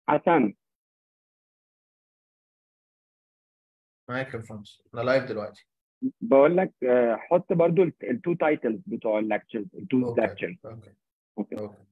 حسن معاك يا فرانس انا لايف دلوقتي بقول لك آه، حط برضو التو تايتلز بتوع اللكتشرز التو اوكي لكتشرز اوكي اوكي اوكي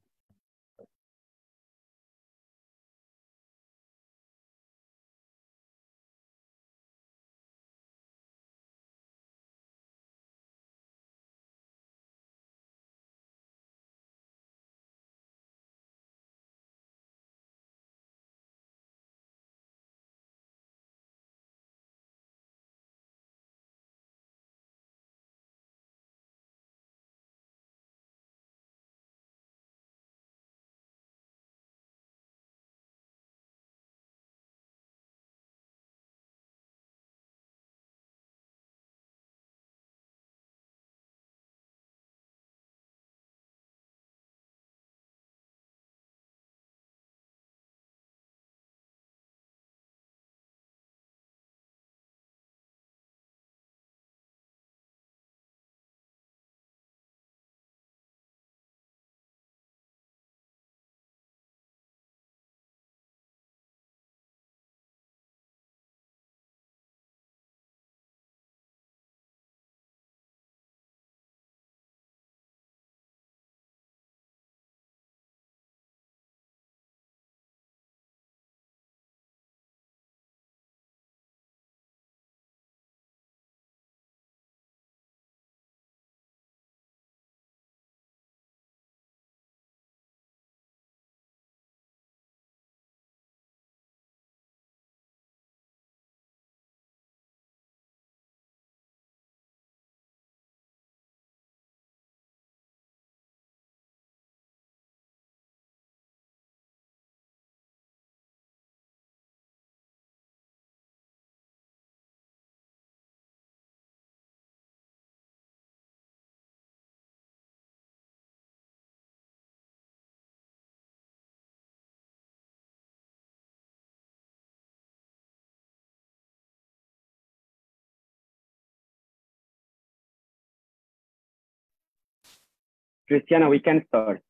Christiana we can start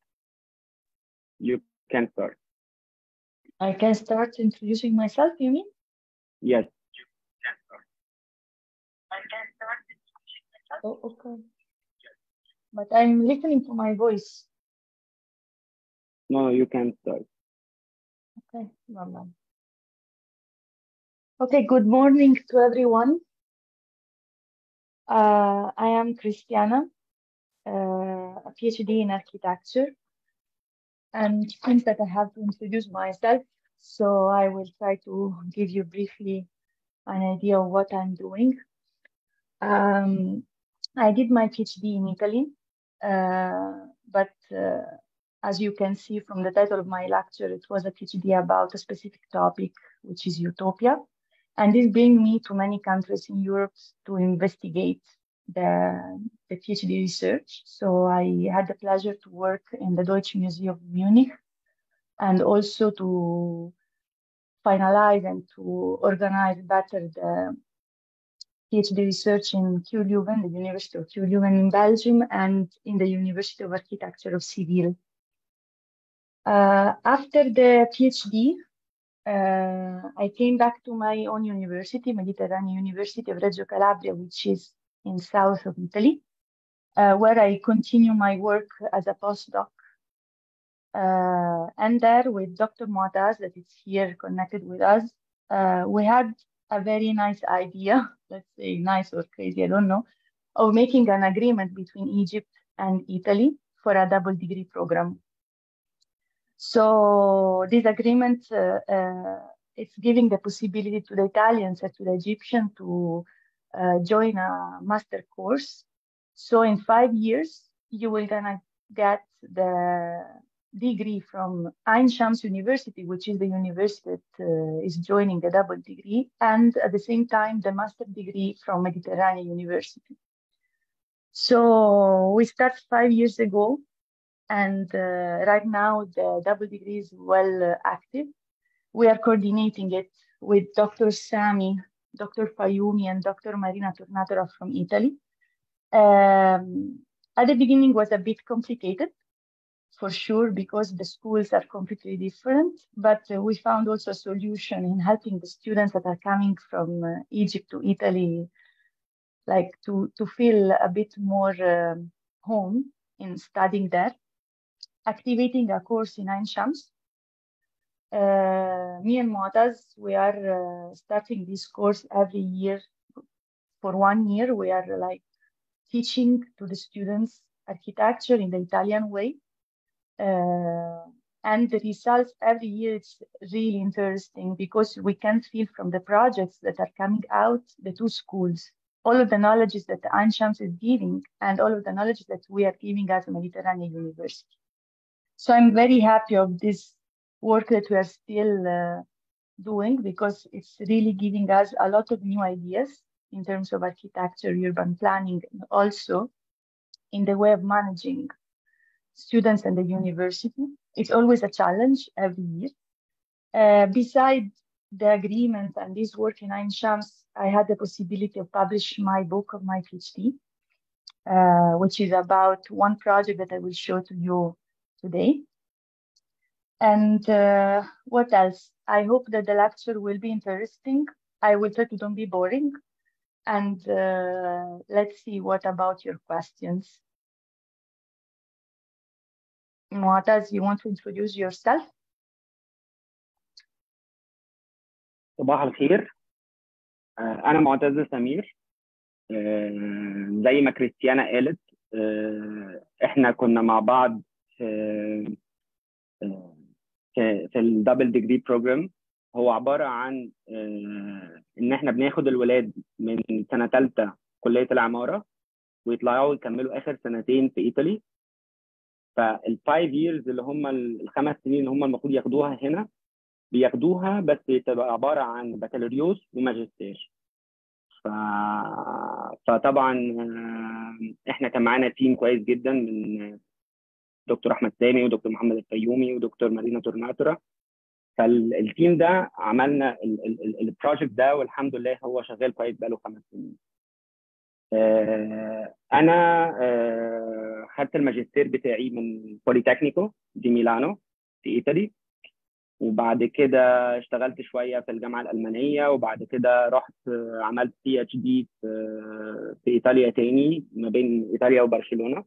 you can start I can start introducing myself, you mean? yes Oh, okay. But I'm listening to my voice. no no you can start Okay, no, no. Okay, good morning to everyone. Uh, I am Christiana, uh, a PhD in architecture, and it seems that I have to introduce myself. So I will try to give you briefly an idea of what I'm doing. Um, I did my PhD in Italy, uh, but uh, as you can see from the title of my lecture, it was a PhD about a specific topic, which is utopia. And this brings me to many countries in Europe to investigate the, the PhD research. So I had the pleasure to work in the Deutsche Museum of Munich and also to finalize and to organize better the PhD research in KU Leuven, the University of KU Leuven in Belgium, and in the University of Architecture of Seville. Uh, after the PhD, uh, I came back to my own university, Mediterranean University of Reggio Calabria, which is in south of Italy, uh, where I continue my work as a postdoc. Uh, and there with Dr. Muataz, that is here connected with us, uh, we had a very nice idea, let's say nice or crazy, I don't know, of making an agreement between Egypt and Italy for a double degree program. So this agreement, uh, uh, it's giving the possibility to the Italians and to the Egyptians to uh, join a master course. So in five years, you will gonna get the degree from Ain Shams University, which is the university that uh, is joining the double degree, and at the same time, the master degree from Mediterranean University. So we started five years ago, and uh, right now the double degree is well uh, active. We are coordinating it with Dr. Sami, Dr. Fayumi, and Dr. Marina Tornatora from Italy. Um, at the beginning was a bit complicated for sure because the schools are completely different. But uh, we found also a solution in helping the students that are coming from uh, Egypt to Italy, like to, to feel a bit more um, home in studying there, activating a course in Ain Shams. Uh, me and Muataz, we are uh, starting this course every year for one year. We are like teaching to the students architecture in the Italian way. Uh, and the results every year it's really interesting because we can feel from the projects that are coming out the two schools all of the knowledges that Ain Shams is giving and all of the knowledge that we are giving as a Mediterranean University. So I'm very happy of this work that we are still uh, doing because it's really giving us a lot of new ideas in terms of architecture, urban planning, and also in the way of managing students and the university. It's always a challenge every year. Uh, besides the agreement and this work in Ain Shams, I had the possibility of publish my book of my PhD, uh, which is about one project that I will show to you today. And uh, what else? I hope that the lecture will be interesting. I will try to don't be boring. And uh, let's see what about your questions. Muataz, you want to introduce yourself? صباح الخير آه، أنا معتز سمير آه، زي ما كريستيانا قالت آه، إحنا كنا مع بعض في آه، في في الدبل ديجري بروجرام هو عبارة عن آه، إن إحنا بناخد الولاد من سنة تالتة كلية العمارة ويطلعوا يكملوا آخر سنتين في إيطالي فالفايف ييرز اللي هم الخمس سنين اللي هم المفروض ياخدوها هنا بياخدوها بس بتبقى عبارة عن بكالوريوس وماجستير ف... فطبعا آه، احنا كان معانا تيم كويس جدا من دكتور احمد سامي ودكتور محمد الفيومي ودكتور مارينا تورناتورا فالتيم ده عملنا البروجكت ده والحمد لله هو شغال كويس بقاله خمس سنين آه، انا آه، خدت الماجستير بتاعي من بوليتكنيكو دي ميلانو في ايطالي وبعد كده اشتغلت شويه في الجامعه الالمانيه وبعد كده رحت آه، عملت بي اتش دي في في ايطاليا تاني ما بين ايطاليا وبرشلونه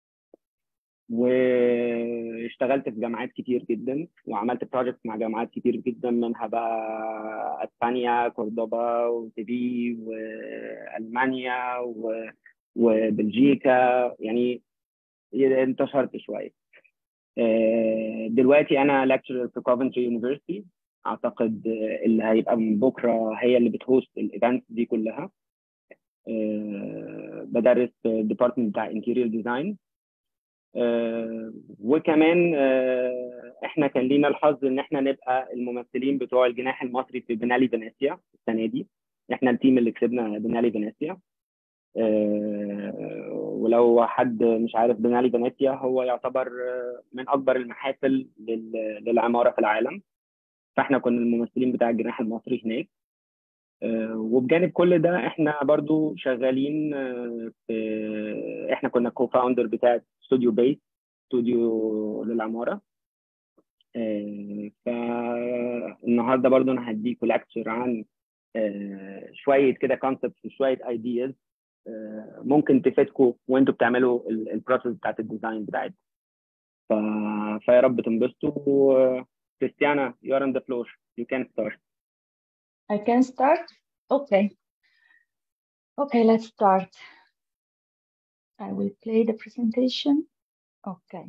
واشتغلت في جامعات كتير جدا وعملت بروجكت مع جامعات كتير جدا منها بقى اسبانيا كوردوبا وتبي والمانيا و- وبلجيكا يعني انتشرت شويه آه، دلوقتي انا lecturer في كوفنتري يونيفرسيتي اعتقد آه، اللي هيبقى من بكره هي اللي بتهوست الايفنتس دي كلها آه، بدرس الديبارتمنت بتاع انتيريور ديزاين وكمان آه، احنا كان لينا الحظ ان احنا نبقى الممثلين بتوع الجناح المصري في بنالي فينيسيا السنه دي احنا التيم اللي كسبنا بنالي فينيسيا آه، ولو حد مش عارف بنالي فينيسيا هو يعتبر آه، من اكبر المحافل لل- للعماره في العالم فاحنا كنا الممثلين بتاع الجناح المصري هناك آه، وبجانب كل ده احنا برضو شغالين آه، في احنا كنا كو فاوندر بتاع استوديو بيس استوديو للعماره آه، فالنهارده برضو انا هديكوا لكتشر عن آه، شويه كده كونسبتس وشويه ايدياز ممكن تفيدكم وانتوا بتعملوا البروسيس بتاعت الديزاين بتاعتكم ف... فيا رب تنبسطوا كريستيانا you are on the floor you can start I can start? Okay. Okay, let's start. I will play the presentation. Okay.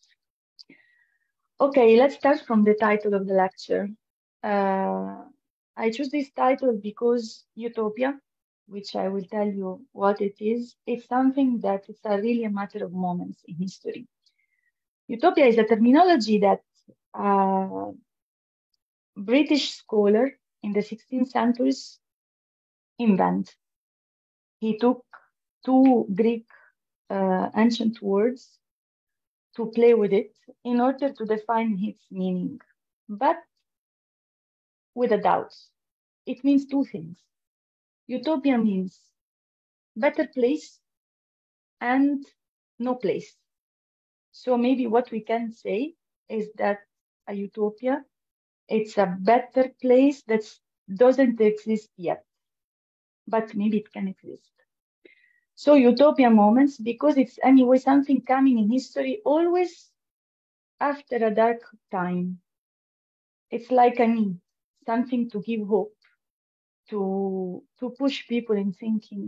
Okay, let's start from the title of the lecture. Uh, I choose this title because utopia, which I will tell you what it is, is something that is a really a matter of moments in history. Utopia is a terminology that uh, British scholar in the 16th centuries invent. He took two Greek uh, ancient words to play with it in order to define its meaning, but with a doubt. It means two things. Utopia means better place and no place. So maybe what we can say is that a utopia, it's a better place that doesn't exist yet, but maybe it can exist. So utopia moments, because it's anyway something coming in history always after a dark time. It's like a need, something to give hope, to to push people in thinking,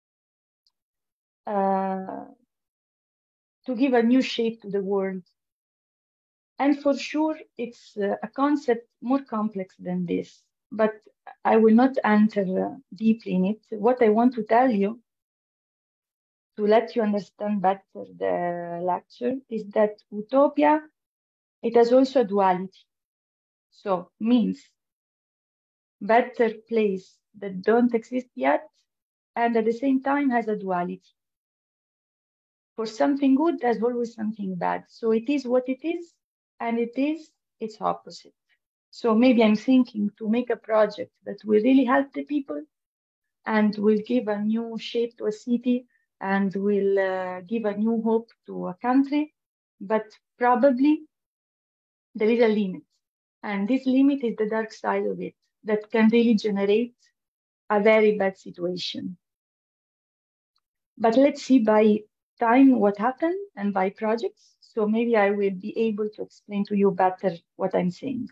uh, to give a new shape to the world. And for sure, it's uh, a concept more complex than this, but I will not enter uh, deeply in it. What I want to tell you to let you understand better the lecture is that utopia, it has also a duality. So means better place that don't exist yet, and at the same time has a duality. For something good, there's always something bad. So it is what it is, and it is its opposite. So maybe I'm thinking to make a project that will really help the people and will give a new shape to a city and will uh, give a new hope to a country. But probably there is a limit. And this limit is the dark side of it that can really generate a very bad situation. But let's see by time what happened and by projects. So maybe I will be able to explain to you better what I'm saying.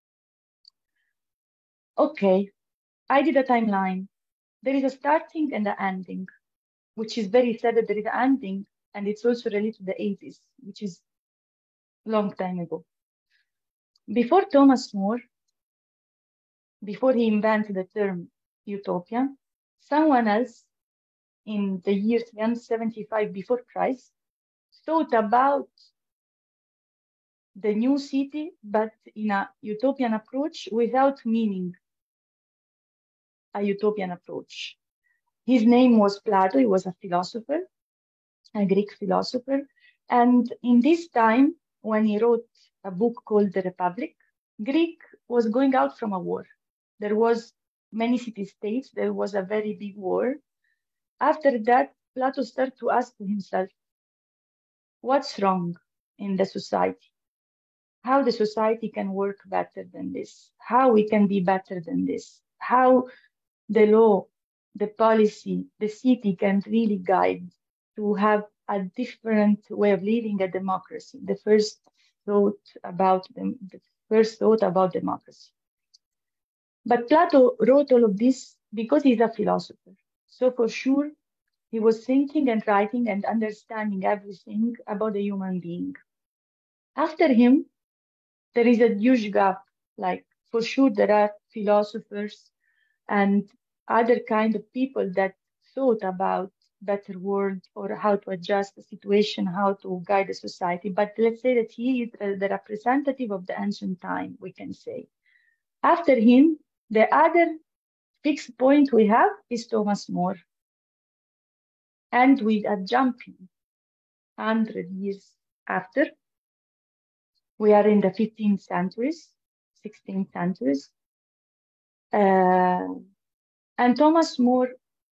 Okay, I did a timeline. There is a starting and an ending, which is very sad that there is an ending, and it's also related to the 80s, which is a long time ago. Before Thomas More, before he invented the term utopia, someone else in the year 375 before Christ thought about the new city, but in a utopian approach without meaning a utopian approach. His name was Plato, he was a philosopher, a Greek philosopher. And in this time, when he wrote a book called The Republic, Greek was going out from a war. There was many city-states, there was a very big war. After that, Plato started to ask himself, what's wrong in the society? How the society can work better than this? How we can be better than this? How the law, the policy, the city can really guide to have a different way of living a democracy. The first thought about them, the first thought about democracy. But Plato wrote all of this because he's a philosopher. So for sure, he was thinking and writing and understanding everything about the human being. After him, there is a huge gap. Like for sure, there are philosophers and other kind of people that thought about better world or how to adjust the situation, how to guide the society. But let's say that he is the representative of the ancient time, we can say. After him, the other fixed point we have is Thomas More. And with a jumping 100 years after, we are in the 15th centuries, 16th centuries. Uh, and Thomas More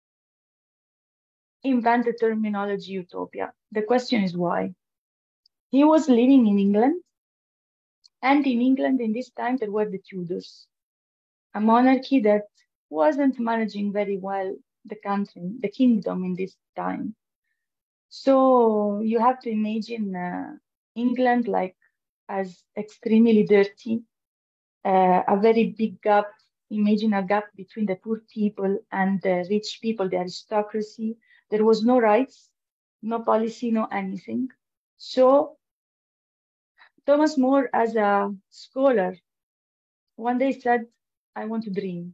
invented terminology utopia. The question is why? He was living in England, and in England in this time there were the Tudors, a monarchy that wasn't managing very well the country, the kingdom in this time. So you have to imagine uh, England like as extremely dirty, uh, a very big gap. Imagine a gap between the poor people and the rich people, the aristocracy. There was no rights, no policy, no anything. So Thomas More, as a scholar, one day said, I want to dream.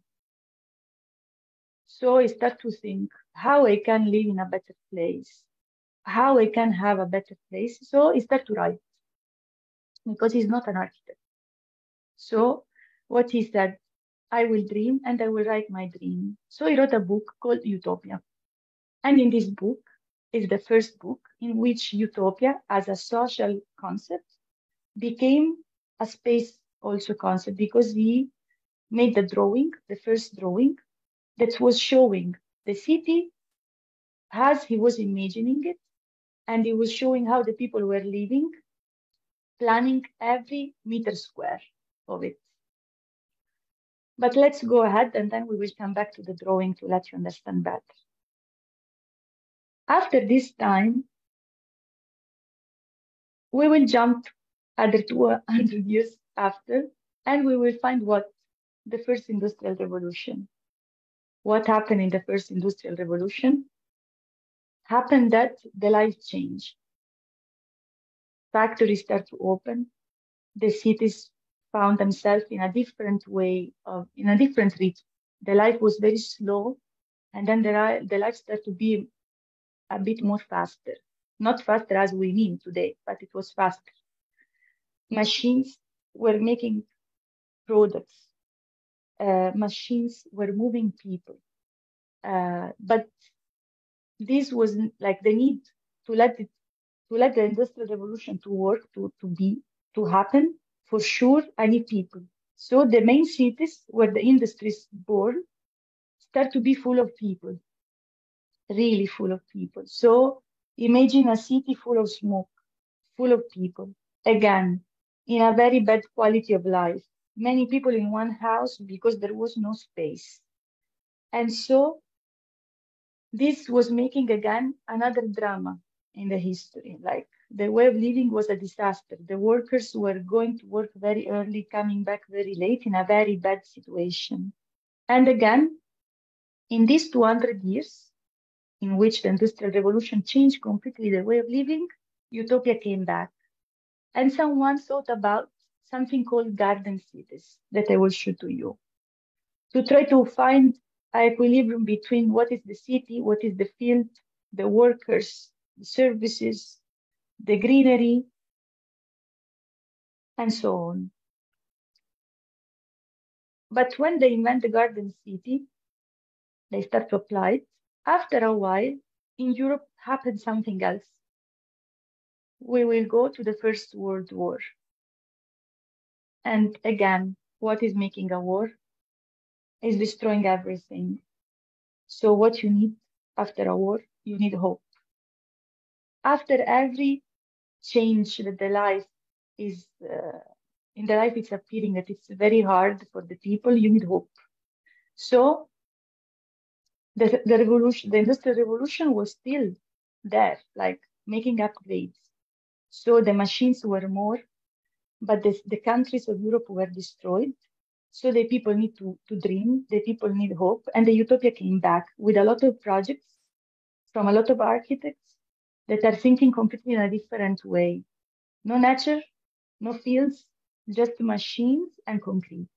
So I start to think how I can live in a better place, how I can have a better place. So I start to write because he's not an architect. So what he said, I will dream and I will write my dream. So he wrote a book called Utopia. And in this book is the first book in which utopia as a social concept became a space also concept because he made the drawing, the first drawing that was showing the city as he was imagining it, and he was showing how the people were living, planning every meter square of it. But let's go ahead and then we will come back to the drawing to let you understand better. After this time, we will jump other 200 years after, and we will find what the first industrial revolution. What happened in the first industrial revolution? Happened that the life changed. Factories start to open. The cities found themselves in a different way of in a different rhythm. The life was very slow, and then the, the life started to be a bit more faster. Not faster as we mean today, but it was faster. Machines were making products. Uh, machines were moving people. Uh, but this was like the need to let it to let the industrial revolution to work to, to be to happen for sure i need people so the main cities where the industry is born start to be full of people really full of people so imagine a city full of smoke full of people again in a very bad quality of life many people in one house because there was no space and so this was making again another drama in the history like the way of living was a disaster. The workers were going to work very early, coming back very late in a very bad situation. And again, in these 200 years, in which the Industrial Revolution changed completely the way of living, utopia came back. And someone thought about something called garden cities that I will show to you to try to find an equilibrium between what is the city, what is the field, the workers, the services, the greenery, and so on. But when they invent the garden city, they start to apply it. After a while, in Europe happened something else. We will go to the First World War. And again, what is making a war is destroying everything. So what you need after a war, you need hope. After every change that the life is uh, in the life it's appearing that it's very hard for the people you need hope so the, the revolution the industrial revolution was still there like making upgrades so the machines were more but the, the countries of europe were destroyed so the people need to, to dream the people need hope and the utopia came back with a lot of projects from a lot of architects that are thinking completely in a different way. No nature, no fields, just machines and concrete.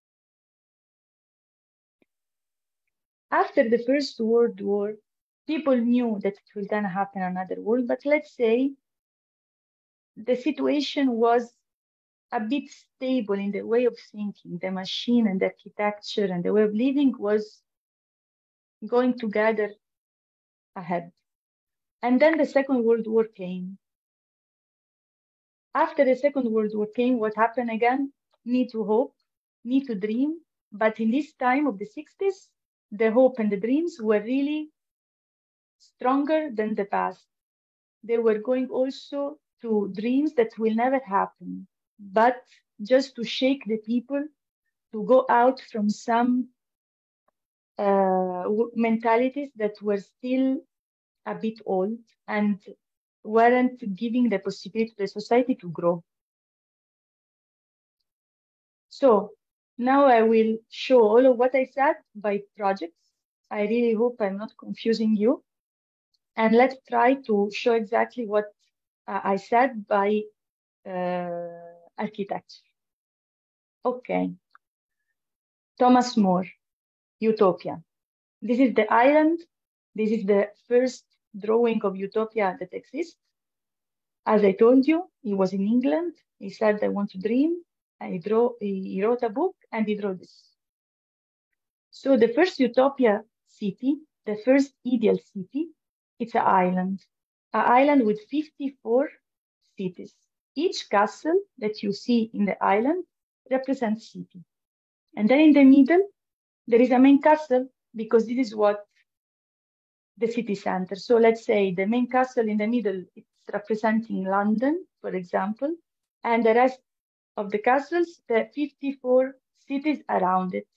After the First World War, people knew that it will gonna happen another war, but let's say the situation was a bit stable in the way of thinking. The machine and the architecture and the way of living was going together ahead. And then the Second World War came. After the Second World War came, what happened again? Need to hope, need to dream. But in this time of the 60s, the hope and the dreams were really stronger than the past. They were going also to dreams that will never happen, but just to shake the people to go out from some uh, mentalities that were still a bit old and weren't giving the possibility to the society to grow. So now I will show all of what I said by projects. I really hope I'm not confusing you. And let's try to show exactly what uh, I said by uh, architecture. Okay. Thomas More, Utopia. This is the island. This is the first drawing of utopia that exists. As I told you, he was in England. He said, I want to dream. And he, draw, he wrote a book and he drew this. So the first utopia city, the first ideal city, it's an island. An island with 54 cities. Each castle that you see in the island represents city. And then in the middle, there is a main castle because this is what the city center. So let's say the main castle in the middle, it's representing London, for example, and the rest of the castles, the 54 cities around it.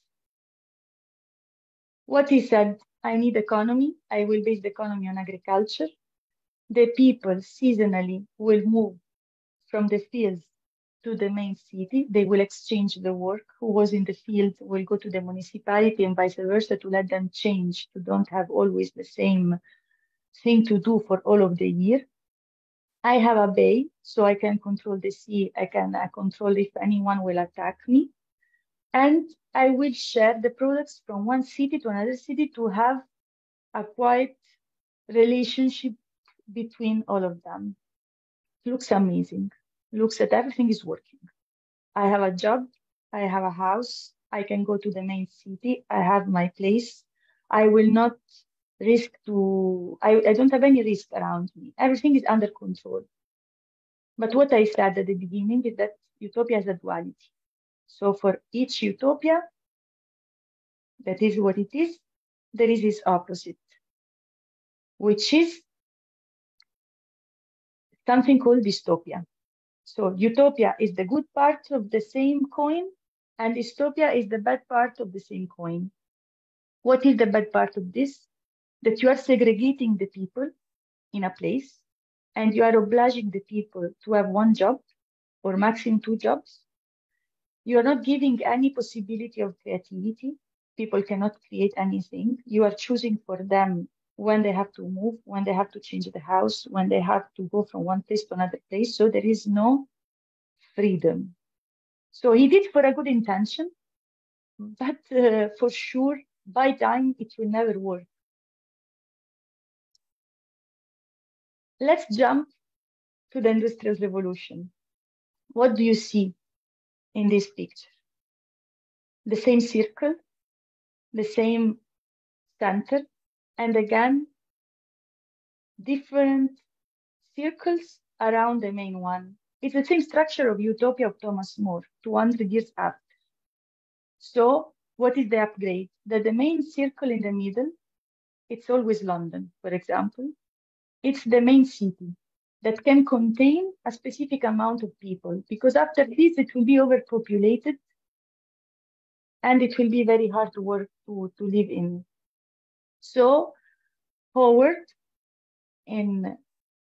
What he said, I need economy. I will base the economy on agriculture. The people seasonally will move from the fields to the main city. They will exchange the work. Who was in the field will go to the municipality and vice versa to let them change, to don't have always the same thing to do for all of the year. I have a bay, so I can control the sea. I can uh, control if anyone will attack me. And I will share the products from one city to another city to have a quite relationship between all of them. Looks amazing. Looks that everything is working. I have a job. I have a house. I can go to the main city. I have my place. I will not risk to, I, I don't have any risk around me. Everything is under control. But what I said at the beginning is that utopia has a duality. So for each utopia, that is what it is, there is its opposite, which is something called dystopia. So utopia is the good part of the same coin, and dystopia is the bad part of the same coin. What is the bad part of this? That you are segregating the people in a place, and you are obliging the people to have one job or maximum two jobs. You are not giving any possibility of creativity. People cannot create anything. You are choosing for them when they have to move, when they have to change the house, when they have to go from one place to another place. So there is no freedom. So he did for a good intention, but uh, for sure, by time, it will never work. Let's jump to the Industrial Revolution. What do you see in this picture? The same circle, the same center, and again, different circles around the main one. It's the same structure of Utopia of Thomas More, 200 years after. So what is the upgrade? That the main circle in the middle, it's always London, for example. It's the main city that can contain a specific amount of people, because after this, it will be overpopulated and it will be very hard to work to, to live in. So Howard in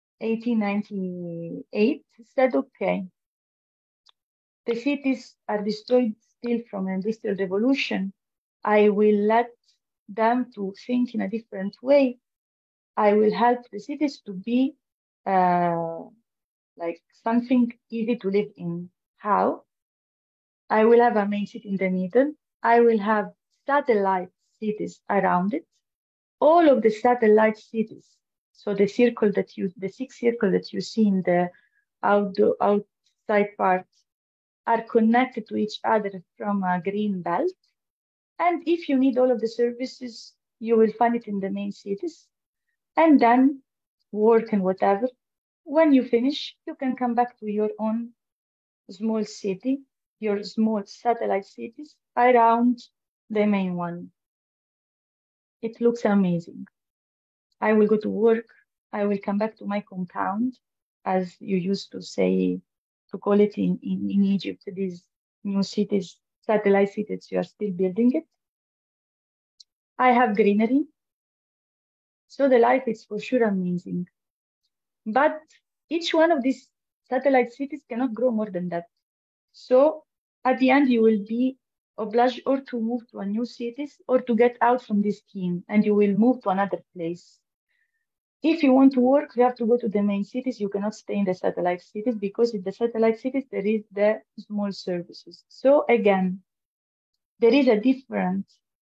1898 said, okay, the cities are destroyed still from the industrial revolution. I will let them to think in a different way. I will help the cities to be uh, like something easy to live in. How? I will have a main city in the middle. I will have satellite cities around it. All of the satellite cities so the circle that you, the six circle that you see in the outdoor, outside part are connected to each other from a green belt. And if you need all of the services, you will find it in the main cities. And then work and whatever. When you finish, you can come back to your own small city, your small satellite cities around the main one. It looks amazing. I will go to work. I will come back to my compound, as you used to say, to call it in, in, in Egypt, these new cities, satellite cities, you are still building it. I have greenery. So the life is for sure amazing. But each one of these satellite cities cannot grow more than that. So at the end, you will be obliged or to move to a new cities or to get out from this scheme and you will move to another place. If you want to work, you have to go to the main cities. You cannot stay in the satellite cities because in the satellite cities, there is the small services. So again, there is a different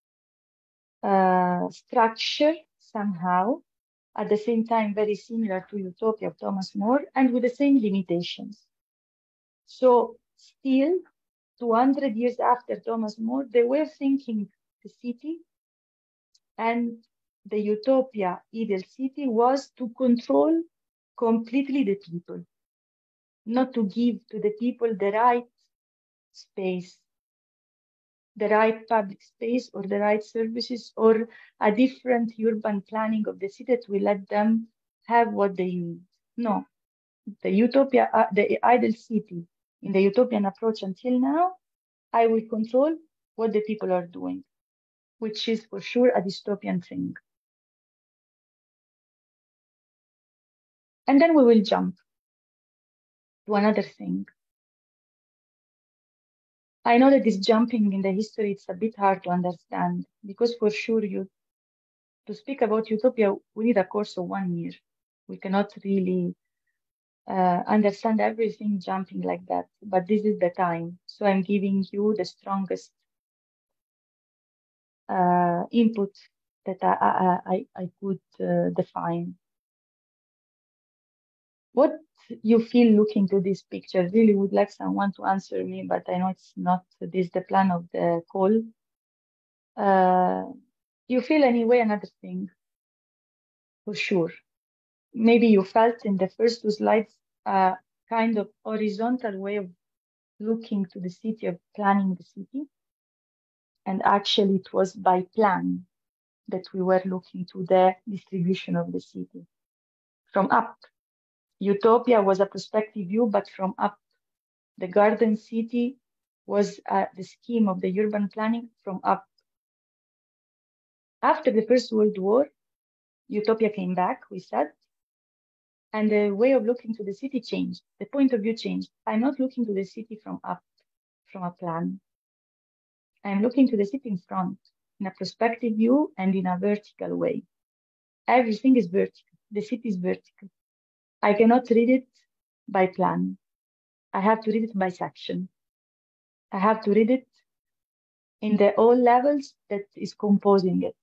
uh, structure somehow, at the same time, very similar to Utopia of Thomas More and with the same limitations. So still, 200 years after Thomas More, they were thinking the city and the utopia ideal city was to control completely the people, not to give to the people the right space the right public space or the right services or a different urban planning of the city that will let them have what they need. No, the utopia, uh, the ideal city in the utopian approach until now, I will control what the people are doing, which is for sure a dystopian thing. And then we will jump to another thing. I know that this jumping in the history it's a bit hard to understand because for sure you to speak about utopia we need a course of one year. We cannot really uh, understand everything jumping like that, but this is the time. So I'm giving you the strongest uh, input that I, I, I could uh, define. What you feel looking to this picture? Really would like someone to answer me, but I know it's not this the plan of the call. Uh, you feel anyway another thing, for sure. Maybe you felt in the first two slides a kind of horizontal way of looking to the city, of planning the city. And actually, it was by plan that we were looking to the distribution of the city from up. Utopia was a perspective view, but from up. The garden city was uh, the scheme of the urban planning from up. After the First World War, Utopia came back, we said, and the way of looking to the city changed. The point of view changed. I'm not looking to the city from up, from a plan. I'm looking to the city in front, in a perspective view and in a vertical way. Everything is vertical. The city is vertical. I cannot read it by plan. I have to read it by section. I have to read it in the all levels that is composing it.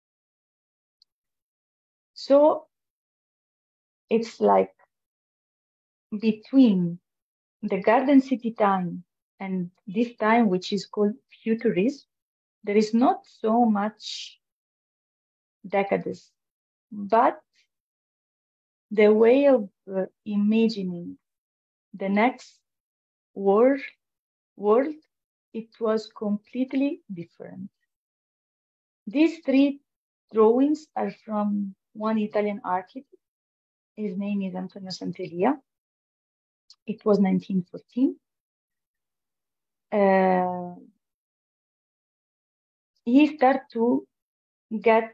So it's like between the garden city time and this time, which is called futurism, there is not so much decadence, but the way of uh, imagining the next world, world, it was completely different. These three drawings are from one Italian architect. His name is Antonio Santelia. It was 1914. Uh, he started to get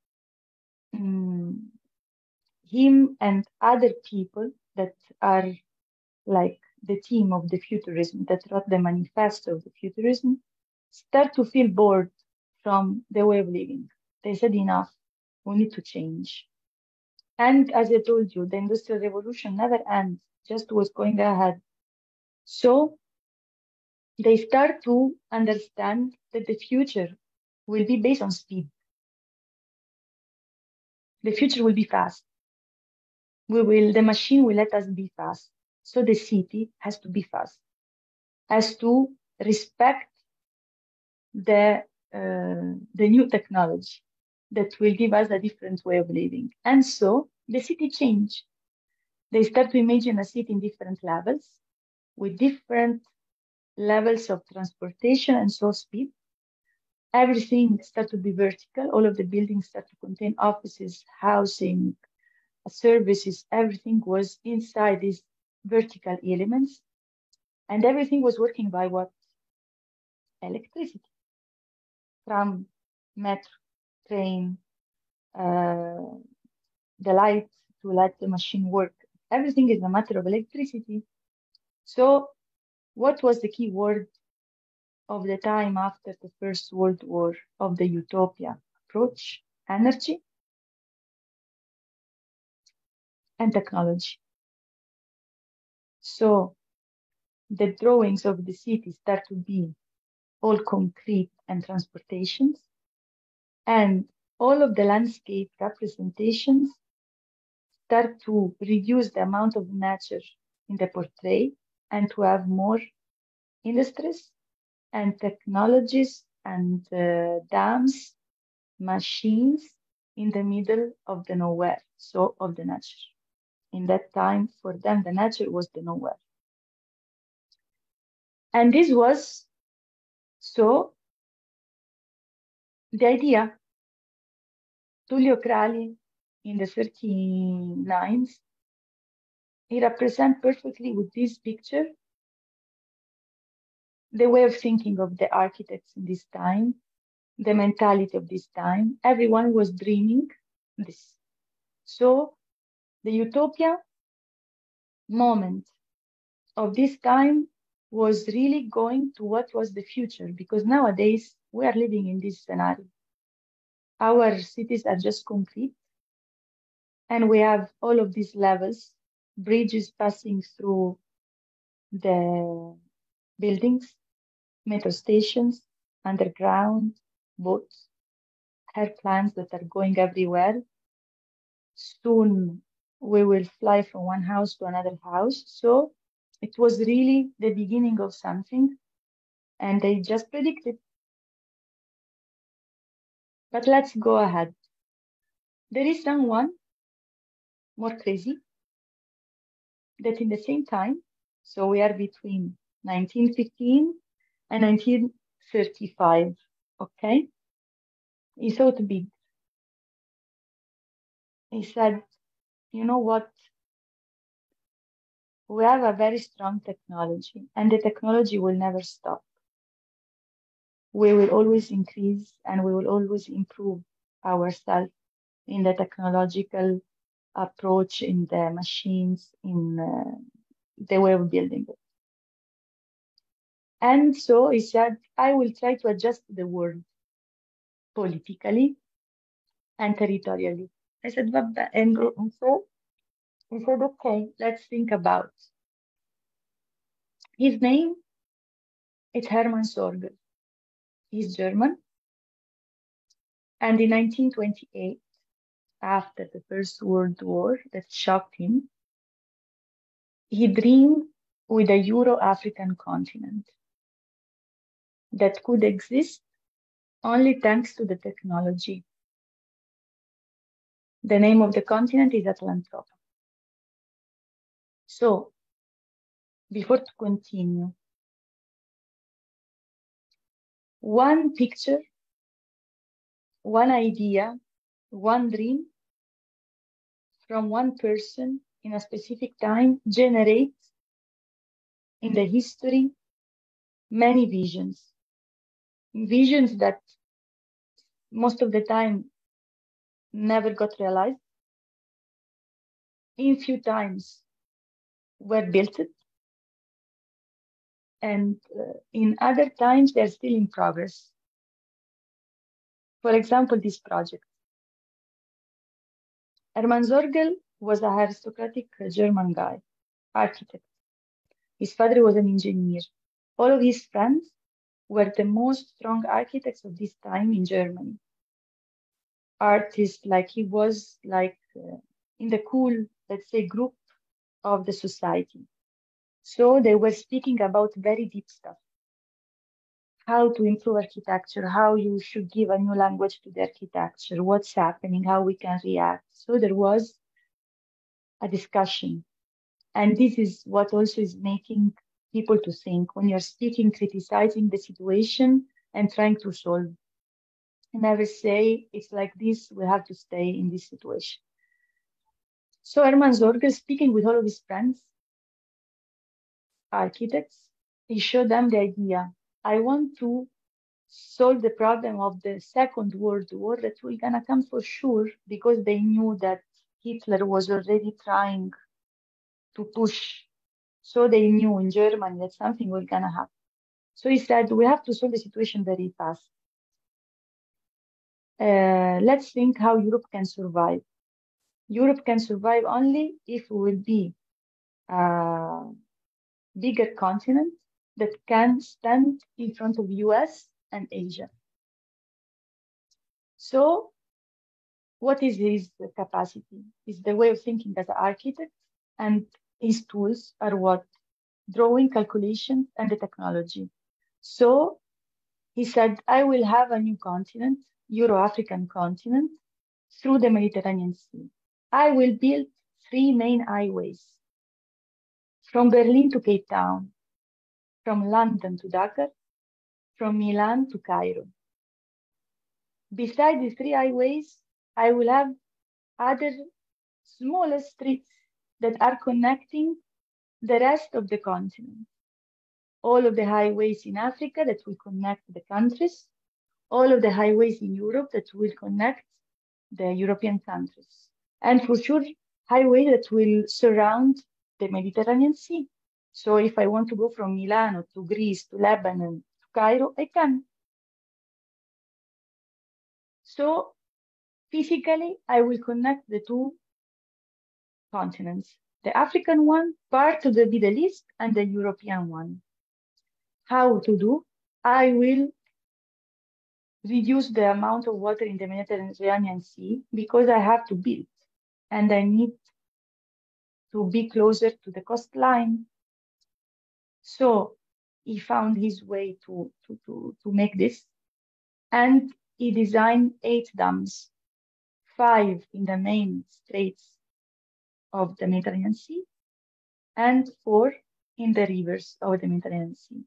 um, him and other people that are like the team of the futurism that wrote the manifesto of the futurism start to feel bored from the way of living. They said enough, we need to change. And as I told you, the industrial revolution never ends, just was going ahead. So they start to understand that the future will be based on speed. The future will be fast. We will, the machine will let us be fast. So the city has to be fast, has to respect the uh, the new technology that will give us a different way of living. And so the city changed. They start to imagine a city in different levels with different levels of transportation and so speed. Everything start to be vertical. All of the buildings start to contain offices, housing, services. Everything was inside these vertical elements. And everything was working by what? Electricity. Tram, metro, train, uh, the light to let the machine work. Everything is a matter of electricity. So what was the key word of the time after the First World War of the utopia approach? Energy and technology. So the drawings of the city start to be all concrete and transportations, and all of the landscape representations start to reduce the amount of nature in the portrait and to have more industries and technologies and uh, dams, machines in the middle of the nowhere, so of the nature. In that time, for them, the nature was the nowhere. And this was so the idea, Tullio Crali in the 39s, he represents perfectly with this picture the way of thinking of the architects in this time, the mentality of this time. Everyone was dreaming this. So the utopia moment of this time was really going to what was the future because nowadays we are living in this scenario. Our cities are just complete and we have all of these levels, bridges passing through the buildings, metro stations, underground, boats, airplanes that are going everywhere. Soon we will fly from one house to another house. So it was really the beginning of something, and they just predicted. But let's go ahead. There is someone more crazy that in the same time, so we are between 1915 and 1935, okay? He thought big. He said, you know what? We have a very strong technology, and the technology will never stop. We will always increase and we will always improve ourselves in the technological approach, in the machines, in uh, the way of building it. And so he said, I will try to adjust the world politically and territorially. I said, and so he said, okay, let's think about. His name is Hermann Sorgel. He's German. And in 1928, after the First World War that shocked him, he dreamed with a Euro African continent that could exist only thanks to the technology. The name of the continent is Atlantropa. So, before to continue, one picture, one idea, one dream from one person in a specific time generates in the history many visions. Visions that most of the time never got realized. In few times were built and uh, in other times they're still in progress. For example, this project. Hermann Sorgel was a aristocratic German guy, architect. His father was an engineer. All of his friends were the most strong architects of this time in Germany. Artists like he was like uh, in the cool, let's say, group of the society. So they were speaking about very deep stuff. How to improve architecture, how you should give a new language to the architecture, what's happening, how we can react. So there was a discussion. And this is what also is making people to think when you're speaking, criticizing the situation and trying to solve. And never say it's like this, we have to stay in this situation. So Hermann Sorgel, speaking with all of his friends, architects, he showed them the idea. I want to solve the problem of the Second World War that will gonna come for sure because they knew that Hitler was already trying to push. So they knew in Germany that something was gonna happen. So he said, we have to solve the situation very fast. Uh, let's think how Europe can survive. Europe can survive only if we will be a bigger continent that can stand in front of US and Asia. So what is his capacity? Is the way of thinking as an architect and his tools are what? Drawing, calculation, and the technology. So he said, I will have a new continent, Euro-African continent, through the Mediterranean Sea. I will build three main highways from Berlin to Cape Town, from London to Dakar, from Milan to Cairo. beside the three highways, I will have other smaller streets that are connecting the rest of the continent. All of the highways in Africa that will connect the countries, all of the highways in Europe that will connect the European countries, and for sure, highways that will surround the Mediterranean Sea. So if I want to go from Milano to Greece to Lebanon to Cairo, I can. So physically, I will connect the two continents, the African one, part of the Middle East, and the European one. How to do? I will reduce the amount of water in the Mediterranean Sea because I have to build and I need to be closer to the coastline. So he found his way to, to, to, to make this and he designed eight dams, five in the main straits of the Mediterranean Sea and four in the rivers of the Mediterranean Sea.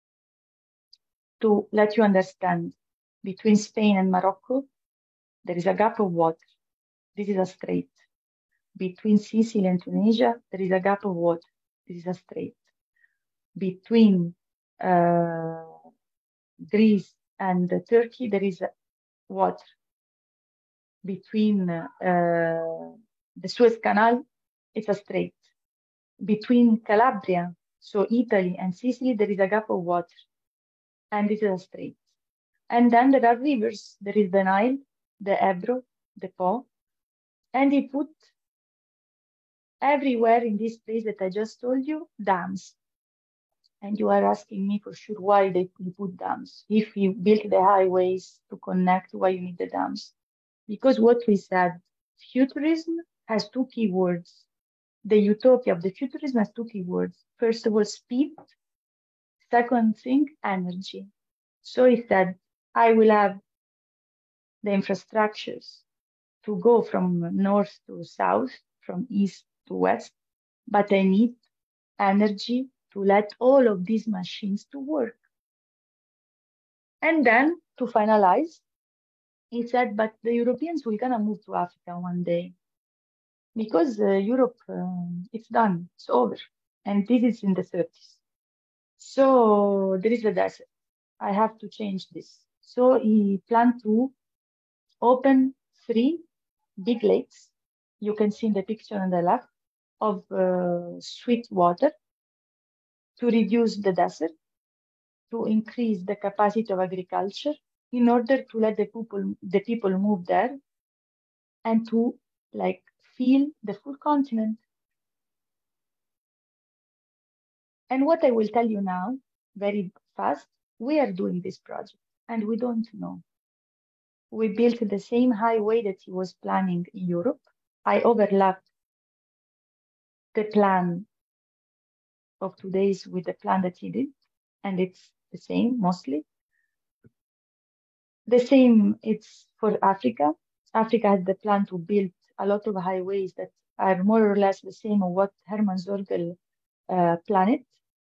To let you understand, between Spain and Morocco, there is a gap of water. This is a strait. Between Sicily and Tunisia, there is a gap of water. This is a strait. Between uh, Greece and Turkey, there is water. Between uh, the Suez Canal, it's a strait. Between Calabria, so Italy and Sicily, there is a gap of water. And this is a strait. And then there are rivers. There is the Nile, the Ebro, the Po. And he put everywhere in this place that I just told you, dams. And you are asking me for sure why they put dams. If you built the highways to connect, why you need the dams? Because what we said, futurism has two keywords. The utopia of the futurism has two keywords. First of all, speed. Second thing, energy. So he said, I will have the infrastructures to go from north to south, from east to west, but I need energy to let all of these machines to work. And then to finalize, he said, but the Europeans will gonna move to Africa one day because uh, Europe, uh, it's done, it's over. And this is in the 30s. So there is a desert. I have to change this. So he planned to open three big lakes. You can see in the picture on the left of uh, sweet water to reduce the desert, to increase the capacity of agriculture in order to let the people, the people move there and to like feel the full continent. And what I will tell you now, very fast, we are doing this project and we don't know. We built the same highway that he was planning in Europe. I overlapped the plan of today's with the plan that he did, and it's the same mostly. The same, it's for Africa. Africa has the plan to build a lot of highways that are more or less the same of what Hermann Zorgel uh, planned.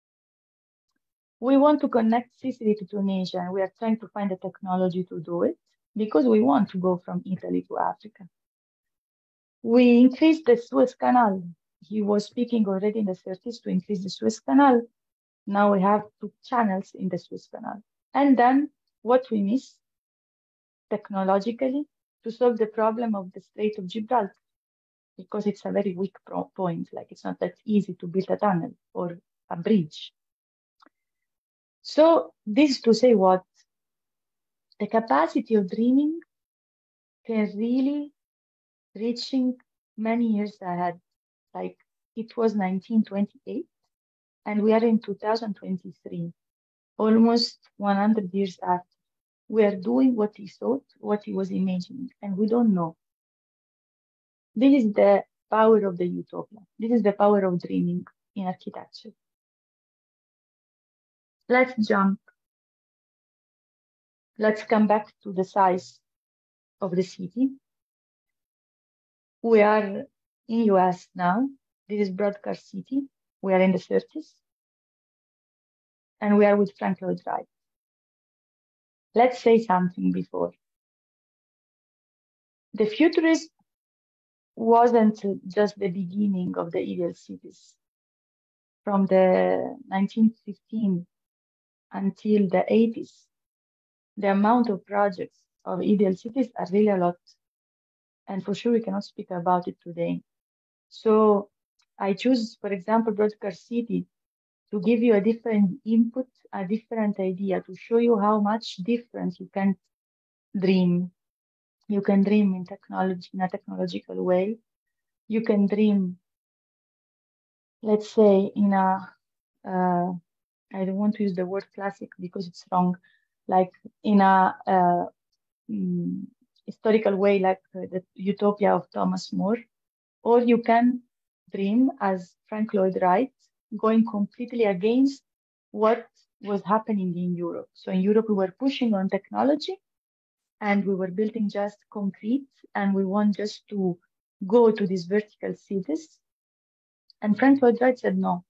We want to connect Sicily to Tunisia, and we are trying to find the technology to do it because we want to go from Italy to Africa. We increased the Suez Canal. He was speaking already in the 30s to increase the Suez Canal. Now we have two channels in the Suez Canal. And then what we miss technologically to solve the problem of the Strait of Gibraltar, because it's a very weak point. Like it's not that easy to build a tunnel or a bridge. So this to say what the capacity of dreaming can really reaching many years ahead. Like it was 1928 and we are in 2023, almost 100 years after. We are doing what he thought, what he was imagining, and we don't know. This is the power of the utopia. This is the power of dreaming in architecture. Let's jump. Let's come back to the size of the city. We are in US now. This is Broadcast City. We are in the 30s. And we are with Frank Lloyd Wright. Let's say something before. The futurism wasn't just the beginning of the ideal cities. From the 1915 until the 80s, the amount of projects of ideal cities are really a lot. And for sure, we cannot speak about it today. So I choose, for example, Broadcar City to give you a different input, a different idea, to show you how much different you can dream. You can dream in technology, in a technological way. You can dream, let's say, in a, uh, I don't want to use the word classic because it's wrong, like in a uh, mm, historical way, like the Utopia of Thomas More, or you can dream as Frank Lloyd Wright, going completely against what was happening in Europe. So in Europe, we were pushing on technology and we were building just concrete and we want just to go to these vertical cities. And Frank Lloyd Wright said, no.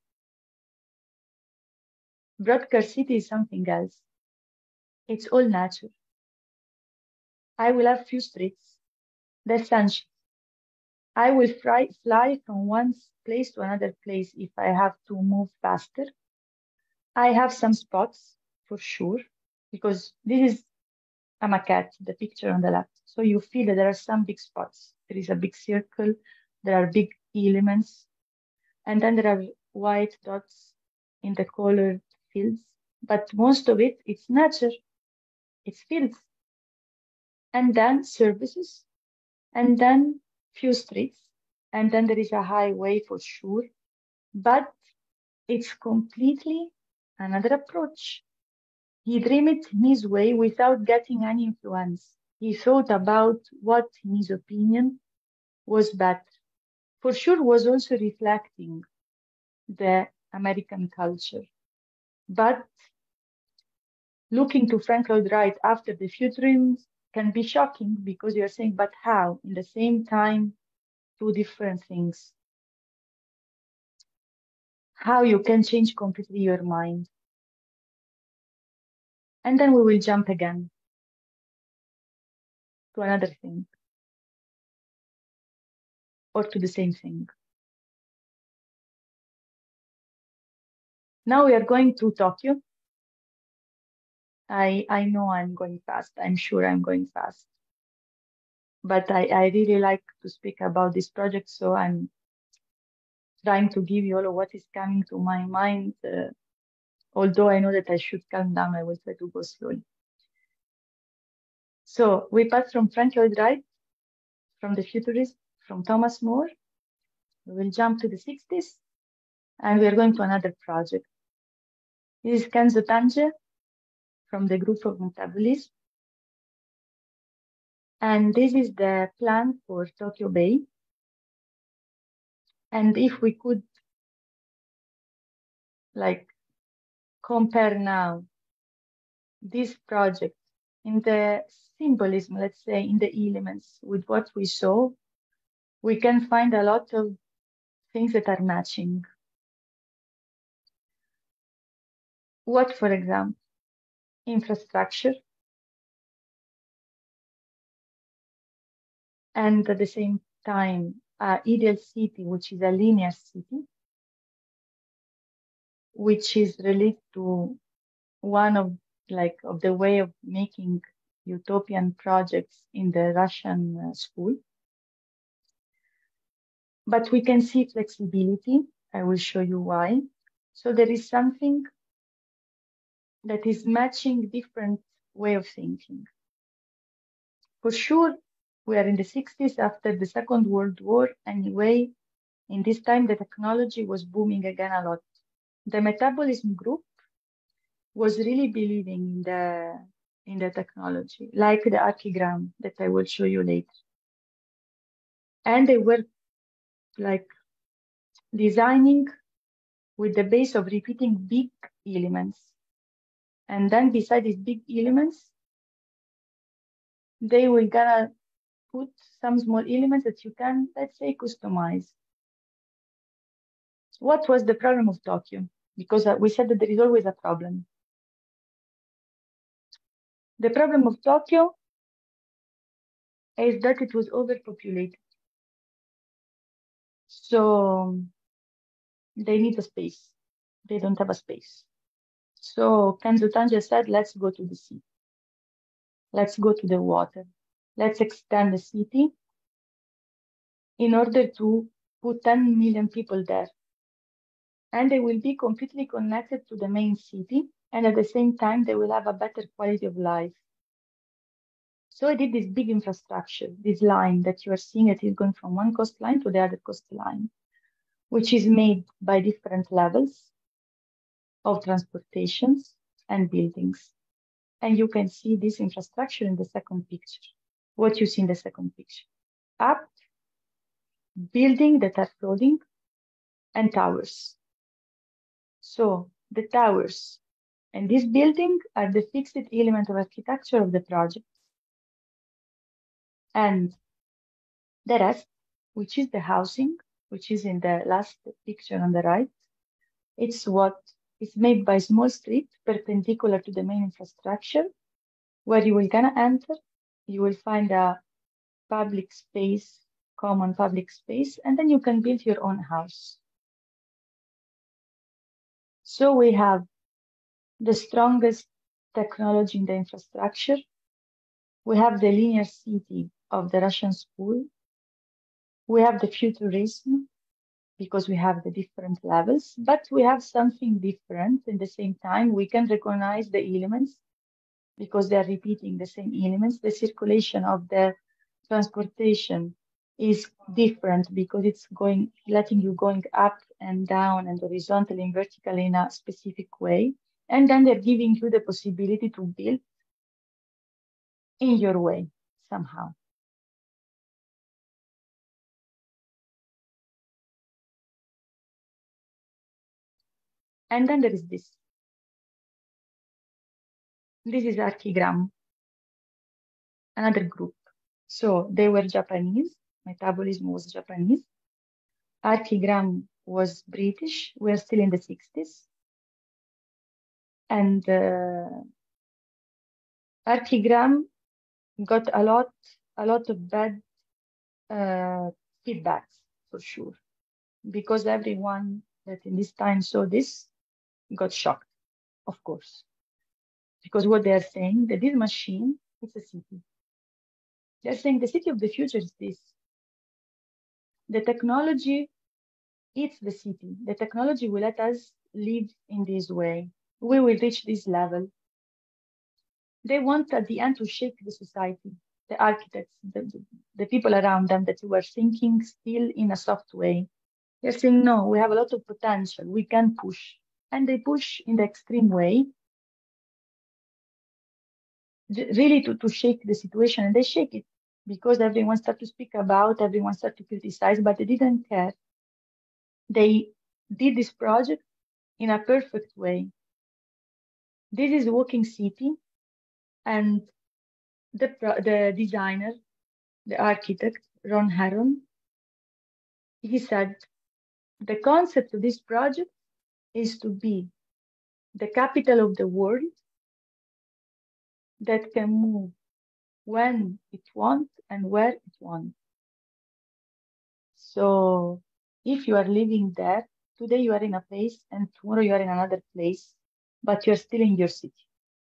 Broadcar City is something else. It's all nature. I will have few streets. The sunshine. I will fly, fly from one place to another place if I have to move faster. I have some spots for sure, because this is a maquette, the picture on the left. So you feel that there are some big spots. There is a big circle, there are big elements, and then there are white dots in the colored fields. But most of it, it's nature, it's fields. And then services, and then few streets, and then there is a highway for sure, but it's completely another approach. He dreamed it in his way without getting any influence. He thought about what, in his opinion, was better. For sure, was also reflecting the American culture. But looking to Frank Lloyd Wright after the futurism can be shocking because you're saying, but how? In the same time, two different things. How you can change completely your mind. And then we will jump again to another thing or to the same thing. Now we are going to Tokyo. I, I know I'm going fast. I'm sure I'm going fast. But I, I really like to speak about this project, so I'm trying to give you all of what is coming to my mind. Uh, although I know that I should calm down, I will try to go slowly. So we pass from Frank Lloyd Wright, from the futurist, from Thomas More. We will jump to the 60s, and we are going to another project. This is Kenzo Tange from the group of metabolism. And this is the plan for Tokyo Bay. And if we could like compare now this project in the symbolism, let's say in the elements with what we saw, we can find a lot of things that are matching. What, for example? Infrastructure. And at the same time, uh, ideal city, which is a linear city, which is related to one of like of the way of making utopian projects in the Russian uh, school. But we can see flexibility. I will show you why. So there is something that is matching different way of thinking. For sure, we are in the 60s after the Second World War. Anyway, in this time, the technology was booming again a lot. The metabolism group was really believing in the in the technology, like the archigram that I will show you later. And they were like designing with the base of repeating big elements. And then beside these big elements, they will gonna put some small elements that you can, let's say, customize. What was the problem of Tokyo? Because uh, we said that there is always a problem. The problem of Tokyo is that it was overpopulated. So they need a space. They don't have a space. So Kanzutanja said, let's go to the sea. Let's go to the water. Let's extend the city in order to put 10 million people there. And they will be completely connected to the main city. And at the same time, they will have a better quality of life. So I did this big infrastructure, this line that you are seeing that is going from one coastline to the other coastline, which is made by different levels of transportations and buildings. And you can see this infrastructure in the second picture. What you see in the second picture. Up, building that are floating, and towers. So the towers and this building are the fixed element of architecture of the project. And the rest, which is the housing, which is in the last picture on the right, it's what is made by small street perpendicular to the main infrastructure, where you will gonna enter, you will find a public space, common public space, and then you can build your own house. So we have the strongest technology in the infrastructure. We have the linear city of the Russian school. We have the futurism because we have the different levels, but we have something different. In the same time, we can recognize the elements because they are repeating the same elements. The circulation of the transportation is different because it's going, letting you going up and down and horizontally and vertically in a specific way. And then they're giving you the possibility to build in your way somehow. And then there is this. This is Archigram, another group. So they were Japanese, metabolism was Japanese. Archigram was British. We're still in the 60s. And uh, Archigram got a lot, a lot of bad uh, feedbacks for sure, because everyone that in this time saw this got shocked, of course, because what they are saying that this machine is a city. They're saying the city of the future is this. The technology it's the city. The technology will let us live in this way. We will reach this level. They want at the end to shake the society, the architects, the, the, the people around them that were thinking still in a soft way. They're saying, no, we have a lot of potential. We can push. And they push in the extreme way, really to, to shake the situation. And they shake it because everyone started to speak about, everyone started to criticize, but they didn't care they did this project in a perfect way. This is Walking City, and the, the designer, the architect, Ron Heron, he said, the concept of this project is to be the capital of the world that can move when it wants and where it wants. So if you are living there, today you are in a place and tomorrow you are in another place, but you're still in your city.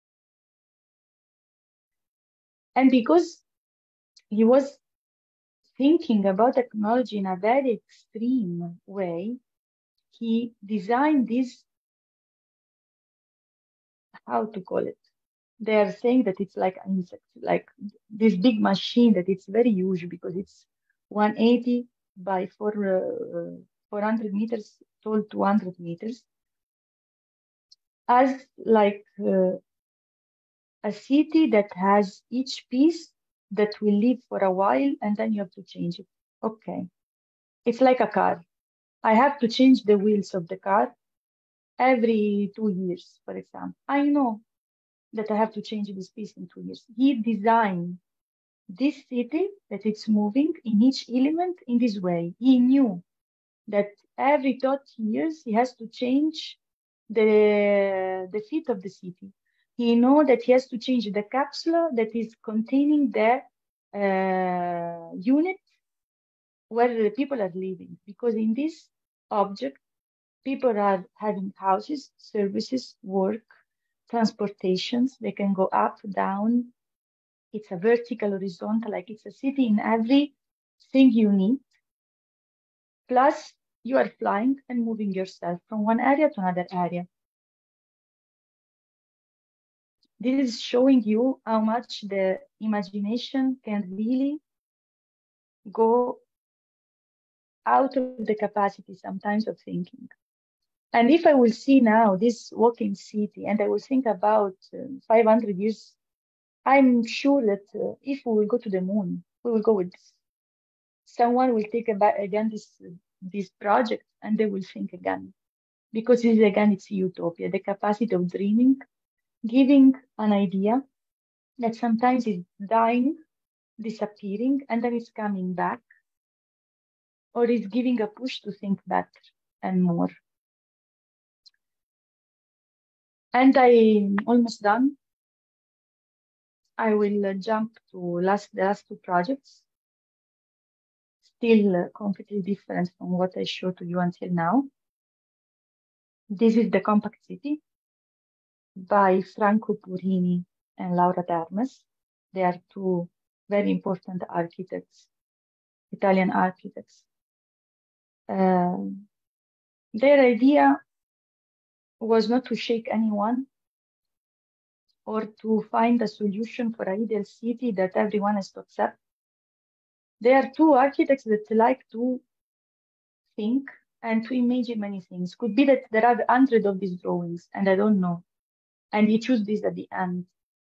And because he was thinking about technology in a very extreme way, he designed this, how to call it? They are saying that it's like an insect, like this big machine that it's very huge because it's 180 by four, uh, 400 meters tall 200 meters as like uh, a city that has each piece that will live for a while and then you have to change it. Okay. It's like a car. I have to change the wheels of the car every two years, for example. I know that I have to change this piece in two years. He designed this city that it's moving in each element in this way. He knew that every 30 years he has to change the, the feet of the city. He know that he has to change the capsule that is containing the uh, unit where the people are living because in this object people are having houses services work transportations they can go up down it's a vertical horizontal like it's a city in everything you need plus you are flying and moving yourself from one area to another area this is showing you how much the imagination can really go out of the capacity sometimes of thinking. And if I will see now this walking city and I will think about uh, 500 years, I'm sure that uh, if we will go to the moon, we will go with this. Someone will take about again this this project and they will think again, because this is again it's utopia, the capacity of dreaming, giving an idea that sometimes is dying, disappearing, and then it's coming back, or is giving a push to think better and more. And I'm almost done. I will uh, jump to last the last two projects, still uh, completely different from what I showed to you until now. This is the Compact City by Franco Purini and Laura Termes. They are two very important architects, Italian architects. Um, their idea was not to shake anyone or to find a solution for an ideal city that everyone has to accept. They are two architects that like to think and to imagine many things. Could be that there are hundreds of these drawings, and I don't know. And he chose this at the end.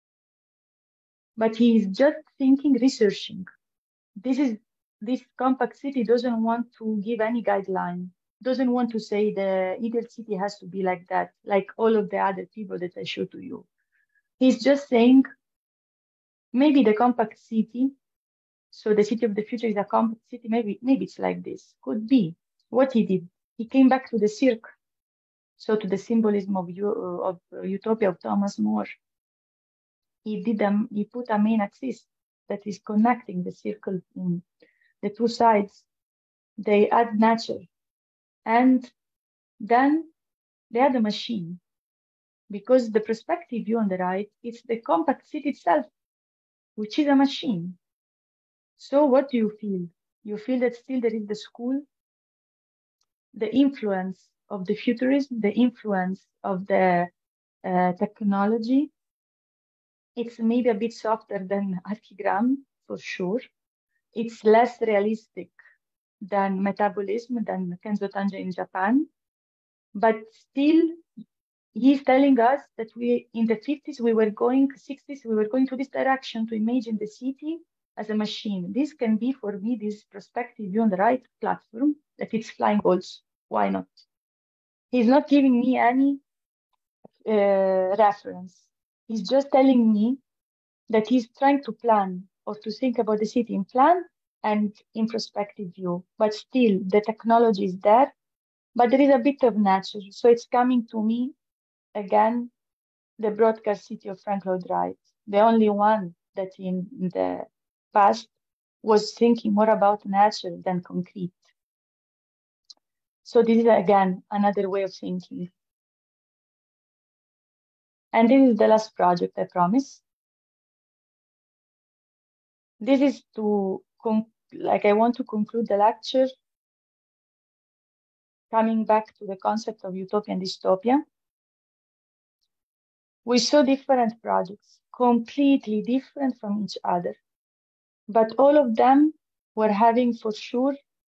But he is just thinking, researching. This is this compact city doesn't want to give any guideline, doesn't want to say the ideal city has to be like that, like all of the other people that I showed to you. He's just saying maybe the compact city, so the city of the future is a compact city, maybe maybe it's like this. Could be. What he did, he came back to the circle, so to the symbolism of, of utopia of Thomas More. He did a, he put a main axis that is connecting the circle in the two sides, they add nature. And then they add a machine. Because the perspective view on the right, it's the compact city itself, which is a machine. So what do you feel? You feel that still there is the school, the influence of the futurism, the influence of the uh, technology. It's maybe a bit softer than Archigram, for sure it's less realistic than metabolism, than Kenzo Tange in Japan. But still, he's telling us that we, in the 50s, we were going, 60s, we were going to this direction to imagine the city as a machine. This can be, for me, this perspective view on the right platform, that it's flying also. Why not? He's not giving me any uh, reference. He's just telling me that he's trying to plan or to think about the city in plan and in prospective view. But still, the technology is there, but there is a bit of nature. So it's coming to me again, the broadcast city of Frank Lloyd Wright, the only one that in the past was thinking more about nature than concrete. So this is again another way of thinking. And this is the last project, I promise. This is to, like I want to conclude the lecture coming back to the concept of utopia and dystopia. We saw different projects, completely different from each other, but all of them were having for sure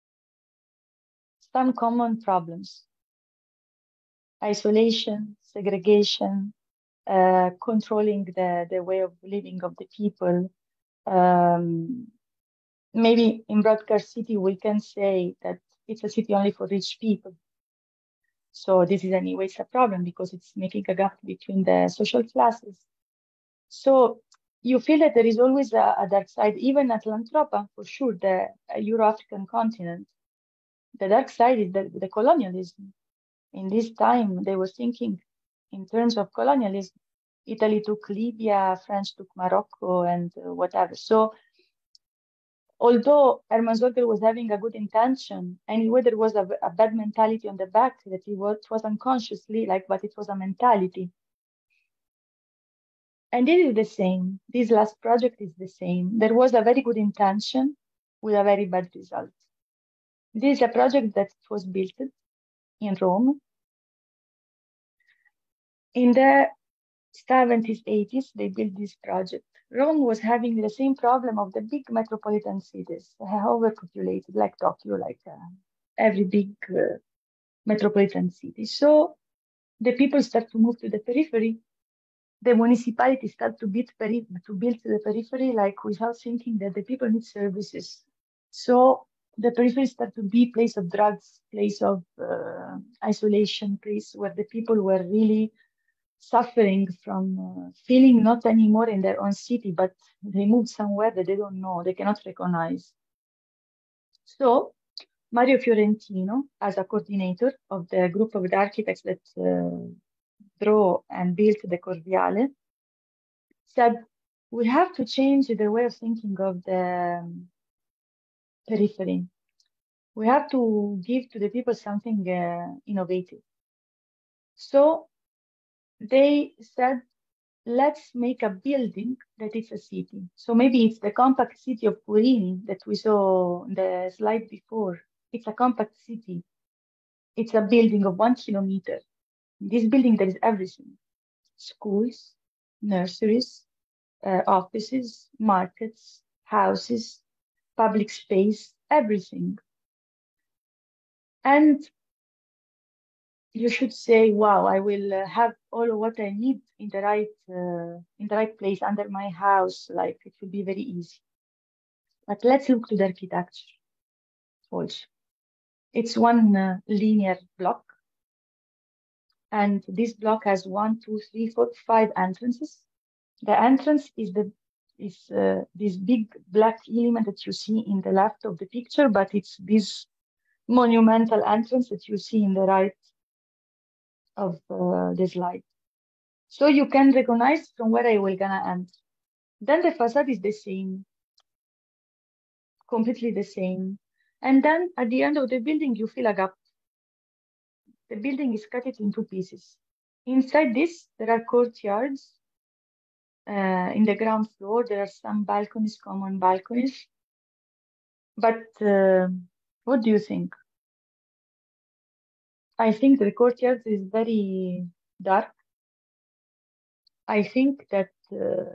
some common problems. Isolation, segregation, uh, controlling the, the way of living of the people, um, maybe in Broadcast City, we can say that it's a city only for rich people. So this is anyways a problem because it's making a gap between the social classes. So you feel that there is always a, a dark side, even at Lantropa, for sure, the Euro-African continent. The dark side is the, the colonialism. In this time, they were thinking in terms of colonialism. Italy took Libya, French took Morocco, and uh, whatever. So although Hermann Zorger was having a good intention, anyway, there was a, a bad mentality on the back that he was, was unconsciously like, but it was a mentality. And this is the same. This last project is the same. There was a very good intention with a very bad result. This is a project that was built in Rome. In the 70s, 80s, they built this project. Rome was having the same problem of the big metropolitan cities, overpopulated, like Tokyo, like uh, every big uh, metropolitan city. So the people start to move to the periphery. The municipality start to build, peri- to build the periphery, like without thinking that the people need services. So the periphery start to be place of drugs, place of uh, isolation, place where the people were really suffering from uh, feeling not anymore in their own city, but they moved somewhere that they don't know, they cannot recognize. So Mario Fiorentino, as a coordinator of the group of the architects that uh, draw and built the Corviale, said we have to change the way of thinking of the um, periphery. We have to give to the people something uh, innovative. So they said, let's make a building that is a city. So maybe it's the compact city of Purini that we saw in the slide before. It's a compact city. It's a building of one kilometer. In this building, there is everything schools, nurseries, uh, offices, markets, houses, public space, everything. And you should say, "Wow, I will uh, have all of what I need in the right uh, in the right place under my house. Like it will be very easy." But let's look to the architecture also. It's one uh, linear block, and this block has one, two, three, four, five entrances. The entrance is the is uh, this big black element that you see in the left of the picture, but it's this monumental entrance that you see in the right of uh, the slide. So you can recognize from where I will gonna end. Then the facade is the same, completely the same. And then at the end of the building, you feel a gap. The building is cut in two pieces. Inside this, there are courtyards. Uh, in the ground floor, there are some balconies, common balconies. But uh, what do you think? I think the courtyard is very dark. I think that uh,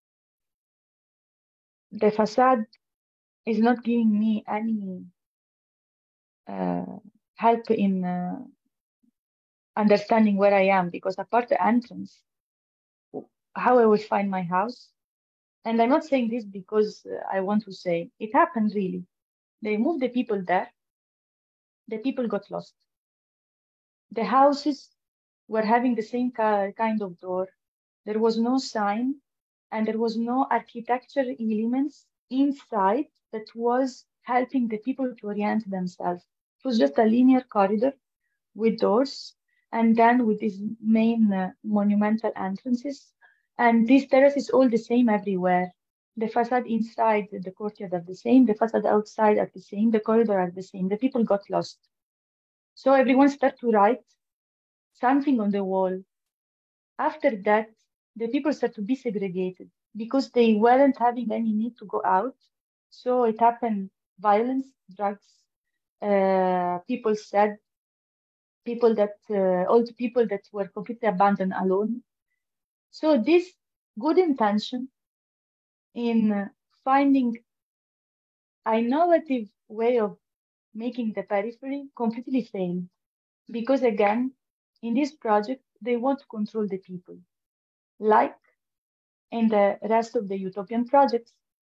the facade is not giving me any uh, help in uh, understanding where I am because apart the entrance, how I will find my house. And I'm not saying this because I want to say it happened really. They moved the people there. The people got lost the houses were having the same kind of door. There was no sign and there was no architecture elements inside that was helping the people to orient themselves. It was just a linear corridor with doors and then with these main uh, monumental entrances. And these terraces all the same everywhere. The facade inside the courtyard are the same, the facade outside are the same, the corridor are the same. The people got lost. So everyone started to write something on the wall. After that, the people started to be segregated because they weren't having any need to go out. So it happened violence, drugs, uh, people said, people that, uh, old people that were completely abandoned alone. So this good intention in finding an innovative way of making the periphery completely failed because again in this project they want to control the people like in the rest of the utopian projects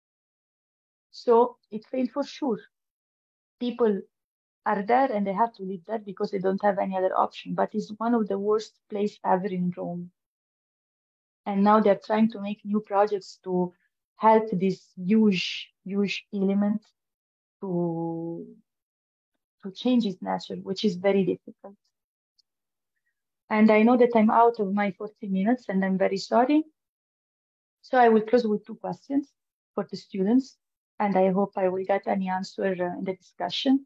so it failed for sure people are there and they have to live there because they don't have any other option but it's one of the worst place ever in rome and now they're trying to make new projects to help this huge huge element to to change its nature, which is very difficult. And I know that I'm out of my 40 minutes and I'm very sorry. So I will close with two questions for the students. and I hope I will get any answer uh, in the discussion.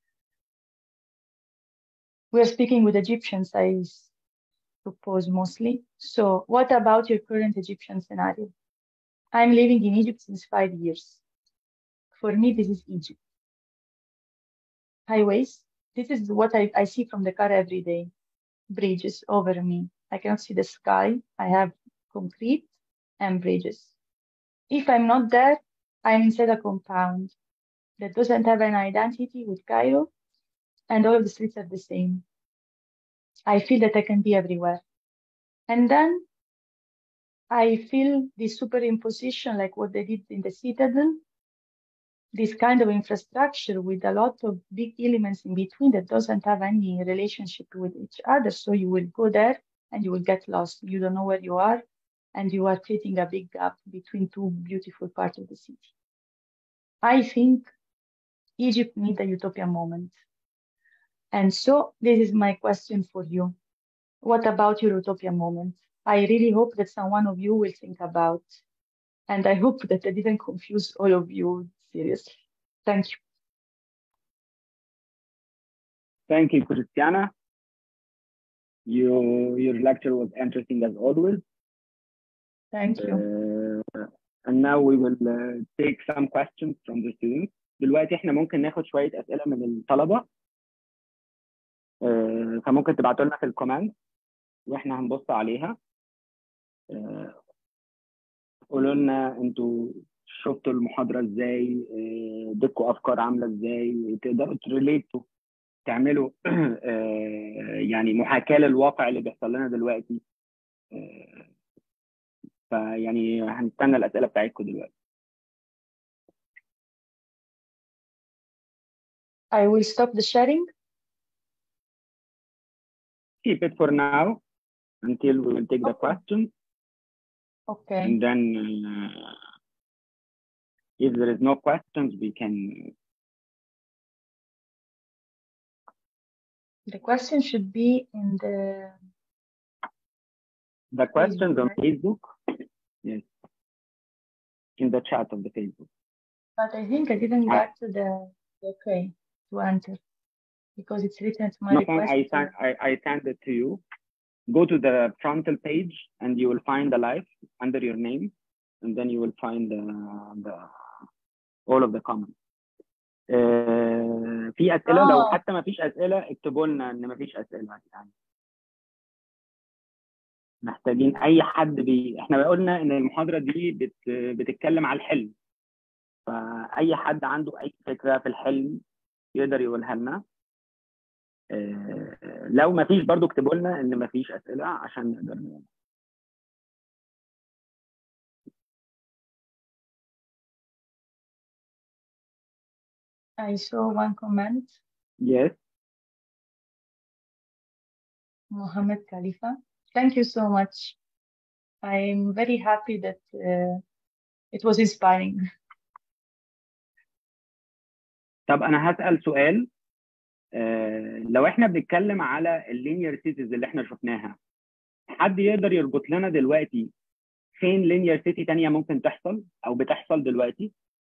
We are speaking with Egyptians, I suppose, mostly. So, what about your current Egyptian scenario? I'm living in Egypt since five years. For me, this is Egypt. Highways, this is what I, I see from the car every day. Bridges over me. I cannot see the sky. I have concrete and bridges. If I'm not there, I'm inside a compound that doesn't have an identity with Cairo, and all of the streets are the same. I feel that I can be everywhere. And then I feel this superimposition, like what they did in the Citadel, this kind of infrastructure with a lot of big elements in between that doesn't have any relationship with each other. So you will go there and you will get lost. You don't know where you are, and you are creating a big gap between two beautiful parts of the city. I think Egypt needs a utopian moment. And so this is my question for you. What about your utopian moment? I really hope that someone of you will think about, and I hope that I didn't confuse all of you seriously. Thank you. Thank you, Christiana. You, your lecture was interesting as always. Thank you. Uh, and now we will uh, take some questions from the students. دلوقتي احنا ممكن ناخد شوية أسئلة من الطلبة. Uh, فممكن تبعتوا لنا في الكومنت واحنا هنبص عليها. Uh, قولوا لنا انتوا شفتوا المحاضرة ازاي؟ uh, اديتكم أفكار عاملة ازاي؟ تقدروا تريليتوا تعملوا يعني محاكاة للواقع اللي بيحصل لنا دلوقتي. فيعني هنستنى الأسئلة بتاعتكم دلوقتي. I will stop the sharing. Keep it for now until we will take the Okay. questions. Okay. And then uh, if there is no questions, we can. The question should be in the The questions on right? Facebook, yes, in the chat of the Facebook. but I think I didn't I- get to the the okay to enter because it's written to my No, request. I to- sent I, I sent it to you. Go to the frontal page and you will find the live under your name, and then you will find the, the all of the comments. آه، في أسئلة لو آه. حتى ما فيش أسئلة اكتبوا لنا إن ما فيش أسئلة يعني محتاجين أي حد بي إحنا قلنا إن المحاضرة دي بت... بتتكلم على الحلم فأي حد عنده أي فكرة في الحلم يقدر يقولها لنا آه، لو ما فيش برضو اكتبوا لنا ان ما فيش اسئله عشان نقدر ن- I saw one comment, yes Mohammed Khalifa. Thank you so much. I'm very happy that uh, it was inspiring. طب انا هسال سؤال آه، لو احنا بنتكلم على اللينير سيتيز اللي احنا شفناها حد يقدر يربط لنا دلوقتي فين لينير سيتي تانية ممكن تحصل او بتحصل دلوقتي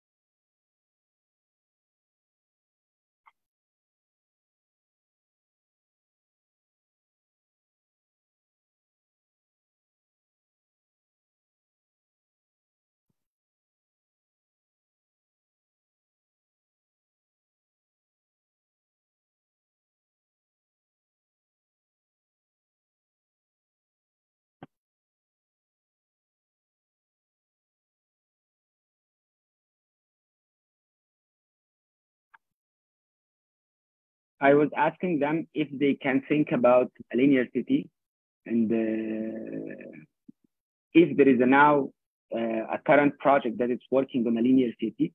I was asking them if they can think about a linear city and uh, if there is a now uh, a current project that is working on a linear city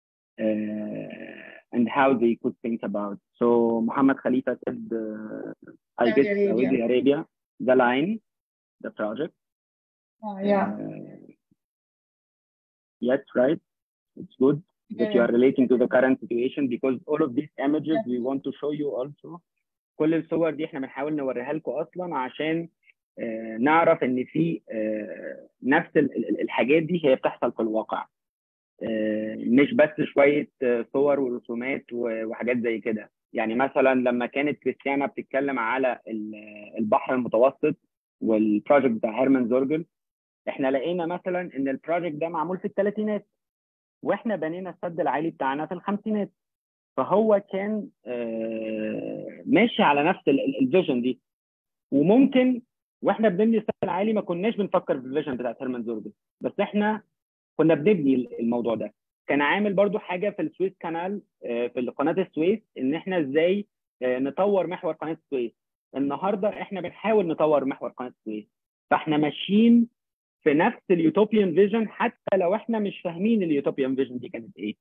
uh, and how they could think about. So Muhammad Khalifa said, uh, I Saudi guess Arabia. Saudi Arabia, the line, the project. Oh, yeah. Uh, yes, right. It's good that you Yeah. are relating to the current situation because all of these images we want to show you also. كل الصور دي احنا بنحاول نوريها لكم اصلا عشان آه، نعرف ان في آه، نفس ال- ال- الحاجات دي هي بتحصل في الواقع. آه، مش بس شويه آه، صور ورسومات و- وحاجات زي كده يعني مثلا لما كانت كريستيانا بتتكلم على ال- البحر المتوسط والبروجكت بتاع هيرمان زورجل احنا لقينا مثلا ان البروجكت ده معمول في الثلاثينات واحنا بنينا السد العالي بتاعنا في الخمسينات فهو كان آه، ماشي على نفس الفيجن دي وممكن واحنا بنبني السد العالي ما كناش بنفكر في الفيجن بتاعت هيرمان زورجل بس احنا كنا بنبني الموضوع ده كان عامل برضو حاجه في السويس كانال آه، في قناه السويس ان احنا ازاي آه، نطور محور قناه السويس النهارده احنا بنحاول نطور محور قناه السويس فاحنا ماشيين في نفس اليوتوبيان فيجن حتى لو احنا مش فاهمين اليوتوبيان فيجن دي كانت ايه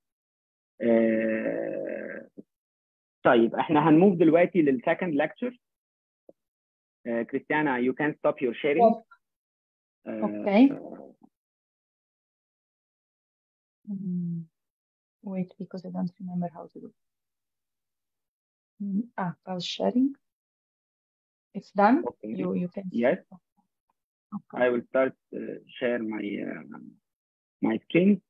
آه، طيب احنا هنموف دلوقتي للسكند ليكتشر كريستيانا you can stop your sharing آه، Okay. Mm, Wait, because I don't remember how to do. Mm, Ah, I was sharing. It's done. okay. You you can see. Yes. Okay. I will start uh, share my uh, my screen.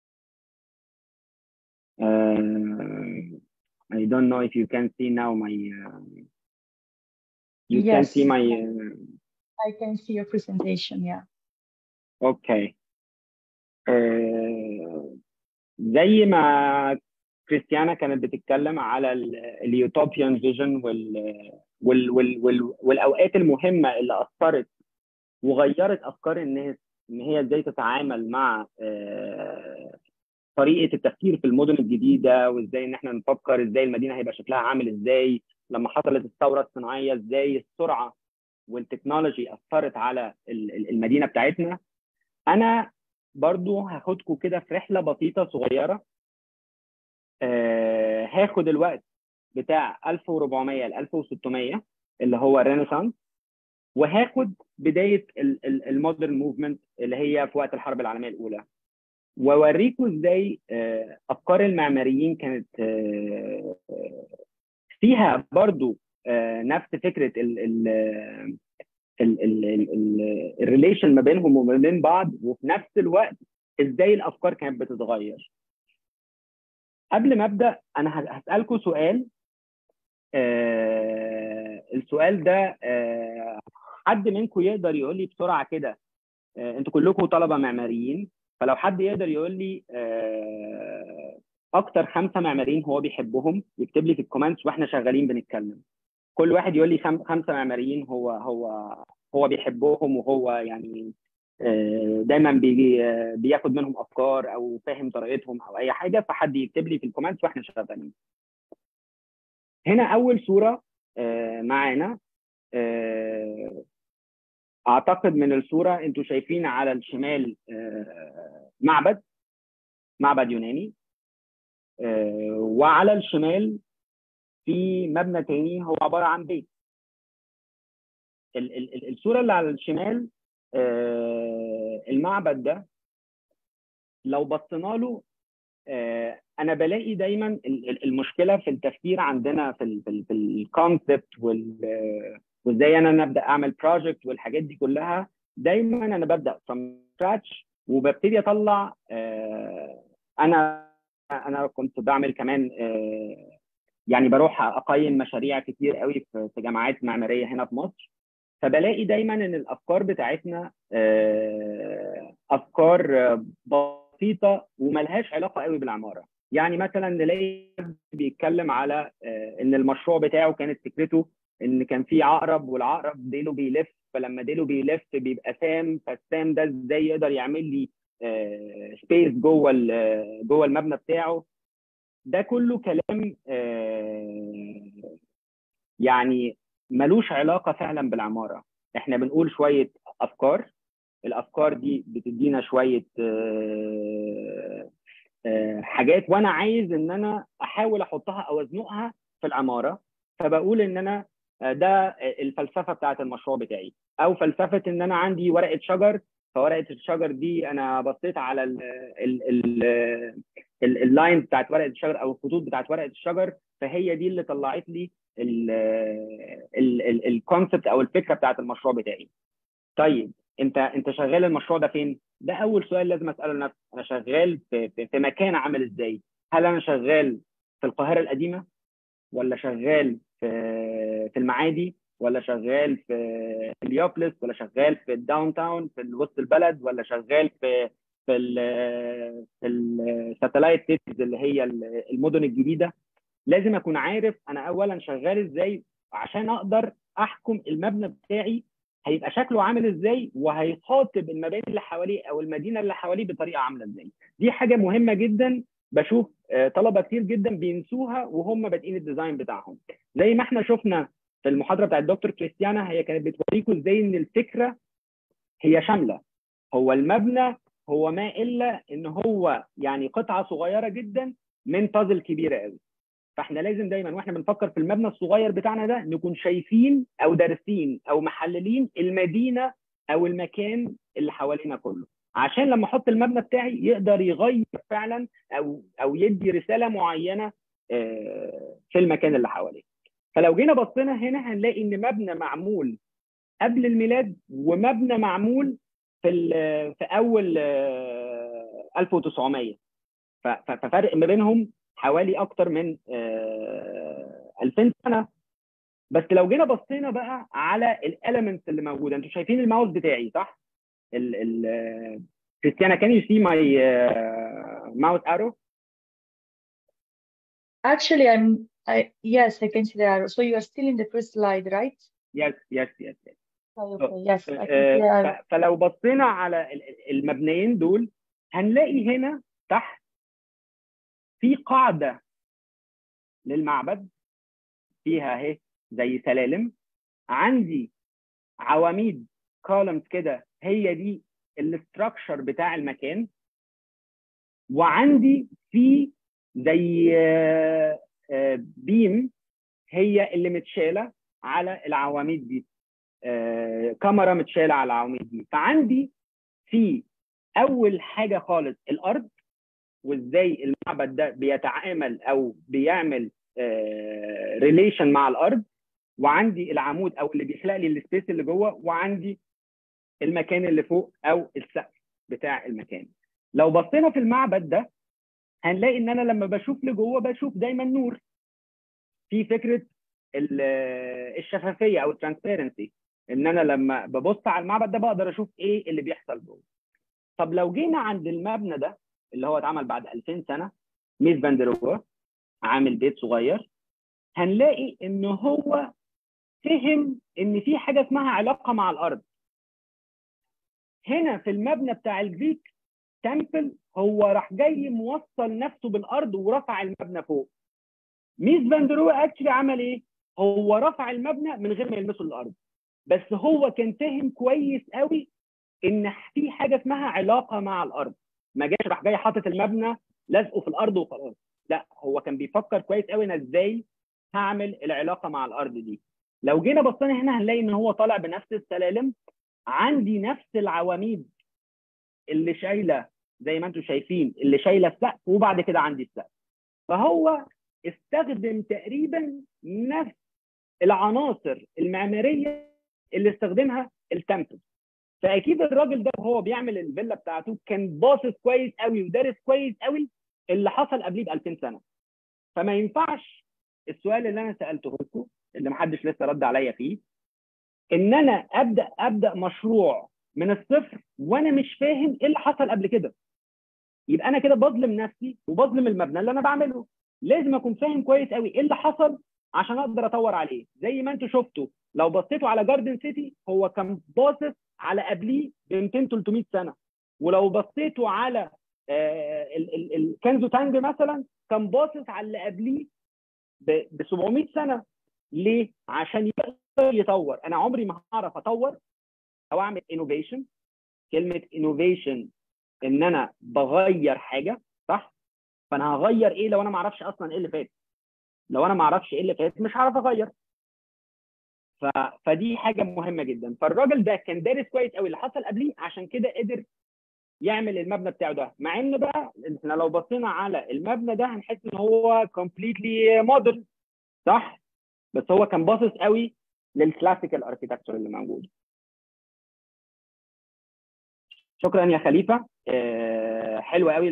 Uh, I don't know if you can see now my. Uh, you can Yes. see my. Uh, I can see your presentation. Yeah. okay. Uh, زي ما كريستيانا كانت بتتكلم على اليوتوبيان فيجن وال وال وال وال والاوقات المهمه اللي اثرت وغيرت افكار الناس ان هي ازاي تتعامل مع آه، طريقه التفكير في المدن الجديده وازاي ان احنا نفكر ازاي المدينه هيبقى شكلها عامل ازاي لما حصلت الثوره الصناعيه ازاي السرعه والتكنولوجي اثرت على ال- ال- المدينه بتاعتنا انا برضو هاخدكم كده في رحله بسيطه صغيره آه، هاخد الوقت بتاع 1400 ل 1600 اللي هو الرينيسانس وهاخد بدايه المودرن موفمنت اللي هي في وقت الحرب العالميه الاولى واوريكم ازاي آه، افكار المعماريين كانت آه، آه، فيها برضو آه، نفس فكره ال ال الريليشن ما بينهم وما بين بعض وفي نفس الوقت ازاي الافكار كانت بتتغير قبل ما ابدا انا ه- هسالكم سؤال آه السؤال ده آه حد منكم يقدر يقول لي بسرعه كده آه انتوا كلكم طلبه معماريين فلو حد يقدر يقول لي آه اكتر خمسه معماريين هو بيحبهم يكتب لي في الكومنتس واحنا شغالين بنتكلم كل واحد يقول لي خم- خمسه معماريين هو هو هو بيحبهم وهو يعني آه، دايما بيجي آه، بياخد منهم افكار او فاهم طريقتهم او اي حاجه فحد يكتب لي في الكومنتس واحنا شغالين هنا اول صوره آه، معانا آه، اعتقد من الصوره انتوا شايفين على الشمال آه، معبد معبد يوناني آه، وعلى الشمال في مبنى تاني هو عباره عن بيت ال- ال- ال- الصوره اللي على الشمال آه، المعبد ده لو بصينا له آه، انا بلاقي دايما ال- ال- المشكله في التفكير عندنا في ال في, ال في الكونسبت وازاي انا ابدا اعمل بروجكت والحاجات دي كلها دايما انا ببدا فروم سكراتش وببتدي اطلع آه، انا انا كنت بعمل كمان آه، يعني بروح اقيم مشاريع كتير قوي في في جامعات معماريه هنا في مصر فبلاقي دايما ان الافكار بتاعتنا آه، افكار آه، بسيطه وملهاش علاقه قوي بالعماره يعني مثلا نلاقي حد بيتكلم على آه، ان المشروع بتاعه كانت فكرته ان كان في عقرب والعقرب ديله بيلف فلما ديله بيلف بيبقى سام فالسام ده ازاي يقدر يعمل لي سبيس جوه ال- جوه المبنى بتاعه ده كله كلام آه، يعني ملوش علاقه فعلا بالعماره احنا بنقول شويه افكار الافكار دي بتدينا شويه آه، آه، حاجات وانا عايز ان انا احاول احطها او ازنقها في العماره فبقول ان انا آه، ده الفلسفه بتاعت المشروع بتاعي او فلسفه ان انا عندي ورقه شجر فورقه الشجر دي انا بصيت على ال ال ال ال- اللاين بتاعت ورقه الشجر او الخطوط بتاعت ورقه الشجر فهي دي اللي طلعت لي الكونسبت او الفكره بتاعت المشروع بتاعي طيب انت انت شغال المشروع ده فين ده اول سؤال لازم اساله لنفسي انا شغال في, في, في مكان عامل ازاي هل انا شغال في القاهره القديمه ولا شغال في في المعادي ولا شغال في اليوبلس ولا شغال في الداون تاون في وسط البلد ولا شغال في في ال في الساتلايت سيتيز اللي هي المدن الجديده لازم اكون عارف انا اولا شغال ازاي عشان اقدر احكم المبنى بتاعي هيبقى شكله عامل ازاي وهيخاطب المباني اللي حواليه او المدينه اللي حواليه بطريقه عامله ازاي دي حاجه مهمه جدا بشوف طلبه كتير جدا بينسوها وهم بادئين الديزاين بتاعهم زي ما احنا شفنا في المحاضره بتاعت الدكتور كريستيانا هي كانت بتوريكم ازاي ان الفكره هي شامله هو المبنى هو ما الا ان هو يعني قطعه صغيره جدا من بازل كبيره قوي فاحنا لازم دايما واحنا بنفكر في المبنى الصغير بتاعنا ده نكون شايفين او دارسين او محللين المدينه او المكان اللي حوالينا كله عشان لما احط المبنى بتاعي يقدر يغير فعلا او او يدي رساله معينه في المكان اللي حواليه فلو جينا بصينا هنا هنلاقي ان مبنى معمول قبل الميلاد ومبنى معمول في في اول 1900 ففرق ما بينهم حوالي اكتر من 2000 سنه بس لو جينا بصينا بقى على الاليمنتس اللي موجوده انتوا شايفين الماوس بتاعي صح؟ ال ال كريستيانا can you see my uh, mouse arrow? Actually, I'm I yes, I can see the arrow. So you are still in the first slide, right? Yes, yes, yes, yes. Okay, yes, I can see the arrow. فلو بصينا على المبنيين دول هنلاقي هنا تحت في قاعده للمعبد فيها اهي زي سلالم عندي عواميد كولمز كده هي دي الاستراكشر بتاع المكان وعندي في زي بيم هي اللي متشاله على العواميد دي كاميرا متشاله على العواميد دي فعندي في اول حاجه خالص الارض وازاي المعبد ده بيتعامل او بيعمل ريليشن مع الارض وعندي العمود او اللي بيخلق لي السبيس اللي جوه وعندي المكان اللي فوق او السقف بتاع المكان لو بصينا في المعبد ده هنلاقي ان انا لما بشوف لجوه بشوف دايما نور في فكره الشفافيه او الترانسبيرنسي ان انا لما ببص على المعبد ده بقدر اشوف ايه اللي بيحصل جوه طب لو جينا عند المبنى ده اللي هو اتعمل بعد 2000 سنه ميس فاندروفا عامل بيت صغير هنلاقي ان هو فهم ان في حاجه اسمها علاقه مع الارض هنا في المبنى بتاع الجريك تمبل هو راح جاي موصل نفسه بالارض ورفع المبنى فوق ميس فاندرو اكشلي عمل ايه هو رفع المبنى من غير ما يلمسه الارض بس هو كان فاهم كويس قوي ان في حاجه اسمها علاقه مع الارض ما جاش راح جاي حاطط المبنى لازقه في الارض وخلاص لا هو كان بيفكر كويس قوي انا ازاي هعمل العلاقه مع الارض دي لو جينا بصينا هنا هنلاقي ان هو طالع بنفس السلالم عندي نفس العواميد اللي شايله زي ما انتم شايفين اللي شايله السقف وبعد كده عندي السقف فهو استخدم تقريبا نفس العناصر المعماريه اللي استخدمها التمبل فاكيد الراجل ده وهو بيعمل الفيلا بتاعته كان باصص كويس قوي ودارس كويس قوي اللي حصل قبليه ب 2000 سنه فما ينفعش السؤال اللي انا سالته لكم اللي محدش لسه رد عليا فيه ان انا ابدا ابدا مشروع من الصفر وانا مش فاهم ايه اللي حصل قبل كده يبقى انا كده بظلم نفسي وبظلم المبنى اللي انا بعمله لازم اكون فاهم كويس قوي ايه اللي حصل عشان اقدر اطور عليه زي ما انتم شفتوا لو بصيتوا على جاردن سيتي هو كان باصص على قبليه ب 200 300 سنه ولو بصيتوا على آه الكنزو تانج مثلا كان باصص على اللي قبليه ب 700 سنه ليه؟ عشان يقدر يطور انا عمري ما هعرف اطور او اعمل انوفيشن كلمه انوفيشن ان انا بغير حاجه صح؟ فانا هغير ايه لو انا ما اعرفش اصلا ايه اللي فات؟ لو انا ما اعرفش ايه اللي فات مش هعرف اغير. ف... فدي حاجه مهمه جدا، فالراجل ده كان دارس كويس قوي اللي حصل قبليه عشان كده قدر يعمل المبنى بتاعه ده، مع ان بقى احنا لو بصينا على المبنى ده هنحس ان هو كومبليتلي مودرن صح؟ بس هو كان باصص قوي للكلاسيكال اركيتكتشر اللي موجود. شكرا يا خليفه حلوه قوي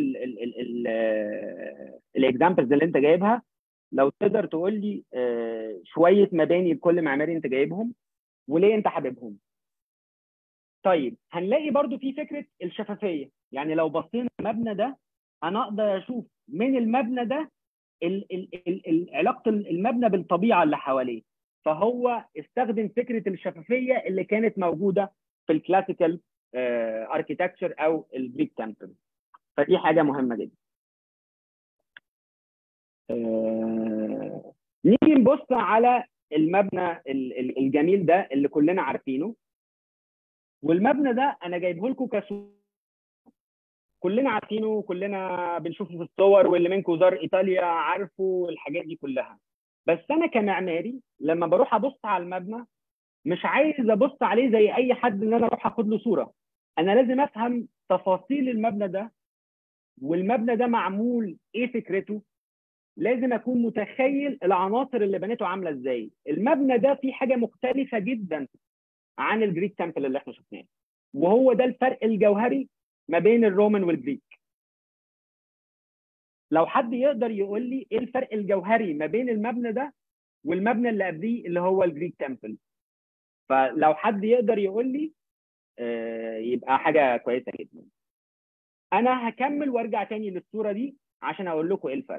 الاكزامبلز اللي انت جايبها لو تقدر تقول لي شويه مباني لكل معماري انت جايبهم وليه انت حاببهم طيب هنلاقي برضو في فكره الشفافيه يعني لو بصينا المبنى ده انا اقدر اشوف من المبنى ده ال ال ال ال علاقه المبنى بالطبيعه اللي حواليه فهو استخدم فكره الشفافيه اللي كانت موجوده في الكلاسيكال اركيتكتشر او الجريك تمبل فدي حاجه مهمه جدا آه نيجي نبص على المبنى الجميل ده اللي كلنا عارفينه والمبنى ده انا جايبه لكم كصوره كلنا عارفينه وكلنا بنشوفه في الصور واللي منكم زار ايطاليا عارفه والحاجات دي كلها بس انا كمعماري لما بروح ابص على المبنى مش عايز ابص عليه زي اي حد ان انا اروح اخد له صوره انا لازم افهم تفاصيل المبنى ده والمبنى ده معمول ايه فكرته لازم اكون متخيل العناصر اللي بنيته عامله ازاي المبنى ده فيه حاجه مختلفه جدا عن الجريك تمبل اللي احنا شفناه وهو ده الفرق الجوهري ما بين الرومان والجريك لو حد يقدر يقول لي ايه الفرق الجوهري ما بين المبنى ده والمبنى اللي قبليه اللي هو الجريك تمبل فلو حد يقدر يقول لي آه يبقى حاجه كويسه جدا انا هكمل وارجع تاني للصوره دي عشان اقول لكم ايه الفرق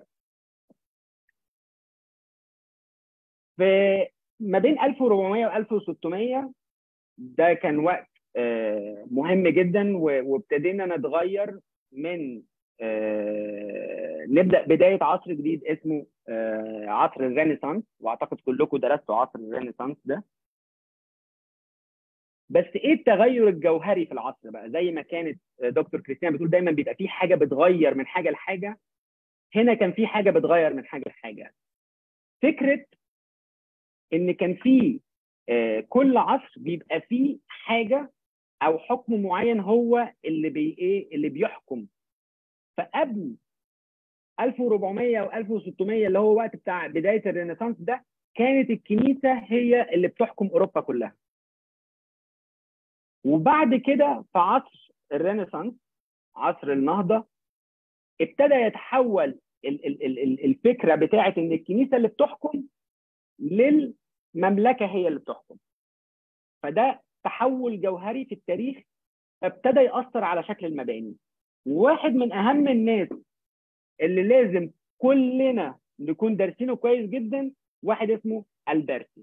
في ما بين 1400 و 1600 ده كان وقت آه مهم جدا وابتدينا نتغير من آه نبدا بدايه عصر جديد اسمه آه عصر الرينيسانس واعتقد كلكم درستوا عصر الرينيسانس ده بس ايه التغير الجوهري في العصر بقى زي ما كانت دكتور كريستيان بتقول دايما بيبقى في حاجه بتغير من حاجه لحاجه هنا كان في حاجه بتغير من حاجه لحاجه فكره ان كان في آه كل عصر بيبقى فيه حاجه او حكم معين هو اللي بي ايه اللي بيحكم فقبل 1400 و 1600 اللي هو وقت بتاع بدايه الرينيسانس ده كانت الكنيسه هي اللي بتحكم اوروبا كلها وبعد كده في عصر الرينيسانس عصر النهضه ابتدى يتحول الفكره بتاعه ان الكنيسه اللي بتحكم للمملكه هي اللي بتحكم فده تحول جوهري في التاريخ ابتدى ياثر على شكل المباني واحد من اهم الناس اللي لازم كلنا نكون دارسينه كويس جدا واحد اسمه البرتي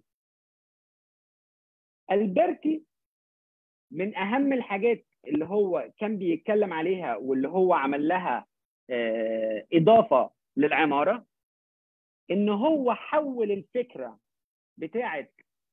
البرتي من اهم الحاجات اللي هو كان بيتكلم عليها واللي هو عمل لها اضافه للعماره ان هو حول الفكره بتاعه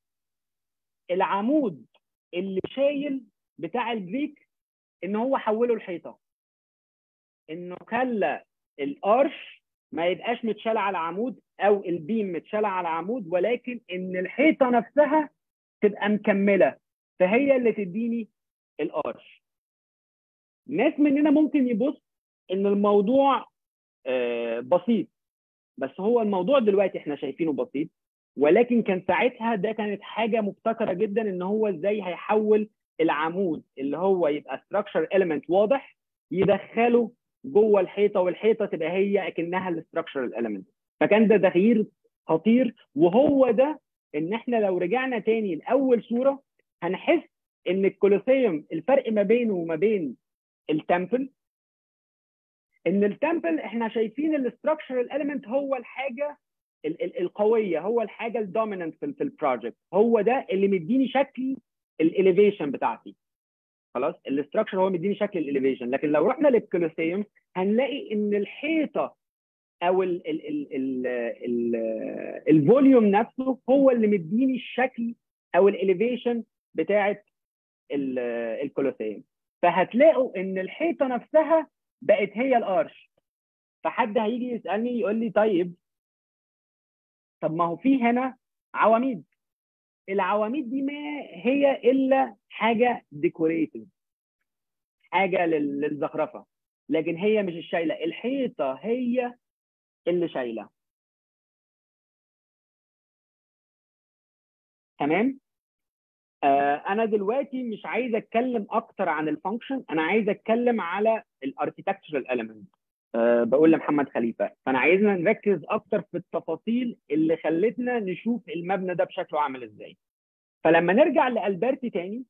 العمود اللي شايل بتاع الجريك ان هو حوله الحيطه انه خلى الارش ما يبقاش متشال على عمود او البيم متشال على عمود ولكن ان الحيطه نفسها تبقى مكمله فهي اللي تديني الارش ناس مننا ممكن يبص ان الموضوع بسيط بس هو الموضوع دلوقتي احنا شايفينه بسيط ولكن كان ساعتها ده كانت حاجه مبتكره جدا ان هو ازاي هيحول العمود اللي هو يبقى structure element واضح يدخله جوه الحيطه والحيطه تبقى هي اكنها الستراكشر element فكان ده تغيير خطير وهو ده ان احنا لو رجعنا تاني لاول صوره هنحس ان الكولوسيوم الفرق ما بينه وما بين التمبل ان التمبل احنا شايفين الاستراكشر element هو الحاجه ال ال القويه هو الحاجه الدوميننت في, في البروجكت هو ده اللي مديني شكل الاليفيشن بتاعتي خلاص الاستراكشر هو مديني شكل الاليفيشن لكن لو رحنا للكولوسيوم هنلاقي ان الحيطه او ال ال ال ال ال الفوليوم نفسه هو اللي مديني الشكل او الاليفيشن بتاعه الكولوسيوم فهتلاقوا ان الحيطه نفسها بقت هي الارش فحد هيجي يسالني يقول لي طيب طب ما هو في هنا عواميد العواميد دي ما هي الا حاجه ديكوريتيف حاجه للزخرفه لكن هي مش الشايله الحيطه هي اللي شايله تمام آه، انا دلوقتي مش عايز اتكلم اكتر عن الفانكشن انا عايز اتكلم على الاركيتكتشرال element أه بقول لمحمد خليفه فانا عايزنا نركز اكتر في التفاصيل اللي خلتنا نشوف المبنى ده بشكله عامل ازاي فلما نرجع لالبرتي تاني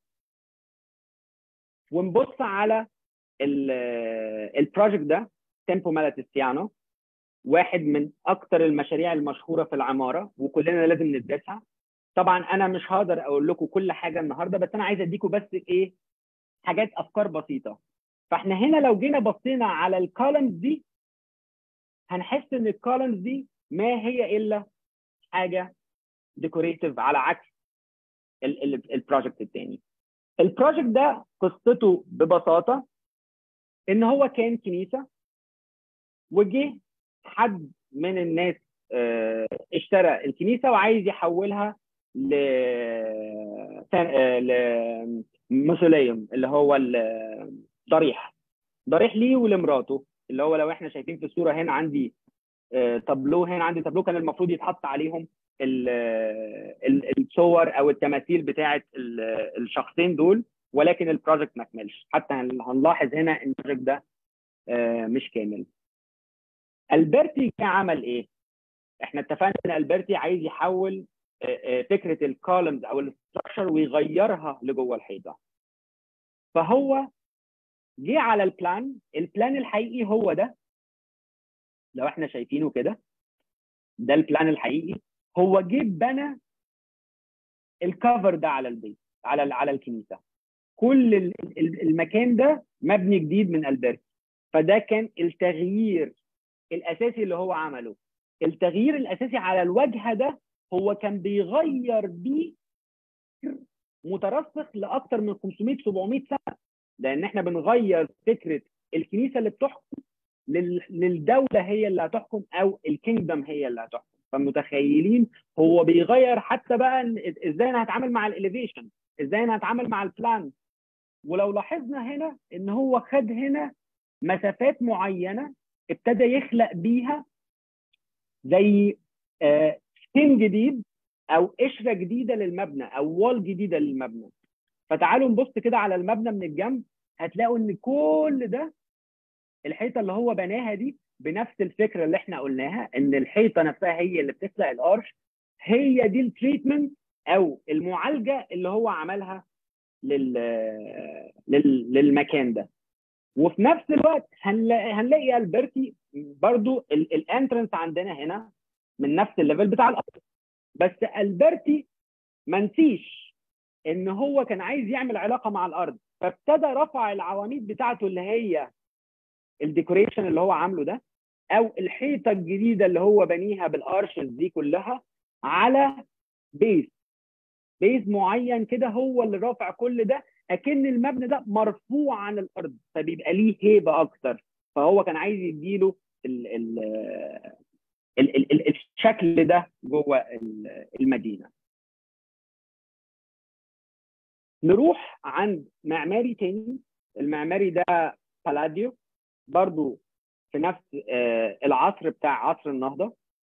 ونبص على البروجكت ده تيمبو مالاتيسيانو واحد من اكتر المشاريع المشهوره في العماره وكلنا لازم ندرسها طبعا انا مش هقدر اقول لكم كل حاجه النهارده بس انا عايز اديكم بس ايه حاجات افكار بسيطه فاحنا هنا لو جينا بصينا على الكولمز دي هنحس ان الكولمز دي ما هي الا حاجه ديكوريتيف على عكس البروجكت الثاني البروجكت ده قصته ببساطه ان هو كان كنيسه وجه حد من الناس آه، اشترى الكنيسه وعايز يحولها ل لموسوليوم اللي هو ضريح ضريح ليه ولمراته اللي هو لو احنا شايفين في الصوره هنا عندي آه، تابلو هنا عندي تابلو كان المفروض يتحط عليهم ال- ال- الصور او التماثيل بتاعه ال- الشخصين دول ولكن البروجكت ما كملش حتى هن- هنلاحظ هنا ان البروجكت ده آه، مش كامل البرتي كان عمل ايه؟ احنا اتفقنا ان البرتي عايز يحول آه، آه، فكره الكولمز او الاستراكشر ويغيرها لجوه الحيطه فهو جه على البلان البلان الحقيقي هو ده لو احنا شايفينه كده ده البلان الحقيقي هو جه بنى الكفر ده على البيت على ال- على الكنيسه كل ال- ال- المكان ده مبني جديد من البرتي فده كان التغيير الاساسي اللي هو عمله التغيير الاساسي على الواجهه ده هو كان بيغير بيه مترسخ لاكثر من 500 700 سنه لان احنا بنغير فكره الكنيسه اللي بتحكم لل- للدوله هي اللي هتحكم او الكينجدم هي اللي هتحكم فمتخيلين هو بيغير حتى بقى إن- ازاي انا هتعامل مع الاليفيشن ازاي انا هتعامل مع البلان ولو لاحظنا هنا ان هو خد هنا مسافات معينه ابتدى يخلق بيها زي آه، سكين جديد او قشره جديده للمبنى او وال جديده للمبنى فتعالوا نبص كده على المبنى من الجنب هتلاقوا ان كل ده الحيطه اللي هو بناها دي بنفس الفكره اللي احنا قلناها ان الحيطه نفسها هي اللي بتخلق الارش هي دي التريتمنت او المعالجه اللي هو عملها لل... لل... للمكان ده وفي نفس الوقت هنلاقي, هنلاقي البرتي برضو الانترنس عندنا هنا من نفس الليفل بتاع الارض بس البرتي ما نسيش ان هو كان عايز يعمل علاقه مع الارض فابتدى رفع العواميد بتاعته اللي هي الديكوريشن اللي هو عامله ده او الحيطه الجديده اللي هو بنيها بالارشز دي كلها على بيز بيز معين كده هو اللي رافع كل ده اكن المبنى ده مرفوع عن الارض فبيبقى ليه هيبه اكتر فهو كان عايز يديله ال ال ال ال ال الشكل ده جوه ال- المدينه نروح عند معماري تاني المعماري ده بلاديو برضو في نفس آه، العصر بتاع عصر النهضه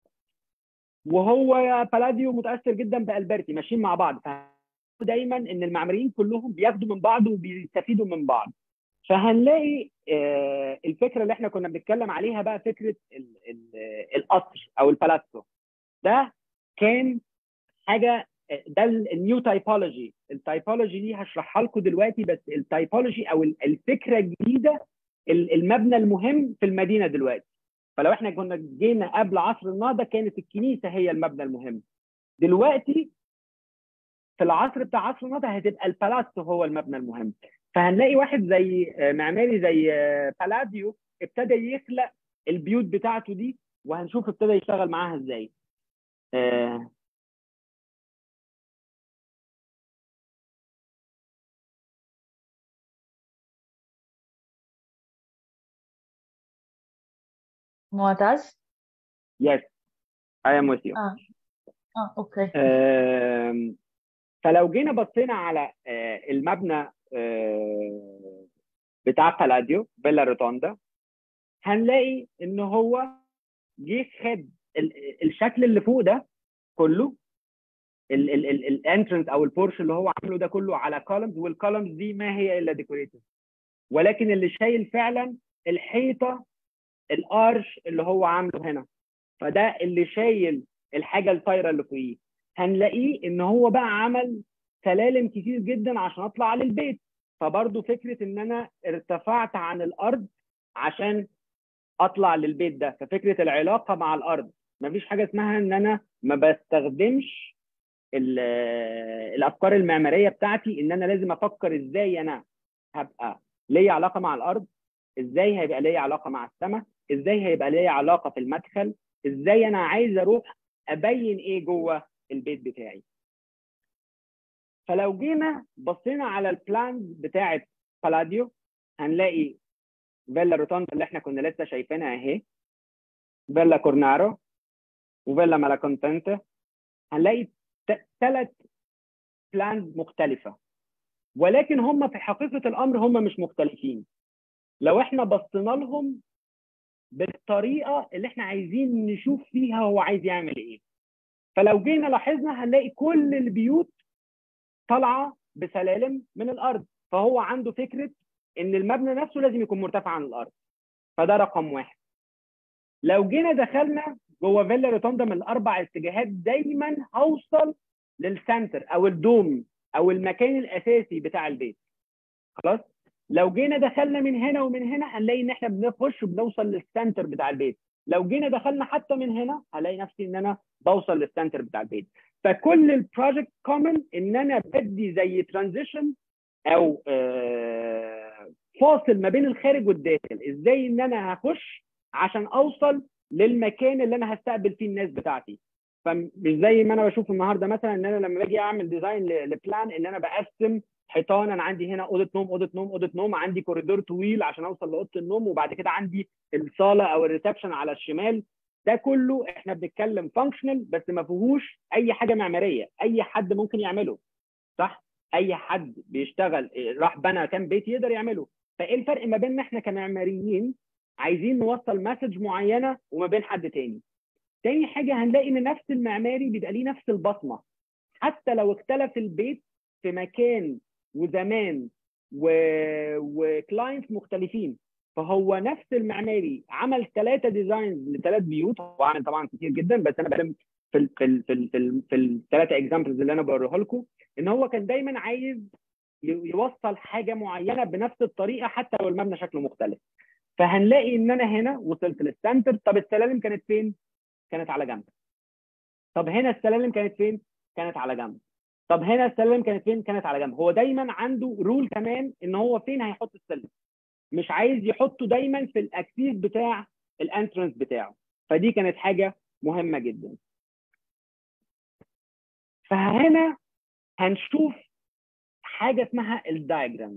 وهو بلاديو متاثر جدا بالبرتي ماشيين مع بعض دايما ان المعماريين كلهم بياخدوا من بعض وبيستفيدوا من بعض فهنلاقي آه، الفكره اللي احنا كنا بنتكلم عليها بقى فكره ال- ال- القصر او البالاتسو ده كان حاجه ده النيو تايبولوجي التايبولوجي دي هشرحها لكم دلوقتي بس التايبولوجي او ال- الفكره الجديده ال- المبنى المهم في المدينه دلوقتي فلو احنا كنا جينا قبل عصر النهضه كانت الكنيسه هي المبنى المهم دلوقتي في العصر بتاع عصر النهضه هتبقى البالاتسو هو المبنى المهم فهنلاقي واحد زي آه، معماري زي آه، بلاديو ابتدى يخلق البيوت بتاعته دي وهنشوف ابتدى يشتغل معاها ازاي آه، معتز yes I am with you اه اه اوكي آم، فلو جينا بصينا على آه، المبنى آه، بتاع بلاديو فيلا روتوندا هنلاقي ان هو جه خد ال- الشكل اللي فوق ده كله الانترنس او البورش اللي هو عامله ده كله على كولمز والكولمز دي ما هي الا ديكوريتيف ولكن اللي شايل فعلا الحيطه الارش اللي هو عامله هنا فده اللي شايل الحاجه الطايره اللي فوقيه هنلاقيه ان هو بقى عمل سلالم كتير جدا عشان اطلع للبيت فبرضه فكره ان انا ارتفعت عن الارض عشان اطلع للبيت ده ففكره العلاقه مع الارض مفيش حاجه اسمها ان انا ما بستخدمش الافكار المعماريه بتاعتي ان انا لازم افكر ازاي انا هبقى ليا علاقه مع الارض ازاي هيبقى ليا علاقه مع السماء ازاي هيبقى ليا علاقه في المدخل ازاي انا عايز اروح ابين ايه جوه البيت بتاعي فلو جينا بصينا على البلانز بتاعه بلاديو هنلاقي فيلا روتوندا اللي احنا كنا لسه شايفينها اهي فيلا كورنارو وفيلا مالاكونتنت هنلاقي ثلاث بلانز مختلفه ولكن هم في حقيقه الامر هم مش مختلفين لو احنا بصينا لهم بالطريقه اللي احنا عايزين نشوف فيها هو عايز يعمل ايه فلو جينا لاحظنا هنلاقي كل البيوت طالعه بسلالم من الارض فهو عنده فكره ان المبنى نفسه لازم يكون مرتفع عن الارض فده رقم واحد لو جينا دخلنا جوه فيلا روتوندا من الاربع اتجاهات دايما هوصل للسنتر او الدوم او المكان الاساسي بتاع البيت خلاص لو جينا دخلنا من هنا ومن هنا هنلاقي ان احنا بنخش وبنوصل للسنتر بتاع البيت لو جينا دخلنا حتى من هنا هلاقي نفسي ان انا بوصل للسنتر بتاع البيت فكل البروجكت كومن ان انا بدي زي ترانزيشن او آه فاصل ما بين الخارج والداخل ازاي ان انا هخش عشان اوصل للمكان اللي انا هستقبل فيه الناس بتاعتي فمش زي ما انا بشوف النهارده مثلا ان انا لما باجي اعمل ديزاين لبلان ان انا بقسم حيطان انا عندي هنا اوضه نوم اوضه نوم اوضه نوم عندي كوريدور طويل عشان اوصل لاوضه النوم وبعد كده عندي الصاله او الريسبشن على الشمال ده كله احنا بنتكلم فانكشنال بس ما فيهوش اي حاجه معماريه اي حد ممكن يعمله صح اي حد بيشتغل راح بنى كام بيت يقدر يعمله فايه الفرق ما بيننا احنا كمعماريين عايزين نوصل مسج معينه وما بين حد تاني تاني حاجه هنلاقي ان نفس المعماري بيبقى ليه نفس البصمه حتى لو اختلف البيت في مكان وزمان و... وكلاينتس مختلفين فهو نفس المعماري عمل ثلاثه ديزاينز لثلاث بيوت هو عمل طبعا كتير جدا بس انا بتكلم في ال في ال في ال في, ال في الثلاثه اكزامبلز اللي انا بوريها لكم ان هو كان دايما عايز يوصل حاجه معينه بنفس الطريقه حتى لو المبنى شكله مختلف فهنلاقي ان انا هنا وصلت للسنتر طب السلالم كانت فين؟ كانت على جنب طب هنا السلالم كانت فين؟ كانت على جنب طب هنا السلالم كانت فين؟ كانت على جنب هو دايما عنده رول كمان ان هو فين هيحط السلم مش عايز يحطه دايما في الاكسيس بتاع الانترنس بتاعه فدي كانت حاجه مهمه جدا فهنا هنشوف حاجه اسمها الدايجرام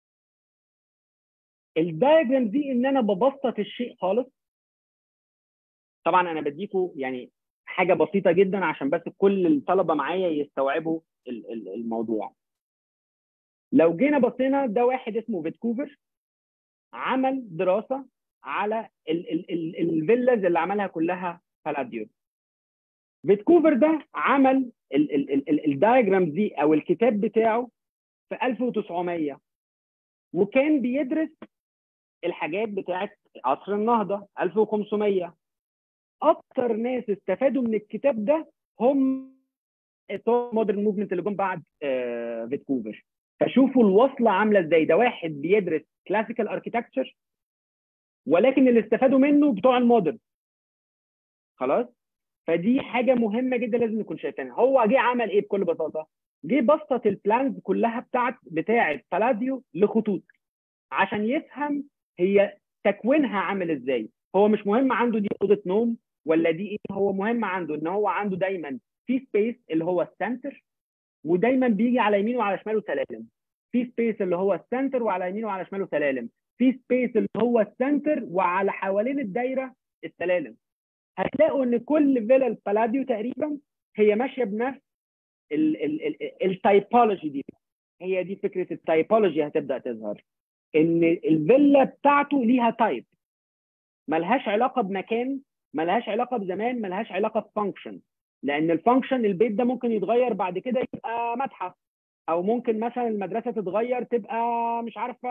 الدايجرام دي ان انا ببسط الشيء خالص طبعا انا بديكوا يعني حاجه بسيطه جدا عشان بس كل الطلبه معايا يستوعبوا الموضوع لو جينا بصينا ده واحد اسمه فيتكوفر عمل دراسه على الفيلاز اللي عملها كلها بلاديو فيتكوفر ده عمل الدايجرام دي او الكتاب بتاعه في 1900 وكان بيدرس الحاجات بتاعت عصر النهضه 1500 اكتر ناس استفادوا من الكتاب ده هم مودرن موفمنت اللي جم بعد آه فيتكوفر فشوفوا الوصله عامله ازاي ده واحد بيدرس كلاسيكال اركيتكتشر ولكن اللي استفادوا منه بتوع المودرن خلاص فدي حاجه مهمه جدا لازم نكون شايفينها هو جه عمل ايه بكل بساطه جه بسط البلانز كلها بتاعت بتاعه بلاديو لخطوط عشان يفهم هي تكوينها عامل ازاي هو مش مهم عنده دي اوضه نوم ولا دي ايه هو مهم عنده ان هو عنده دايما في سبيس اللي هو السنتر ودايما بيجي على يمينه وعلى شماله سلالم في سبيس اللي هو السنتر وعلى يمينه وعلى شماله سلالم في سبيس اللي هو السنتر وعلى حوالين الدايره السلالم هتلاقوا ان كل فيلا البلاديو تقريبا هي ماشيه بنفس التايبولوجي دي هي دي فكره التايبولوجي هتبدا تظهر ان الفيلا بتاعته ليها تايب ملهاش علاقه بمكان ملهاش علاقه بزمان ملهاش علاقه بفانكشن لان الفانكشن البيت ده ممكن يتغير بعد كده يبقى متحف او ممكن مثلا المدرسه تتغير تبقى مش عارفه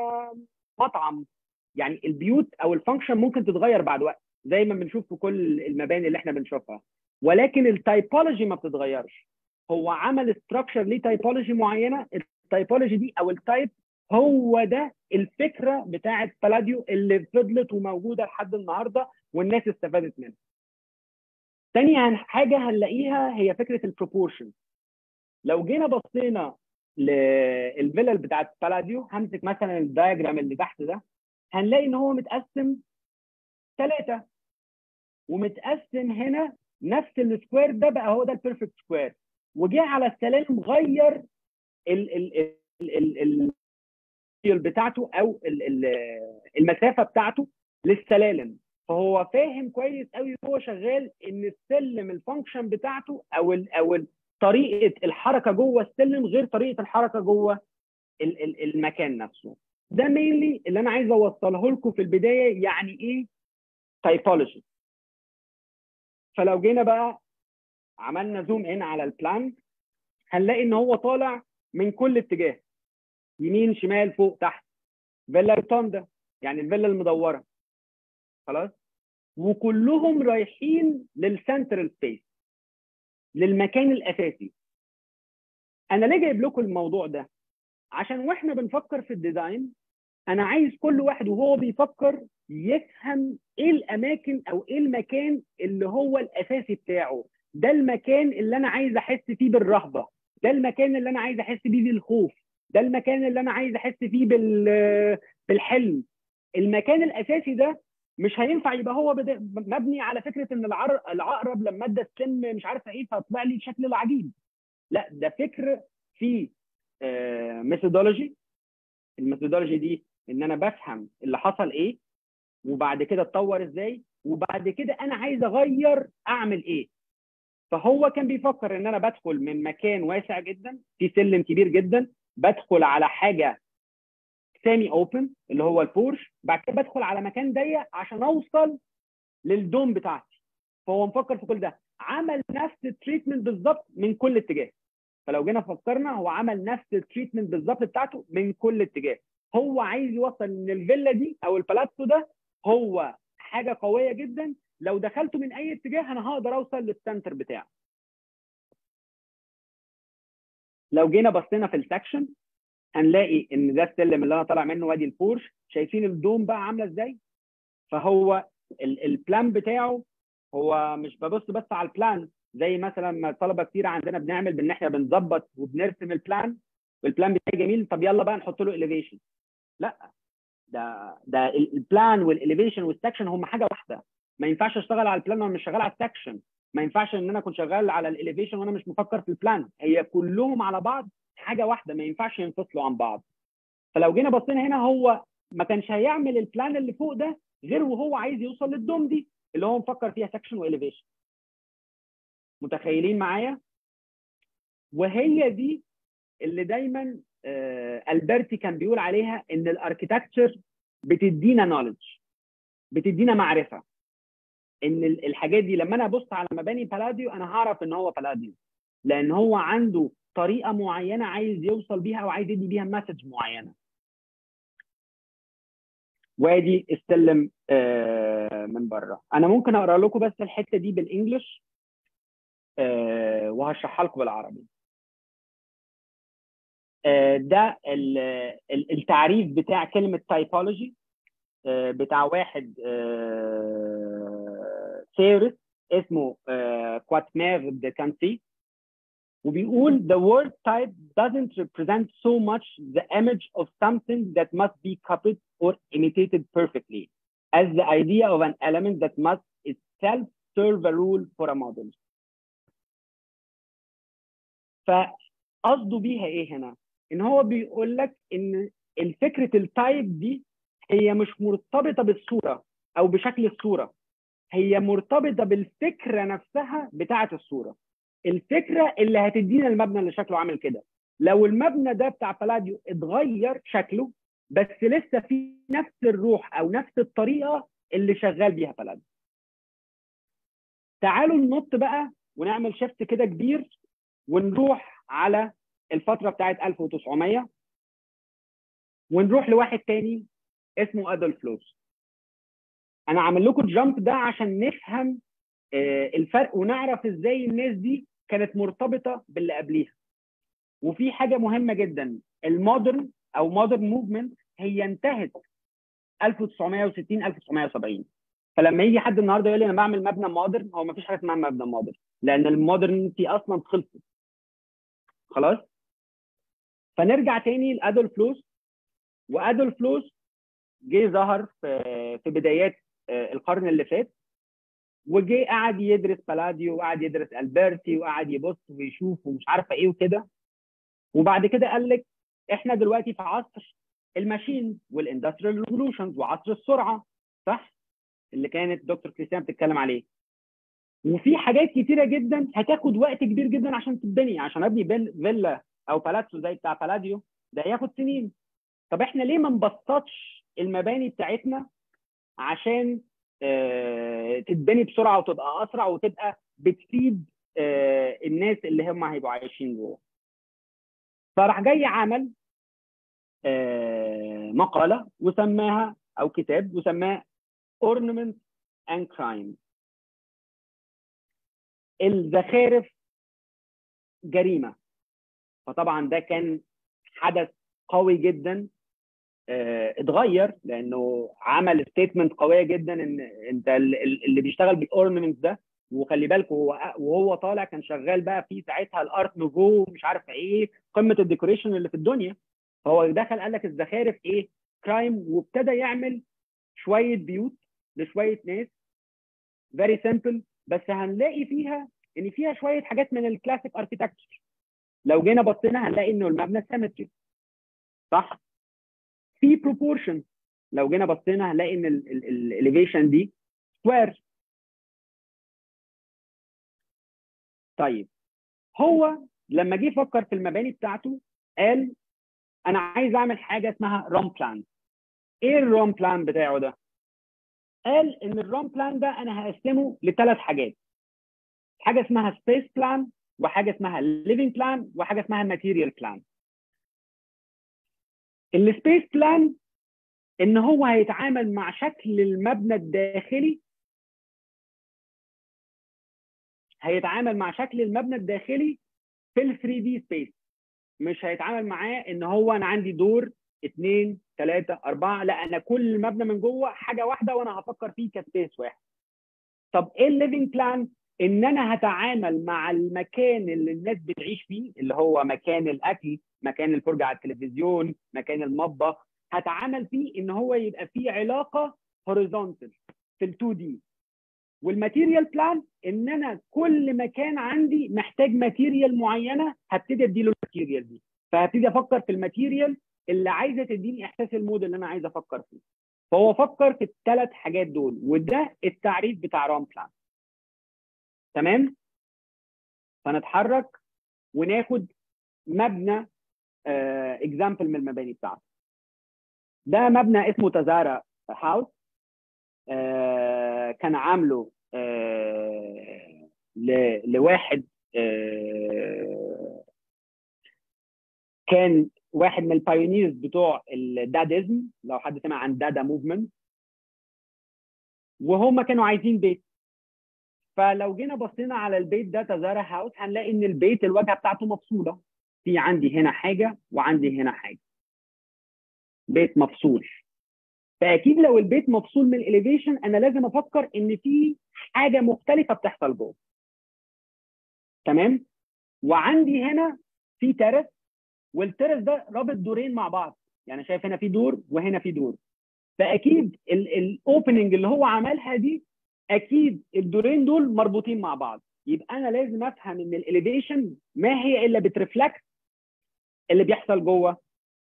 مطعم يعني البيوت او الفانكشن ممكن تتغير بعد وقت زي ما بنشوف في كل المباني اللي احنا بنشوفها ولكن التايبولوجي ما بتتغيرش هو عمل ستراكشر ليه تايبولوجي معينه التايبولوجي دي او التايب هو ده الفكره بتاعه بلاديو اللي فضلت وموجوده لحد النهارده والناس استفادت منها. تاني حاجه هنلاقيها هي فكره البروبورشن. لو جينا بصينا للفيلل بتاعت بلاديو همسك مثلا الدايجرام اللي تحت ده هنلاقي ان هو متقسم ثلاثه ومتقسم هنا نفس السكوير ده بقى هو ده البيرفكت سكوير وجه على السلالم غير ال ال ال ال ال بتاعته او ال ال المسافه بتاعته للسلالم فهو فاهم كويس قوي وهو شغال ان السلم الفانكشن بتاعته او ال او ال طريقه الحركه جوه السلم غير طريقه الحركه جوه ال ال المكان نفسه ده مينلي اللي انا عايز اوصله لكم في البدايه يعني ايه تايبولوجي فلو جينا بقى عملنا زوم ان على البلان هنلاقي ان هو طالع من كل اتجاه يمين شمال فوق تحت فيلا روتوندا يعني الفيلا المدوره خلاص وكلهم رايحين للسنترال سبيس للمكان الاساسي انا ليه جايب لكم الموضوع ده عشان واحنا بنفكر في الديزاين انا عايز كل واحد وهو بيفكر يفهم ايه الاماكن او ايه المكان اللي هو الاساسي بتاعه ده المكان اللي انا عايز احس فيه بالرهبه ده المكان اللي انا عايز احس فيه بالخوف ده المكان اللي انا عايز احس فيه بال بالحلم المكان الاساسي ده مش هينفع يبقى هو بدا... مبني على فكره ان العر... العقرب لما ادى السم مش عارف ايه فطلع لي الشكل العجيب لا ده فكر في ميثودولوجي الميثودولوجي دي ان انا بفهم اللي حصل ايه وبعد كده اتطور ازاي وبعد كده انا عايز اغير اعمل ايه فهو كان بيفكر ان انا بدخل من مكان واسع جدا في سلم كبير جدا بدخل على حاجه سامي اوبن اللي هو البورش بعد كده بدخل على مكان ضيق عشان اوصل للدوم بتاعتي فهو مفكر في كل ده عمل نفس التريتمنت بالظبط من كل اتجاه فلو جينا فكرنا هو عمل نفس التريتمنت بالظبط بتاعته من كل اتجاه هو عايز يوصل ان الفيلا دي او البالاتو ده هو حاجه قويه جدا لو دخلته من اي اتجاه انا هقدر اوصل للسنتر بتاعه لو جينا بصينا في السكشن هنلاقي ان ده السلم اللي انا طالع منه وادي البورش شايفين الدوم بقى عامله ازاي فهو البلان بتاعه هو مش ببص بس على البلان زي مثلا ما طلبه كتير عندنا بنعمل بان احنا بنظبط وبنرسم البلان والبلان بتاعي جميل طب يلا بقى نحط له اليفيشن لا ده ده البلان والاليفيشن والسكشن هم حاجه واحده ما ينفعش اشتغل على البلان وانا مش شغال على السكشن ما ينفعش ان انا اكون شغال على الاليفيشن وانا مش مفكر في البلان هي كلهم على بعض حاجه واحده ما ينفعش ينفصلوا عن بعض فلو جينا بصينا هنا هو ما كانش هيعمل البلان اللي فوق ده غير وهو عايز يوصل للدوم دي اللي هو مفكر فيها سكشن واليفيشن متخيلين معايا وهي دي اللي دايما آه البرتي كان بيقول عليها ان الاركيتكتشر بتدينا نولج بتدينا معرفه ان الحاجات دي لما انا ابص على مباني بلاديو انا هعرف ان هو بلاديو لان هو عنده طريقه معينه عايز يوصل بيها او عايز يدي بيها مسج معينه وادي السلم آه من بره انا ممكن اقرا لكم بس الحته دي بالانجلش آه وهشرحها لكم بالعربي آه ده التعريف بتاع كلمه تايبولوجي بتاع واحد ثيوريس اسمه كواتمير دي كانتي وبيقول the word type doesn't represent so much the image of something that must be copied or imitated perfectly as the idea of an element that must itself serve a rule for a model. فقصده بيها ايه هنا؟ ان هو بيقول لك ان الفكره التايب دي هي مش مرتبطه بالصوره او بشكل الصوره هي مرتبطه بالفكره نفسها بتاعه الصوره الفكره اللي هتدينا المبنى اللي شكله عامل كده لو المبنى ده بتاع بلاديو اتغير شكله بس لسه في نفس الروح او نفس الطريقه اللي شغال بيها بلاديو تعالوا ننط بقى ونعمل شيفت كده كبير ونروح على الفتره بتاعت 1900 ونروح لواحد تاني اسمه ادولف لوس انا عامل لكم الجامب ده عشان نفهم آه، الفرق ونعرف ازاي الناس دي كانت مرتبطه باللي قبليها وفي حاجه مهمه جدا المودرن او مودرن موفمنت هي انتهت 1960 1970 فلما يجي حد النهارده يقول لي انا بعمل مبنى مودرن هو ما فيش حاجه اسمها مبنى مودرن لان المودرنتي اصلا خلصت خلاص فنرجع تاني لادولف لوس وادولف لوس جه ظهر في في بدايات آه، القرن اللي فات وجه قعد يدرس بلاديو وقعد يدرس البرتي وقعد يبص ويشوف ومش عارفه ايه وكده وبعد كده قال لك احنا دلوقتي في عصر الماشين والاندستريال ريفولوشنز وعصر السرعه صح اللي كانت دكتور كريستيان بتتكلم عليه وفي حاجات كتيره جدا هتاخد وقت كبير جدا عشان تتبني عشان ابني بيل- فيلا او بالاتسو زي بتاع بلاديو ده هياخد سنين طب احنا ليه ما نبسطش المباني بتاعتنا عشان آه، تتبني بسرعه وتبقى اسرع وتبقى بتفيد آه، الناس اللي هم هيبقوا عايشين جوه فراح جاي عمل آه، مقاله وسماها او كتاب وسماه ornament and crime الزخارف جريمه فطبعا ده كان حدث قوي جدا آه، اتغير لانه عمل ستيتمنت قويه جدا ان انت ال- ال- اللي بيشتغل بالاورنمنتس ده وخلي بالك هو وهو طالع كان شغال بقى في ساعتها الارت نوفو مش عارف ايه قمه الديكوريشن اللي في الدنيا فهو دخل قال لك الزخارف ايه كرايم وابتدى يعمل شويه بيوت لشويه ناس فيري سمبل بس هنلاقي فيها ان فيها شويه حاجات من الكلاسيك اركيتكتشر لو جينا بصينا هنلاقي انه المبنى سيمتري صح في بروبورشن لو جينا بصينا هنلاقي ان الاليفيشن دي سكوير طيب هو لما جه يفكر في المباني بتاعته قال انا عايز اعمل حاجه اسمها روم بلان ايه الروم بلان بتاعه ده قال ان الروم بلان ده انا هقسمه لثلاث حاجات حاجه اسمها سبيس بلان وحاجه اسمها ليفنج بلان وحاجه اسمها ماتيريال بلان السبيس بلان ان هو هيتعامل مع شكل المبنى الداخلي هيتعامل مع شكل المبنى الداخلي في ال 3 دي سبيس مش هيتعامل معاه ان هو انا عندي دور اثنين ثلاثة أربعة لا أنا كل مبنى من جوه حاجة واحدة وأنا هفكر فيه كسبيس واحد. طب إيه الليفنج بلان؟ إن أنا هتعامل مع المكان اللي الناس بتعيش فيه اللي هو مكان الأكل، مكان الفرجة على التلفزيون، مكان المطبخ، هتعامل فيه إن هو يبقى فيه علاقة هوريزونتال في ال 2 دي. والماتيريال بلان ان انا كل مكان عندي محتاج ماتيريال معينه هبتدي اديله الماتيريال دي فهبتدي افكر في الماتيريال اللي عايزه تديني احساس المود اللي انا عايز افكر فيه فهو فكر في الثلاث حاجات دول وده التعريف بتاع رام بلان تمام فنتحرك وناخد مبنى اكزامبل من المباني بتاعته ده مبنى اسمه تزارا هاوس آه كان عامله آه ل- لواحد آه كان واحد من البايونيرز بتوع الداديزم لو حد سمع عن دادا موفمنت وهم كانوا عايزين بيت فلو جينا بصينا على البيت ده تزارا هاوس هنلاقي ان البيت الواجهه بتاعته مفصوله في عندي هنا حاجه وعندي هنا حاجه بيت مفصول فاكيد لو البيت مفصول من الاليفيشن انا لازم افكر ان في حاجه مختلفه بتحصل جوه تمام وعندي هنا في ترس والترس ده رابط دورين مع بعض يعني شايف هنا في دور وهنا في دور فاكيد الاوبننج اللي هو عملها دي اكيد الدورين دول مربوطين مع بعض يبقى انا لازم افهم ان الاليفيشن ما هي الا بترفلكت اللي بيحصل جوه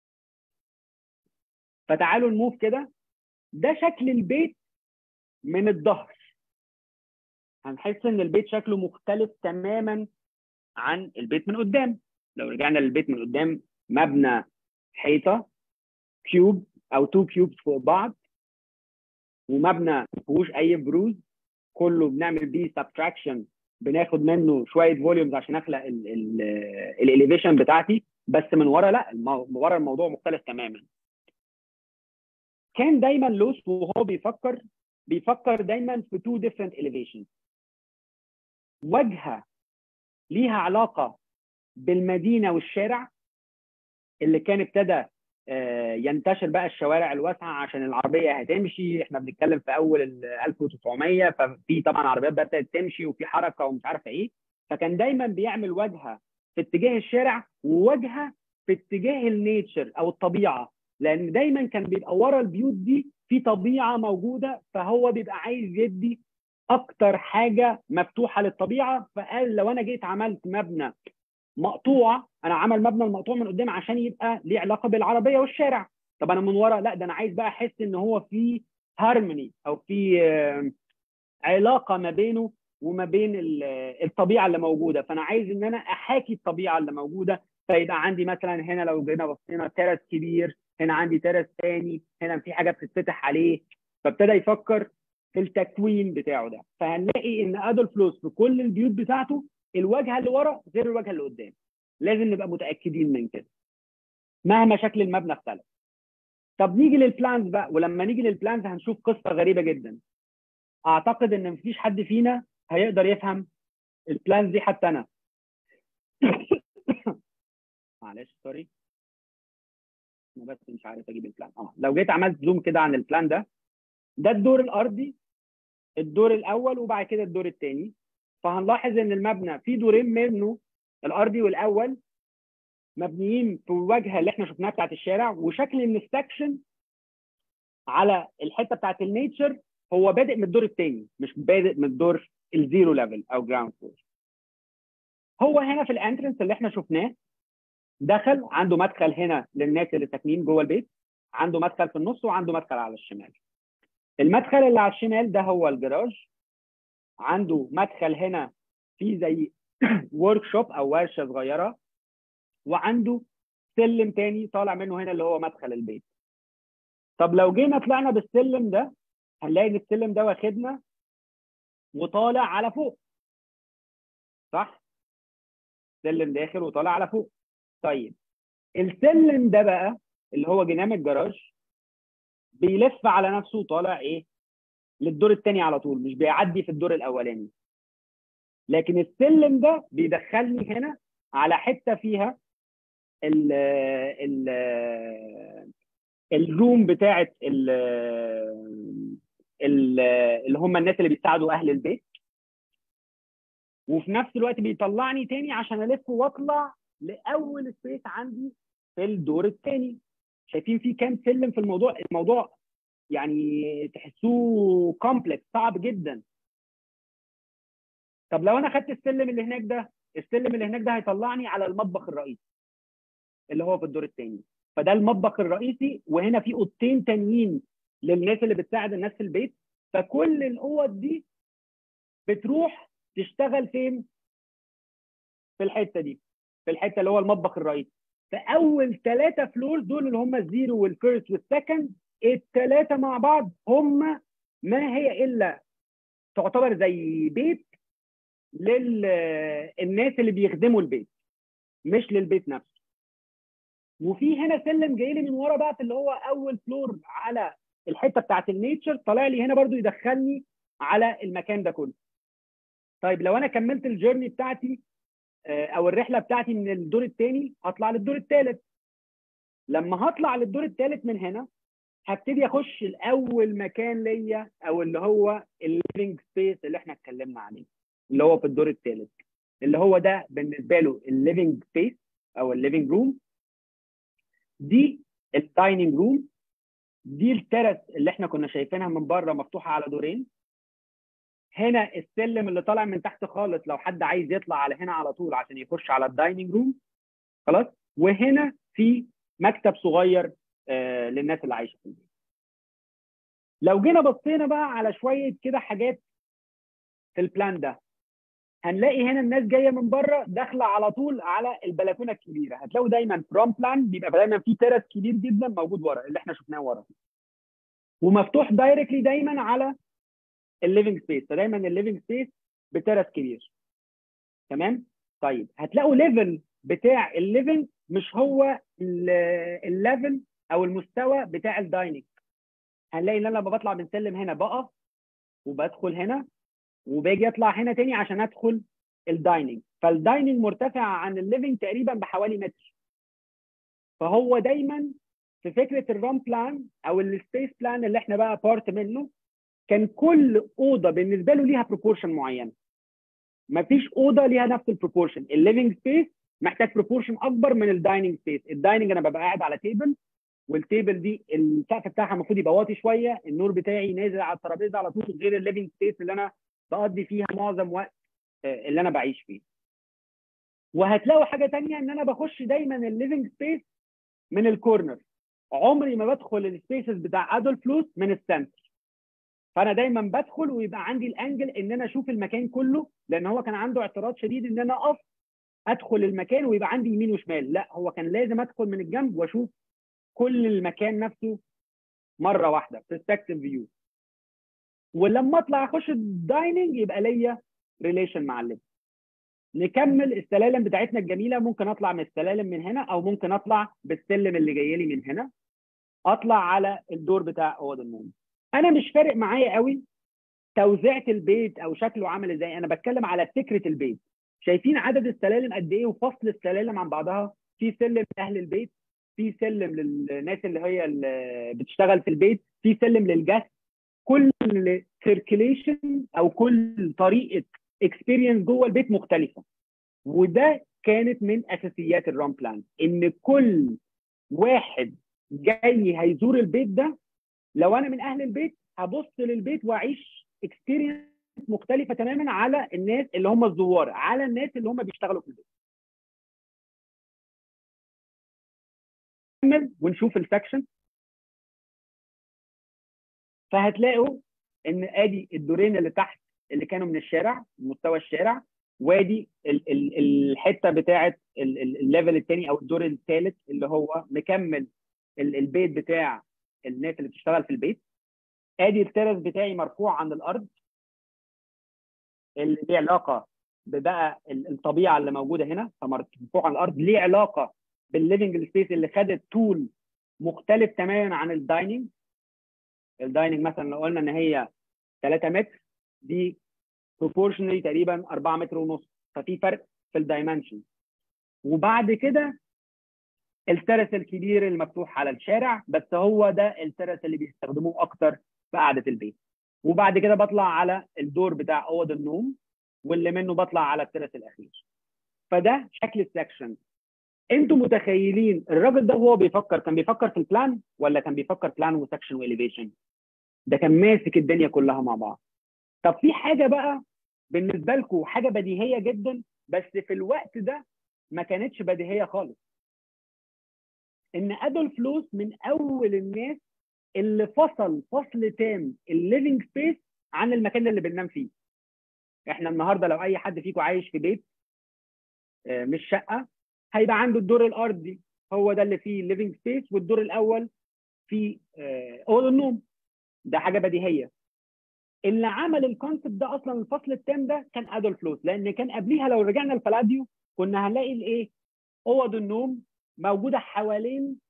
فتعالوا نموف كده ده شكل البيت من الظهر هنحس ان البيت شكله مختلف تماما عن البيت من قدام لو رجعنا للبيت من قدام مبنى حيطه كيوب او تو كيوبس فوق بعض ومبنى ما فيهوش اي بروز كله بنعمل بيه سبتراكشن بناخد منه شويه فوليومز عشان اخلق الاليفيشن بتاعتي بس من ورا لا المو- من ورا الموضوع مختلف تماما كان دايما لوس وهو بيفكر بيفكر دايما في تو ديفرنت elevations واجهه ليها علاقه بالمدينه والشارع اللي كان ابتدى آه، ينتشر بقى الشوارع الواسعه عشان العربيه هتمشي احنا بنتكلم في اول ال 1900 ففي طبعا عربيات بدات تمشي وفي حركه ومش عارفه ايه فكان دايما بيعمل واجهه في اتجاه الشارع وواجهه في اتجاه النيتشر او الطبيعه لان دايما كان بيبقى ورا البيوت دي في طبيعه موجوده فهو بيبقى عايز يدي اكتر حاجه مفتوحه للطبيعه فقال لو انا جيت عملت مبنى مقطوع انا عمل مبنى المقطوع من قدام عشان يبقى ليه علاقه بالعربيه والشارع طب انا من ورا لا ده انا عايز بقى احس ان هو في هارموني او في آه، علاقه ما بينه وما بين ال- الطبيعه اللي موجوده فانا عايز ان انا احاكي الطبيعه اللي موجوده فيبقى عندي مثلا هنا لو جينا بصينا ترس كبير هنا عندي ترس تاني هنا في حاجه بتتفتح عليه فابتدى يفكر في التكوين بتاعه ده فهنلاقي ان ادولف لوس في كل البيوت بتاعته الواجهه اللي ورا غير الواجهه اللي قدام لازم نبقى متاكدين من كده مهما شكل المبنى اختلف طب نيجي للبلانز بقى ولما نيجي للبلانز هنشوف قصه غريبه جدا اعتقد ان مفيش حد فينا هيقدر يفهم البلانز دي حتى انا معلش سوري انا بس مش عارف اجيب البلان اه لو جيت عملت زوم كده عن البلان ده ده الدور الارضي الدور الاول وبعد كده الدور الثاني فهنلاحظ ان المبنى فيه دورين منه الارضي والاول مبنيين في الواجهه اللي احنا شفناها بتاعت الشارع وشكل الانستكشن على الحته بتاعت النيتشر هو بادئ من الدور الثاني مش بادئ من الدور الزيرو ليفل او جراوند فلور هو هنا في الانترنس اللي احنا شفناه دخل عنده مدخل هنا للناس اللي ساكنين جوه البيت عنده مدخل في النص وعنده مدخل على الشمال المدخل اللي على الشمال ده هو الجراج عنده مدخل هنا فيه زي ورك شوب او ورشه صغيره وعنده سلم تاني طالع منه هنا اللي هو مدخل البيت طب لو جينا طلعنا بالسلم ده هنلاقي ان السلم ده واخدنا وطالع على فوق صح سلم داخل وطالع على فوق طيب السلم ده بقى اللي هو جنام الجراج بيلف على نفسه وطالع ايه للدور الثاني على طول مش بيعدي في الدور الاولاني لكن السلم ده بيدخلني هنا على حته فيها ال ال الروم بتاعت ال ال- اللي هم الناس اللي بيساعدوا اهل البيت وفي نفس الوقت بيطلعني تاني عشان الف واطلع لاول سبيس عندي في الدور الثاني شايفين في كام سلم في الموضوع الموضوع يعني تحسوه كومبلكس صعب جدا طب لو انا خدت السلم اللي هناك ده السلم اللي هناك ده هيطلعني على المطبخ الرئيسي اللي هو في الدور الثاني فده المطبخ الرئيسي وهنا في اوضتين تانيين للناس اللي بتساعد الناس في البيت فكل الاوض دي بتروح تشتغل فين؟ في الحته دي في الحته اللي هو المطبخ الرئيسي فاول ثلاثه فلور دول اللي هم الزيرو والفيرست والسكند الثلاثه مع بعض هم ما هي الا تعتبر زي بيت للناس اللي بيخدموا البيت مش للبيت نفسه وفي هنا سلم جاي لي من ورا بقى في اللي هو اول فلور على الحته بتاعت النيتشر طالع لي هنا برضو يدخلني على المكان ده كله طيب لو انا كملت الجيرني بتاعتي آه، او الرحله بتاعتي من الدور الثاني هطلع للدور الثالث لما هطلع للدور الثالث من هنا هبتدي اخش الاول مكان ليا او اللي هو الليفنج سبيس اللي احنا اتكلمنا عليه اللي هو في الدور الثالث اللي هو ده بالنسبه له الليفنج سبيس او الليفنج روم دي الدايننج روم دي الترس اللي احنا كنا شايفينها من بره مفتوحه على دورين هنا السلم اللي طالع من تحت خالص لو حد عايز يطلع على هنا على طول عشان يخش على الدايننج روم خلاص وهنا في مكتب صغير آه للناس اللي عايشه في البيت لو جينا بصينا بقى على شويه كده حاجات في البلان ده هنلاقي هنا الناس جايه من بره داخله على طول على البلكونه الكبيره هتلاقوا دايما فروم بلان بيبقى دايما في ترس كبير جدا موجود ورا اللي احنا شفناه ورا ومفتوح دايركتلي دايما على الليفنج سبيس فدايما الليفنج سبيس بترس كبير تمام طيب هتلاقوا ليفل بتاع الليفنج مش هو ال- الليفل او المستوى بتاع الدايننج هنلاقي ان انا لما بطلع من سلم هنا بقف وبدخل هنا وباجي اطلع هنا تاني عشان ادخل الدايننج فالدايننج مرتفع عن الليفنج تقريبا بحوالي متر فهو دايما في فكره الرام بلان او السبيس بلان اللي احنا بقى بارت منه كان كل اوضه بالنسبه له ليها بروبورشن معين مفيش اوضه ليها نفس البروبورشن الليفنج سبيس محتاج بروبورشن اكبر من الدايننج سبيس الدايننج انا ببقى قاعد على تيبل والتيبل دي السقف بتاعها المفروض يبقى واطي شويه النور بتاعي نازل على الترابيزه على طول غير الليفنج سبيس اللي انا بقضي فيها معظم وقت آه، اللي انا بعيش فيه وهتلاقوا حاجه تانية ان انا بخش دايما الليفنج سبيس من الكورنر عمري ما بدخل السبيسز بتاع ادولف لوس من السنتر فانا دايما بدخل ويبقى عندي الانجل ان انا اشوف المكان كله لان هو كان عنده اعتراض شديد ان انا اقف ادخل المكان ويبقى عندي يمين وشمال لا هو كان لازم ادخل من الجنب واشوف كل المكان نفسه مره واحده برسبكتيف فيو ولما اطلع اخش الدايننج يبقى ليا ريليشن مع الليفت نكمل السلالم بتاعتنا الجميله ممكن اطلع من السلالم من هنا او ممكن اطلع بالسلم اللي جاي لي من هنا اطلع على الدور بتاع اوض النوم انا مش فارق معايا قوي توزيعه البيت او شكله عامل ازاي انا بتكلم على فكره البيت شايفين عدد السلالم قد ايه وفصل السلالم عن بعضها في سلم لاهل البيت في سلم للناس اللي هي اللي بتشتغل في البيت في سلم للجست كل سيركيليشن او كل طريقه اكسبيرينس جوه البيت مختلفه وده كانت من اساسيات الرام بلان ان كل واحد جاي هيزور البيت ده لو انا من اهل البيت هبص للبيت واعيش اكسبيرينس مختلفه تماما على الناس اللي هم الزوار على الناس اللي هم بيشتغلوا في البيت نكمل ونشوف السكشن فهتلاقوا ان ادي الدورين اللي تحت اللي كانوا من الشارع مستوى الشارع وادي ال- ال- الحته بتاعه ال- ال- الليفل الثاني او الدور الثالث اللي هو مكمل ال- البيت بتاع الناس اللي بتشتغل في البيت ادي الترس بتاعي مرفوع عن الارض اللي ليه علاقه ببقى ال- الطبيعه اللي موجوده هنا فمرفوع عن الارض ليه علاقه بالليفنج سبيس اللي خدت طول مختلف تماما عن الدايننج الدايننج مثلا لو قلنا ان هي 3 متر دي بروبورشنالي تقريبا 4 متر ونص ففي فرق في الدايمنشن وبعد كده الترس الكبير المفتوح على الشارع بس هو ده الترس اللي بيستخدموه اكتر في قعده البيت وبعد كده بطلع على الدور بتاع اوض النوم واللي منه بطلع على الترس الاخير فده شكل السكشن انتوا متخيلين الراجل ده وهو بيفكر كان بيفكر في البلان ولا كان بيفكر بلان وسكشن واليفيشن ده كان ماسك الدنيا كلها مع بعض طب في حاجه بقى بالنسبه لكم حاجه بديهيه جدا بس في الوقت ده ما كانتش بديهيه خالص ان ادولف لوس من اول الناس اللي فصل فصل تام الليفنج سبيس عن المكان اللي بننام فيه احنا النهارده لو اي حد فيكم عايش في بيت آه، مش شقه هيبقى عنده الدور الارضي هو ده اللي فيه الليفنج سبيس والدور الاول فيه آه، اوضه النوم ده حاجه بديهيه اللي عمل الكونسبت ده اصلا الفصل التام ده كان ادولف لوس لان كان قبليها لو رجعنا لفلاديو كنا هنلاقي الايه اوض النوم موجوده حوالين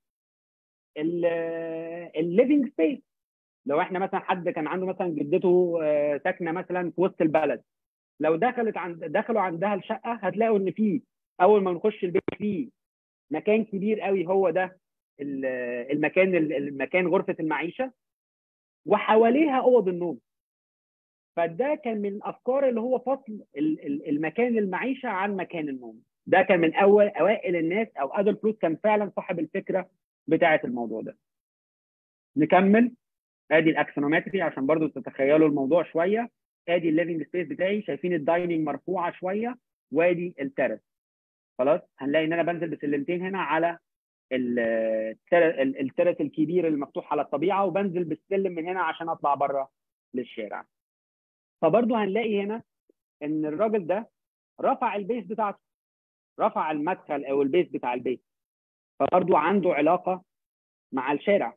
الليفنج سبيس لو احنا مثلا حد كان عنده مثلا جدته آه، ساكنه مثلا في وسط البلد لو دخلت عند دخلوا عندها الشقه هتلاقوا ان في اول ما نخش البيت فيه مكان كبير قوي هو ده ال- المكان المكان غرفه المعيشه وحواليها اوض النوم فده كان من الافكار اللي هو فصل ال- ال- المكان المعيشه عن مكان النوم ده كان من اول اوائل الناس او ادولف لوس كان فعلا صاحب الفكره بتاعه الموضوع ده نكمل ادي الاكسونومتري عشان برضو تتخيلوا الموضوع شويه ادي الليفنج سبيس بتاعي شايفين الدايننج مرفوعه شويه وادي الترس خلاص هنلاقي ان انا بنزل بسلمتين هنا على التر- ال- الترس الكبير المفتوح على الطبيعه وبنزل بالسلم من هنا عشان اطلع بره للشارع فبرضو هنلاقي هنا ان الراجل ده رفع البيس بتاعته رفع المدخل او البيس بتاع البيت فبرضو عنده علاقه مع الشارع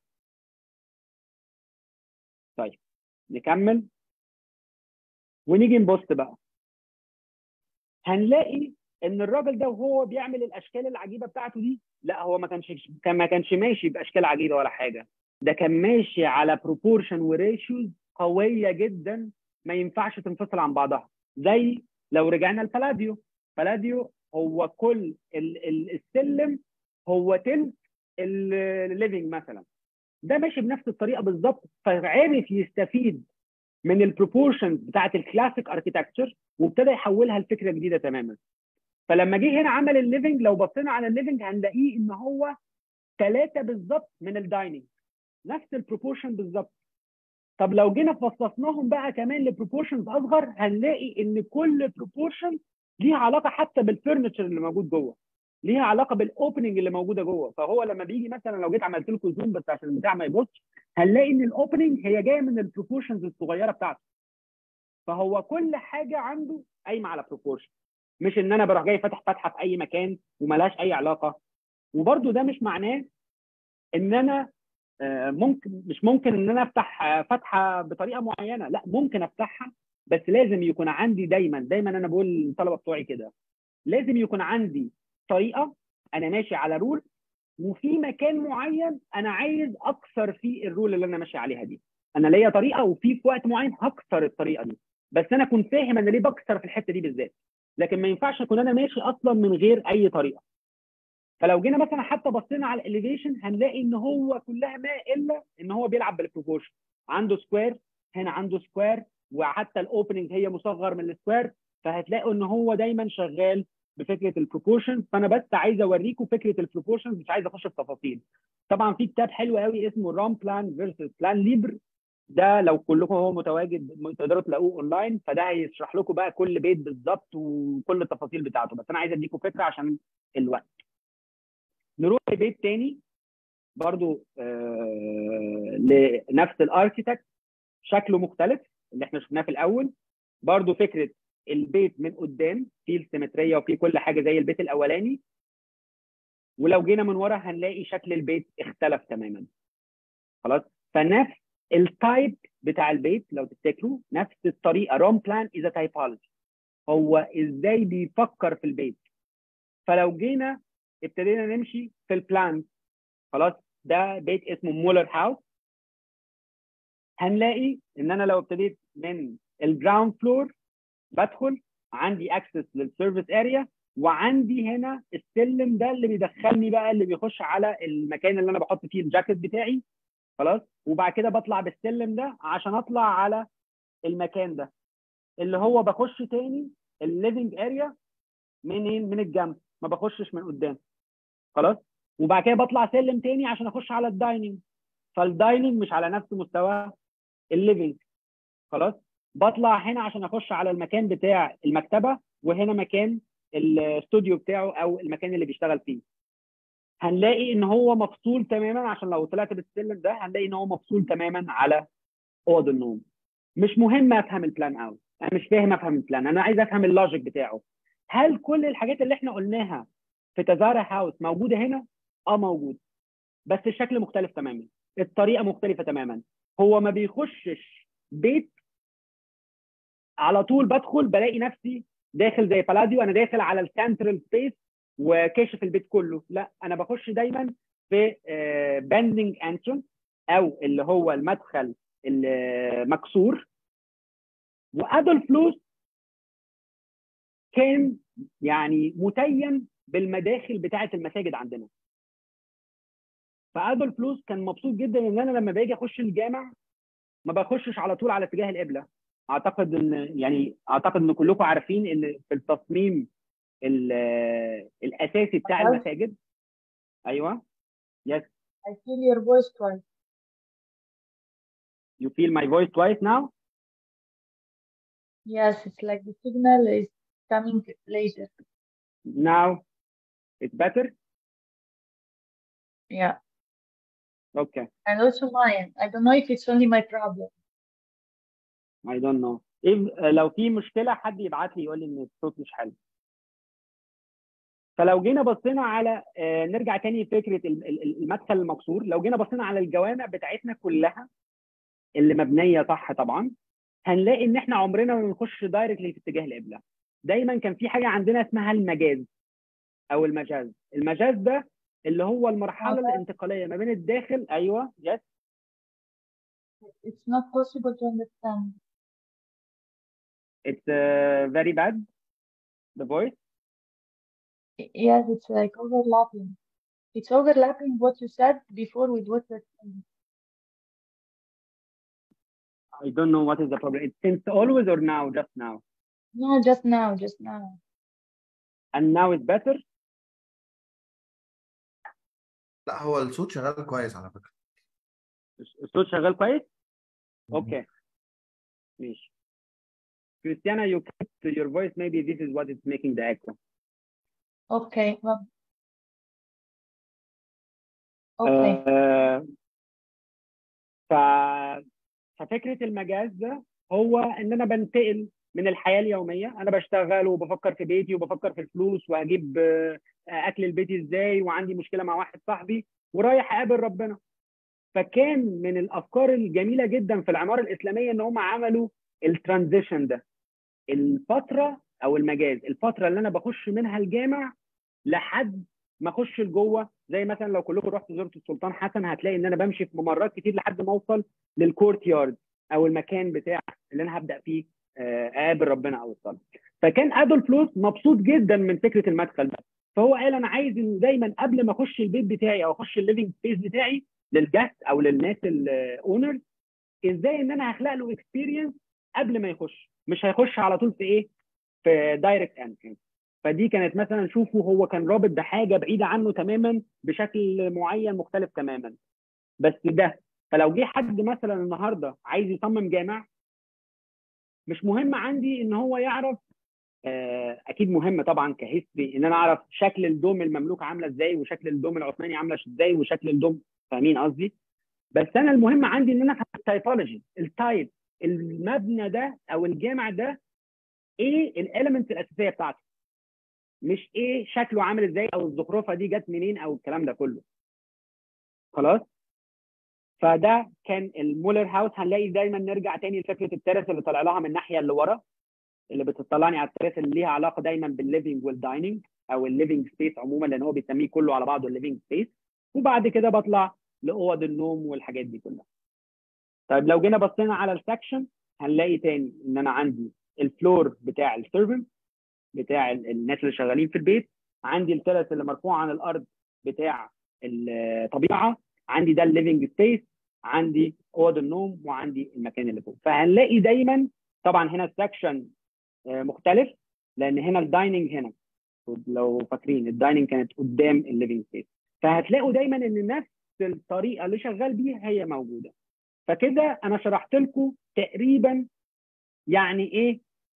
طيب نكمل ونيجي نبص بقى هنلاقي ان الراجل ده وهو بيعمل الاشكال العجيبه بتاعته دي لا هو ما كانش كان ما كانش ماشي باشكال عجيبه ولا حاجه ده كان ماشي على بروبورشن وريشيوز قويه جدا ما ينفعش تنفصل عن بعضها زي لو رجعنا لبلاديو بلاديو هو كل ال- ال- السلم هو تلت الليفنج مثلا ده ماشي بنفس الطريقه بالظبط فعرف يستفيد من البروبورشنز بتاعت الكلاسيك اركيتكتشر وابتدى يحولها لفكره جديده تماما فلما جه هنا عمل الليفنج لو بصينا على الليفنج هنلاقيه ان هو ثلاثه بالظبط من الدايننج نفس البروبورشن بالظبط طب لو جينا فصصناهم بقى كمان لبروبورشنز اصغر هنلاقي ان كل بروبورشن ليها علاقه حتى بالفرنتشر اللي موجود جوه ليها علاقه بالاوبننج اللي موجوده جوه فهو لما بيجي مثلا لو جيت عملت لكم زوم بس عشان البتاع ما يبصش هنلاقي ان الاوبننج هي جايه من البروبورشنز الصغيره بتاعته فهو كل حاجه عنده قايمه على بروبورشن مش ان انا بروح جاي فاتح فتحه في اي مكان وملهاش اي علاقه وبرده ده مش معناه ان انا آه، ممكن مش ممكن ان انا افتح آه، فتحه بطريقه معينه لا ممكن افتحها بس لازم يكون عندي دايما دايما انا بقول للطلبه بتوعي كده لازم يكون عندي طريقه انا ماشي على رول وفي مكان معين انا عايز اكسر فيه الرول اللي انا ماشي عليها دي انا ليا طريقه وفي في وقت معين هكسر الطريقه دي بس انا اكون فاهم انا ليه بكسر في الحته دي بالذات لكن ما ينفعش اكون انا ماشي اصلا من غير اي طريقه فلو جينا مثلا حتى بصينا على الاليفيشن هنلاقي ان هو كلها ما الا ان هو بيلعب بالبروبورشن عنده سكوير هنا عنده سكوير وحتى الاوبننج هي مصغر من السكوير فهتلاقوا ان هو دايما شغال بفكره البروبورشن فانا بس عايز اوريكم فكره البروبورشن مش عايز اخش في تفاصيل طبعا في كتاب حلو قوي اسمه رام بلان فيرسس بلان ليبر ده لو كلكم هو متواجد تقدروا تلاقوه اونلاين فده هيشرح لكم بقى كل بيت بالظبط وكل التفاصيل بتاعته بس انا عايز اديكم فكره عشان الوقت نروح لبيت تاني برضو آه لنفس الاركيتكت شكله مختلف اللي احنا شفناه في الاول برضو فكره البيت من قدام فيه السيمتريه وفيه كل حاجه زي البيت الاولاني ولو جينا من ورا هنلاقي شكل البيت اختلف تماما خلاص فنفس التايب بتاع البيت لو تفتكروا نفس الطريقه روم بلان از تايبولوجي هو ازاي بيفكر في البيت فلو جينا ابتدينا نمشي في البلان خلاص ده بيت اسمه مولر هاوس هنلاقي ان انا لو ابتديت من الجراوند فلور بدخل عندي اكسس للسيرفيس اريا وعندي هنا السلم ده اللي بيدخلني بقى اللي بيخش على المكان اللي انا بحط فيه الجاكيت بتاعي خلاص وبعد كده بطلع بالسلم ده عشان اطلع على المكان ده اللي هو بخش تاني الليفنج اريا منين من الجنب ما بخشش من قدام خلاص وبعد كده بطلع سلم تاني عشان اخش على الدايننج فالدايننج مش على نفس مستوى الليفنج خلاص بطلع هنا عشان اخش على المكان بتاع المكتبه وهنا مكان الاستوديو بتاعه او المكان اللي بيشتغل فيه هنلاقي ان هو مفصول تماما عشان لو طلعت بالسلم ده هنلاقي ان هو مفصول تماما على اوض النوم مش مهم افهم البلان اوت انا مش فاهم افهم البلان انا عايز افهم اللوجيك بتاعه هل كل الحاجات اللي احنا قلناها في تزارا هاوس موجوده هنا اه موجود بس الشكل مختلف تماما الطريقه مختلفه تماما هو ما بيخشش بيت على طول بدخل بلاقي نفسي داخل زي بلاديو انا داخل على السنترال سبيس وكاشف البيت كله لا انا بخش دايما في بندنج انترنس او اللي هو المدخل المكسور وادولف لوس كان يعني متيم بالمداخل بتاعه المساجد عندنا فادولف لوس كان مبسوط جدا ان انا لما باجي اخش الجامع ما بخشش على طول على اتجاه القبله اعتقد ان يعني اعتقد ان كلكم عارفين ان في التصميم الاساسي بتاع أهل. المساجد ايوه yes I feel your voice twice. you feel my voice twice now Yes, it's like the signal is coming later. now it's better Yeah. okay And also mine. I don't know if it's only my problem. I don't know if لو في مشكله حد يبعت لي يقول لي ان الصوت مش حلو فلو جينا بصينا على آه، نرجع تاني لفكره ال- ال- المدخل المكسور لو جينا بصينا على الجوامع بتاعتنا كلها اللي مبنيه صح طبعا هنلاقي ان احنا عمرنا ما بنخش دايركتلي في اتجاه القبله دايما كان في حاجه عندنا اسمها المجاز او المجاز المجاز ده اللي هو المرحله Okay. الانتقاليه ما بين الداخل ايوه يس It's not possible to understand. it's uh, very bad the voice Yes, it's like overlapping. It's overlapping what you said before with what you're saying. I don't know what is the problem it's since always or now just now No, just now, just now. and now it's better لا هو الصوت شغال كويس على فكره الصوت شغال كويس اوكي ماشي Christiana you kept your voice maybe this is what is making the echo Okay, well. Okay. آه، ف... ففكره المجاز ده هو ان انا بنتقل من الحياه اليوميه انا بشتغل وبفكر في بيتي وبفكر في الفلوس وهجيب آه، اكل البيت ازاي وعندي مشكله مع واحد صاحبي ورايح اقابل ربنا فكان من الافكار الجميله جدا في العماره الاسلاميه ان هم عملوا الترانزيشن ده الفتره او المجاز الفتره اللي انا بخش منها الجامع لحد ما اخش لجوه زي مثلا لو كلكم رحتوا زرتوا السلطان حسن هتلاقي ان انا بمشي في ممرات كتير لحد ما اوصل للكورت يارد او المكان بتاع اللي انا هبدا فيه آه، اقابل ربنا او الصلاه فكان ادولف لوس مبسوط جدا من فكره المدخل ده فهو قال انا عايز ان دايما قبل ما اخش البيت بتاعي او اخش الليفنج سبيس بتاعي للجست او للناس الاونرز ازاي ان انا هخلق له اكسبيرينس قبل ما يخش مش هيخش على طول في ايه في دايركت انترنس فدي كانت مثلا شوفوا هو كان رابط بحاجه بعيده عنه تماما بشكل معين مختلف تماما بس ده فلو جه حد مثلا النهارده عايز يصمم جامع مش مهم عندي ان هو يعرف آه، اكيد مهم طبعا كهيستوري ان انا اعرف شكل الدوم المملوك عامله ازاي وشكل الدوم العثماني عامله ازاي وشكل الدوم فاهمين قصدي بس انا المهم عندي ان انا افهم التايبولوجي التايب المبنى ده او الجامع ده ايه الاليمنتس الاساسيه بتاعته مش ايه شكله عامل ازاي او الزخرفه دي جت منين او الكلام ده كله خلاص فده كان المولر هاوس هنلاقي دايما نرجع تاني لفكره الترس اللي طالع لها من الناحيه اللي ورا اللي بتطلعني على الترس اللي ليها علاقه دايما بالليفنج والدايننج او الليفنج سبيس عموما لان هو بيسميه كله على بعضه الليفنج سبيس وبعد كده بطلع لاوض النوم والحاجات دي كلها طيب لو جينا بصينا على السكشن هنلاقي تاني ان انا عندي الفلور بتاع السيرفنت بتاع ال- الناس اللي شغالين في البيت عندي الترس اللي مرفوع عن الارض بتاع الطبيعه عندي ده الليفنج سبيس عندي اوض النوم وعندي المكان اللي فوق فهنلاقي دايما طبعا هنا السكشن آه، مختلف لان هنا الدايننج هنا لو فاكرين الدايننج كانت قدام الليفنج سبيس فهتلاقوا دايما ان نفس الطريقه اللي شغال بيها هي موجوده فكده انا شرحت لكم تقريبا يعني ايه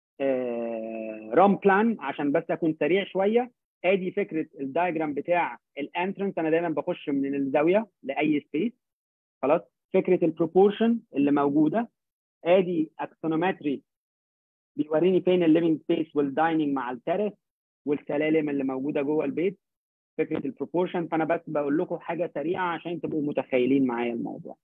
رام بلان عشان بس اكون سريع شويه ادي فكره الدايجرام بتاع الانترنس انا دايما بخش من الزاويه لاي سبيس خلاص فكره البروبورشن اللي موجوده ادي اكسونومتري بيوريني فين الليفنج سبيس والدايننج مع الترس والسلالم اللي موجوده جوه البيت فكره البروبورشن فانا بس بقول لكم حاجه سريعه عشان تبقوا متخيلين معايا الموضوع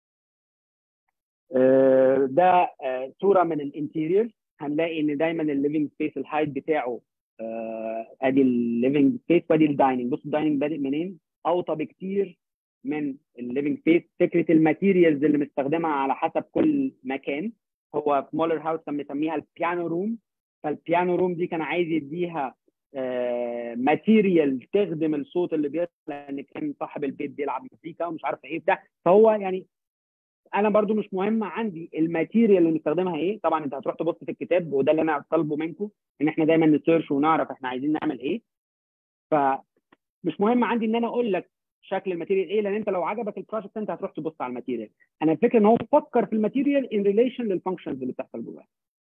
آه، ده آه، صوره من الانتيريور هنلاقي ان دايما الليفنج سبيس الهايت بتاعه آه، ادي الليفنج سبيس وادي الدايننج بصوا الدايننج بادئ منين اوطى بكتير من الليفنج سبيس فكره الماتيريالز اللي مستخدمها على حسب كل مكان هو في مولر هاوس كان مسميها البيانو روم فالبيانو روم دي كان عايز يديها ماتيريال تخدم الصوت اللي بيطلع لان كان صاحب البيت بيلعب مزيكا ومش عارف ايه بتاع فهو يعني انا برضو مش مهم عندي الماتيريال اللي بنستخدمها ايه طبعا انت هتروح تبص في الكتاب وده اللي انا طالبه منكم ان احنا دايما نسيرش ونعرف احنا عايزين نعمل ايه فمش مهم عندي ان انا اقول لك شكل الماتيريال ايه لان انت لو عجبك البروجكت انت هتروح تبص على الماتيريال انا الفكره ان هو فكر في الماتيريال ان ريليشن للفانكشنز اللي بتحصل جواها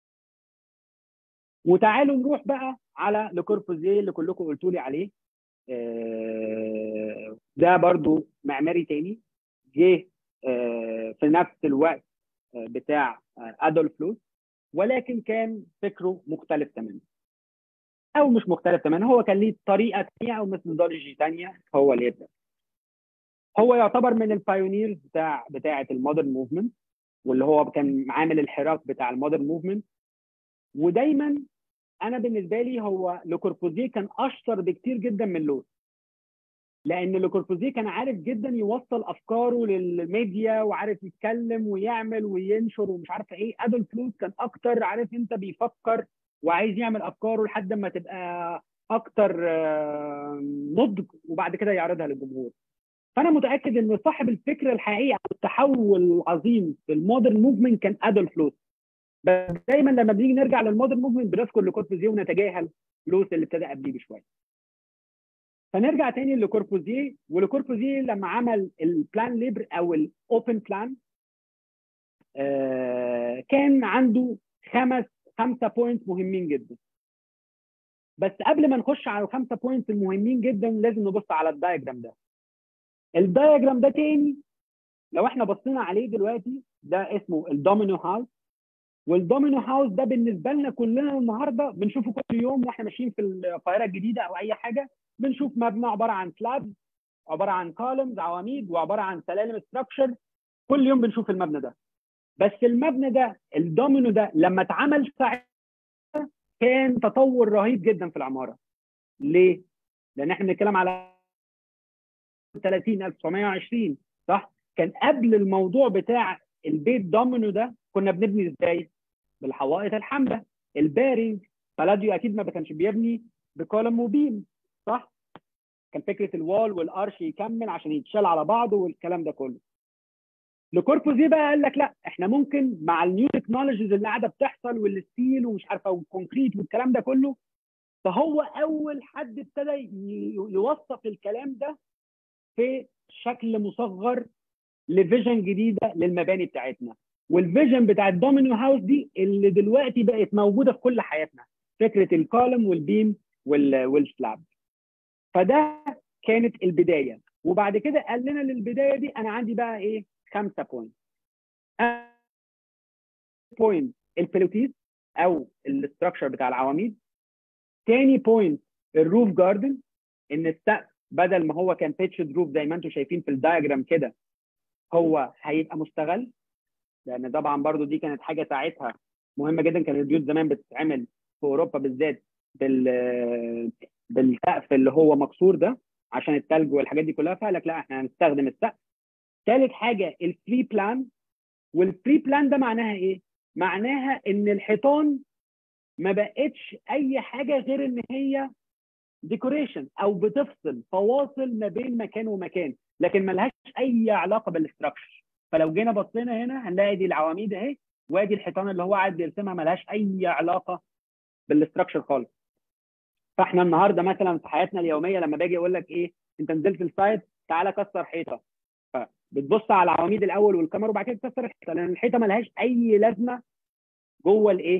وتعالوا نروح بقى على لكوربوزيه اللي كلكم قلتوا لي عليه آه، ده برضو معماري تاني جه آه، في نفس الوقت آه، بتاع آه، ادولف لوس ولكن كان فكره مختلف تماما او مش مختلف تماما هو كان ليه طريقه ثانيه او ميثودولوجي ثانيه هو اللي يبدا هو يعتبر من البايونيرز بتاع بتاعه المودرن موفمنت واللي هو كان عامل الحراك بتاع المودرن موفمنت ودايما انا بالنسبه لي هو لوكوربوزيه كان اشطر بكتير جدا من لوس لان لوكوربوزيه كان عارف جدا يوصل افكاره للميديا وعارف يتكلم ويعمل وينشر ومش عارف ايه ادولف لوس كان اكتر عارف انت بيفكر وعايز يعمل افكاره لحد ما تبقى اكتر آه، نضج وبعد كده يعرضها للجمهور فانا متاكد ان صاحب الفكره الحقيقي او التحول العظيم في المودرن موفمنت كان ادولف لوس بس دايما لما بنيجي نرجع للمودرن موفمنت بنذكر لكوربوزيه ونتجاهل لوس اللي ابتدى قبليه بشويه فنرجع تاني لكوربوزيه ولكوربوزيه لما عمل البلان ليبر او الاوبن بلان كان عنده خمس خمسه بوينتس مهمين جدا بس قبل ما نخش على الخمسه بوينتس المهمين جدا لازم نبص على الدايجرام ده الدايجرام ده تاني لو احنا بصينا عليه دلوقتي ده اسمه الدومينو هاوس والدومينو هاوس ده بالنسبه لنا كلنا النهارده بنشوفه كل يوم واحنا ماشيين في القاهره الجديده او اي حاجه بنشوف مبنى عباره عن سلاب عباره عن كولمز عواميد وعباره عن سلالم ستراكشر كل يوم بنشوف المبنى ده بس المبنى ده الدومينو ده لما اتعمل ساعتها كان تطور رهيب جدا في العماره ليه؟ لان احنا بنتكلم على 30 1920 صح؟ كان قبل الموضوع بتاع البيت دومينو ده كنا بنبني ازاي؟ بالحوائط الحامله البارينج بلاديو اكيد ما كانش بيبني بكولم وبيم صح؟ كان فكره الوال والارش يكمل عشان يتشال على بعضه والكلام ده كله. لكوربوزيه بقى قال لك لا احنا ممكن مع النيو تكنولوجيز اللي قاعده بتحصل والستيل ومش عارفه والكونكريت والكلام ده كله فهو اول حد ابتدى ي- يوثق الكلام ده في شكل مصغر لفيجن جديده للمباني بتاعتنا والفيجن بتاع الدومينو هاوس دي اللي دلوقتي بقت موجوده في كل حياتنا فكره الكولم والبيم وال- والسلاب فده كانت البدايه وبعد كده قال لنا للبدايه دي انا عندي بقى ايه خمسه بوينت بوينت البلوتيز او الاستراكشر بتاع العواميد تاني بوينت الروف جاردن ان السقف بدل ما هو كان بيتشد روف زي ما انتم شايفين في الدايجرام كده هو هيبقى مستغل لان طبعا برضو دي كانت حاجه ساعتها مهمه جدا كانت البيوت زمان بتتعمل في اوروبا بالذات بال بالسقف اللي هو مكسور ده عشان الثلج والحاجات دي كلها فقال لك لا احنا هنستخدم السقف ثالث حاجه الفري بلان والفري بلان ده معناها ايه؟ معناها ان الحيطان ما بقتش اي حاجه غير ان هي ديكوريشن او بتفصل فواصل ما بين مكان ومكان لكن ما لهاش اي علاقه بالاستراكشر فلو جينا بصينا هنا هنلاقي دي العواميد اهي وادي الحيطان اللي هو قاعد بيرسمها ما لهاش اي علاقه بالاستراكشر خالص فاحنا النهارده مثلا في حياتنا اليوميه لما باجي اقول لك ايه انت نزلت السايت تعالى كسر حيطه فبتبص على العواميد الاول والكاميرا وبعد كده تكسر الحيطه لان الحيطه ما لهاش اي لازمه جوه الايه؟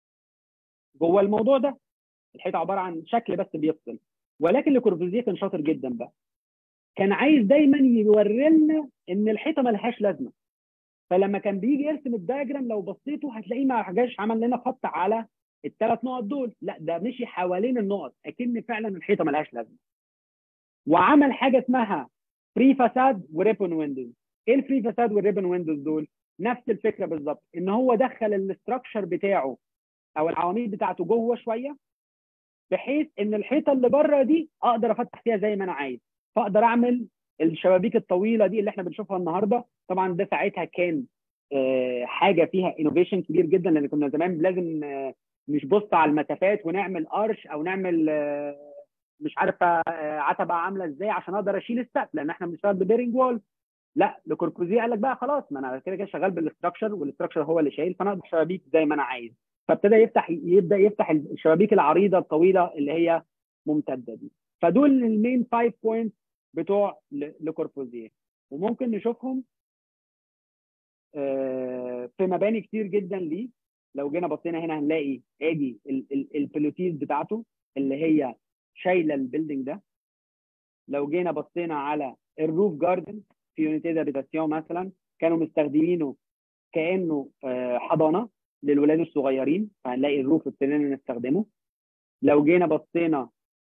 جوه الموضوع ده الحيطه عباره عن شكل بس بيفصل ولكن لكورفوزيه كان شاطر جدا بقى كان عايز دايما يوري لنا ان الحيطه ما لهاش لازمه فلما كان بيجي يرسم الدايجرام لو بصيته هتلاقيه ما جاش عمل لنا خط على الثلاث نقط دول لا ده مشي حوالين النقط اكن فعلا الحيطه ما لهاش لازمه وعمل حاجه اسمها فري فاساد وريبون ويندوز ايه الفري فاساد والريبون ويندوز دول نفس الفكره بالظبط ان هو دخل الاستراكشر بتاعه او العواميد بتاعته جوه شويه بحيث ان الحيطه اللي بره دي اقدر افتح فيها زي ما انا عايز فاقدر اعمل الشبابيك الطويله دي اللي احنا بنشوفها النهارده طبعا ده ساعتها كان آه، حاجه فيها انوفيشن كبير جدا لان كنا زمان لازم آه، مش بص على المسافات ونعمل ارش او نعمل آه، مش عارفه آه، عتبه عامله ازاي عشان اقدر اشيل السقف لان احنا بنشتغل ببيرنج وول لا لكوركوزيه قال لك بقى خلاص ما انا كده كده شغال بالاستراكشر والاستراكشر هو اللي شايل فانا اقدر شبابيك زي ما انا عايز فابتدى يفتح يبدا يفتح الشبابيك العريضه الطويله اللي هي ممتده دي فدول المين فايف بوينتس بتوع ل- لكوربوزيه وممكن نشوفهم آه، في مباني كتير جدا ليه لو جينا بصينا هنا هنلاقي ادي ال- ال- البلوتيز بتاعته اللي هي شايله البيلدينج ده لو جينا بصينا على الروف جاردن في يونيتي دابيتاسيون مثلا كانوا مستخدمينه كانه آه، حضانه للولاد الصغيرين فهنلاقي الروف ابتدينا نستخدمه لو جينا بصينا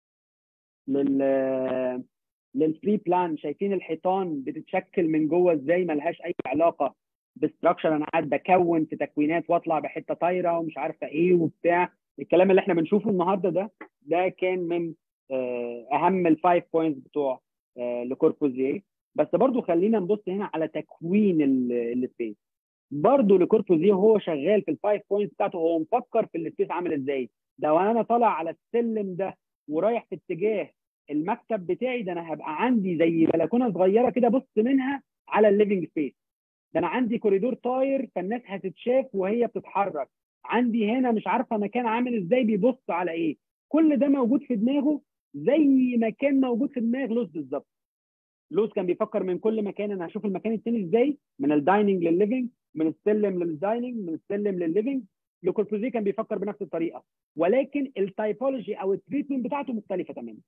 لل للفري بلان شايفين الحيطان بتتشكل من جوه ازاي ملهاش اي علاقه بالستراكشر انا قاعد بكون في تكوينات واطلع بحته طايره ومش عارفه ايه وبتاع الكلام اللي احنا بنشوفه النهارده ده ده كان من آه، اهم الفايف بوينتس بتوع آه، لكوربوزيه بس برضو خلينا نبص هنا على تكوين السبيس برضو لكوربوزيه وهو شغال في الفايف بوينتس بتاعته هو مفكر في السبيس عامل ازاي لو انا طالع على السلم ده ورايح في اتجاه المكتب بتاعي ده انا هبقى عندي زي بلكونه صغيره كده بص منها على الليفنج سبيس ده انا عندي كوريدور طاير فالناس هتتشاف وهي بتتحرك عندي هنا مش عارفه مكان عامل ازاي بيبص على ايه كل ده موجود في دماغه زي ما كان موجود في دماغ لوز بالظبط لوز كان بيفكر من كل مكان انا هشوف المكان التاني ازاي من الدايننج للليفنج من السلم للدايننج من السلم للليفنج لوكوربوزيه كان بيفكر بنفس الطريقه ولكن التايبولوجي او التريتمنت بتاعته مختلفه تماما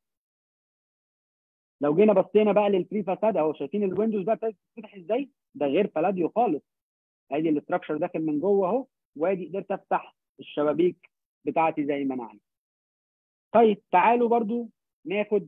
لو جينا بصينا بقى للفري فاساد اهو شايفين الويندوز بقى ابتدت تفتح ازاي ده غير بلاديو خالص ادي الاستراكشر داخل من جوه اهو وادي قدرت افتح الشبابيك بتاعتي زي ما انا عايز طيب تعالوا برضو ناخد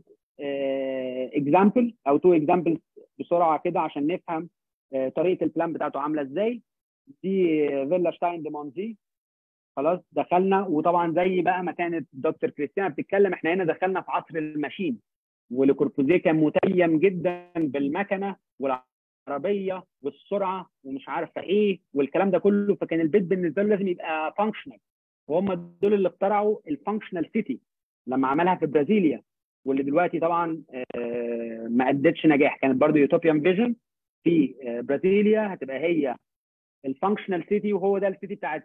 اكزامبل او تو اكزامبلز بسرعه كده عشان نفهم آه، طريقه البلان بتاعته عامله ازاي دي فيلا شتاين دي مونزي خلاص دخلنا وطبعا زي بقى ما كانت دكتور كريستيانا بتتكلم احنا هنا دخلنا في عصر الماشين ولكوربوزيه كان متيم جدا بالمكنه والعربيه والسرعه ومش عارفه ايه والكلام ده كله فكان البيت بالنسبه له لازم يبقى فانكشنال وهم دول اللي اخترعوا الفانكشنال سيتي لما عملها في برازيليا واللي دلوقتي طبعا آه، ما ادتش نجاح كانت برضو يوتوبيان فيجن في آه، برازيليا هتبقى هي الفانكشنال سيتي وهو ده السيتي بتاعت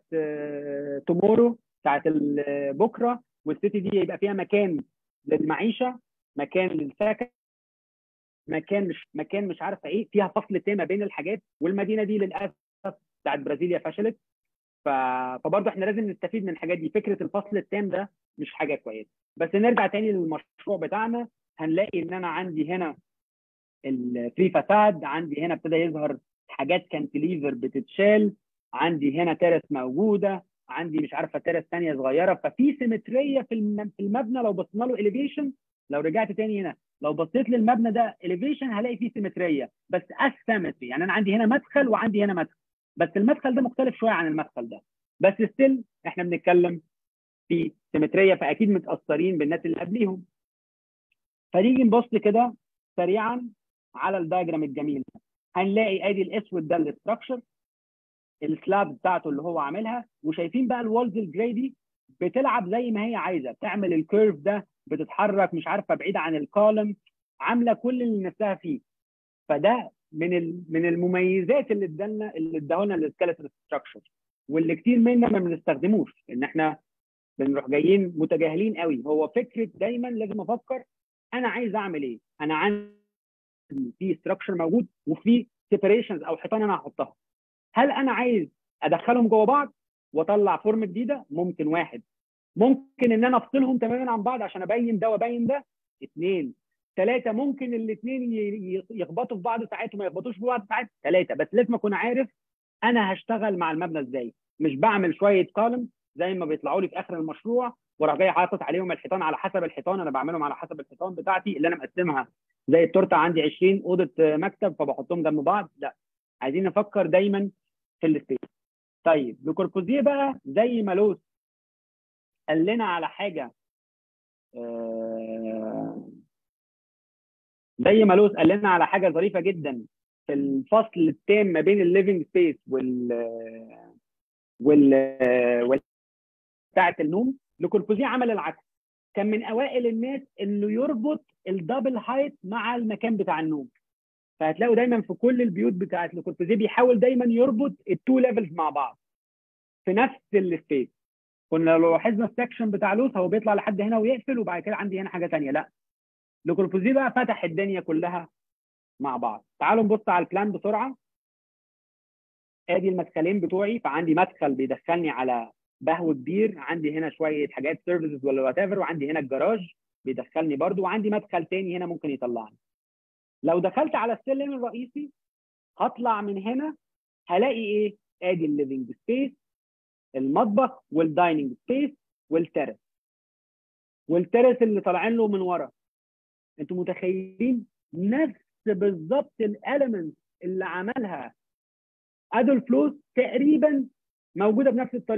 تومورو بتاعت ال- بكره والسيتي دي يبقى فيها مكان للمعيشه مكان للسكن مكان مش مكان مش عارفه ايه فيها فصل تام ما بين الحاجات والمدينه دي للاسف بتاعت برازيليا فشلت ف... فبرضه احنا لازم نستفيد من الحاجات دي فكره الفصل التام ده مش حاجه كويسه بس نرجع تاني للمشروع بتاعنا هنلاقي ان انا عندي هنا الفري فساد عندي هنا ابتدى يظهر حاجات كانتليفر بتتشال عندي هنا ترس موجوده عندي مش عارفه ترس ثانيه صغيره ففي سيمتريه في الم- في المبنى لو بصينا له اليفيشن لو رجعت تاني هنا لو بصيت للمبنى ده اليفيشن هلاقي فيه سيمتريه بس اسيمتري يعني انا عندي هنا مدخل وعندي هنا مدخل بس المدخل ده مختلف شويه عن المدخل ده بس ستيل احنا بنتكلم في سيمتريه فاكيد متاثرين بالناس اللي قبليهم فنيجي نبص كده سريعا على الدايجرام الجميل ده هنلاقي ادي الاسود ده الاستراكشر السلاب بتاعته اللي هو عاملها وشايفين بقى الوالز الجراي دي بتلعب زي ما هي عايزه بتعمل الكيرف ده بتتحرك مش عارفه بعيد عن الكولم عامله كل اللي نفسها فيه فده من ال- من المميزات اللي ادالنا اللي اداهولنا السكeletal ستراكشر واللي كتير منا ما بنستخدموش ان احنا بنروح جايين متجاهلين قوي هو فكره دايما لازم افكر انا عايز اعمل ايه انا عندي في ستراكشر موجود وفي سيبريشنز او حيطان انا هحطها هل انا عايز ادخلهم جوه بعض واطلع فورم جديده ممكن واحد ممكن ان انا افصلهم تماما عن بعض عشان ابين ده وابين ده اثنين ثلاثه ممكن الاثنين يخبطوا في بعض ساعات وما يخبطوش في بعض ساعات ثلاثه بس لازم اكون عارف انا هشتغل مع المبنى ازاي مش بعمل شويه كولم زي ما بيطلعوا لي في اخر المشروع واروح جاي حاطط عليهم الحيطان على حسب الحيطان انا بعملهم على حسب الحيطان بتاعتي اللي انا مقسمها زي التورته عندي 20 اوضه مكتب فبحطهم جنب بعض لا عايزين نفكر دايما في السبيس طيب لكوربوزيه بقى زي ما لوس قال لنا على حاجه آه، زي ما لوس قال لنا على حاجه ظريفه جدا في الفصل التام ما بين الليفنج سبيس وال وال وال بتاعه النوم لكوربوزيه عمل العكس كان من اوائل الناس انه يربط الدبل هايت مع المكان بتاع النوم فهتلاقوا دايما في كل البيوت بتاعت لكوربوزيه بيحاول دايما يربط التو ليفلز مع بعض في نفس السبيس كنا لو لاحظنا السكشن بتاع لوس هو بيطلع لحد هنا ويقفل وبعد كده عندي هنا حاجه ثانيه لا لكوربوزيه بقى فتح الدنيا كلها مع بعض تعالوا نبص على البلان بسرعه ادي المدخلين بتوعي فعندي مدخل بيدخلني على بهو كبير عندي هنا شويه حاجات سيرفيسز ولا وات ايفر وعندي هنا الجراج بيدخلني برضو وعندي مدخل تاني هنا ممكن يطلعني لو دخلت على السلم الرئيسي هطلع من هنا هلاقي ايه ادي الليفنج سبيس المطبخ والدايننج سبيس والترس والترس اللي طالعين له من ورا انتوا متخيلين نفس بالظبط الاليمنت اللي عملها ادولف لوس تقريبا موجوده بنفس الطريقه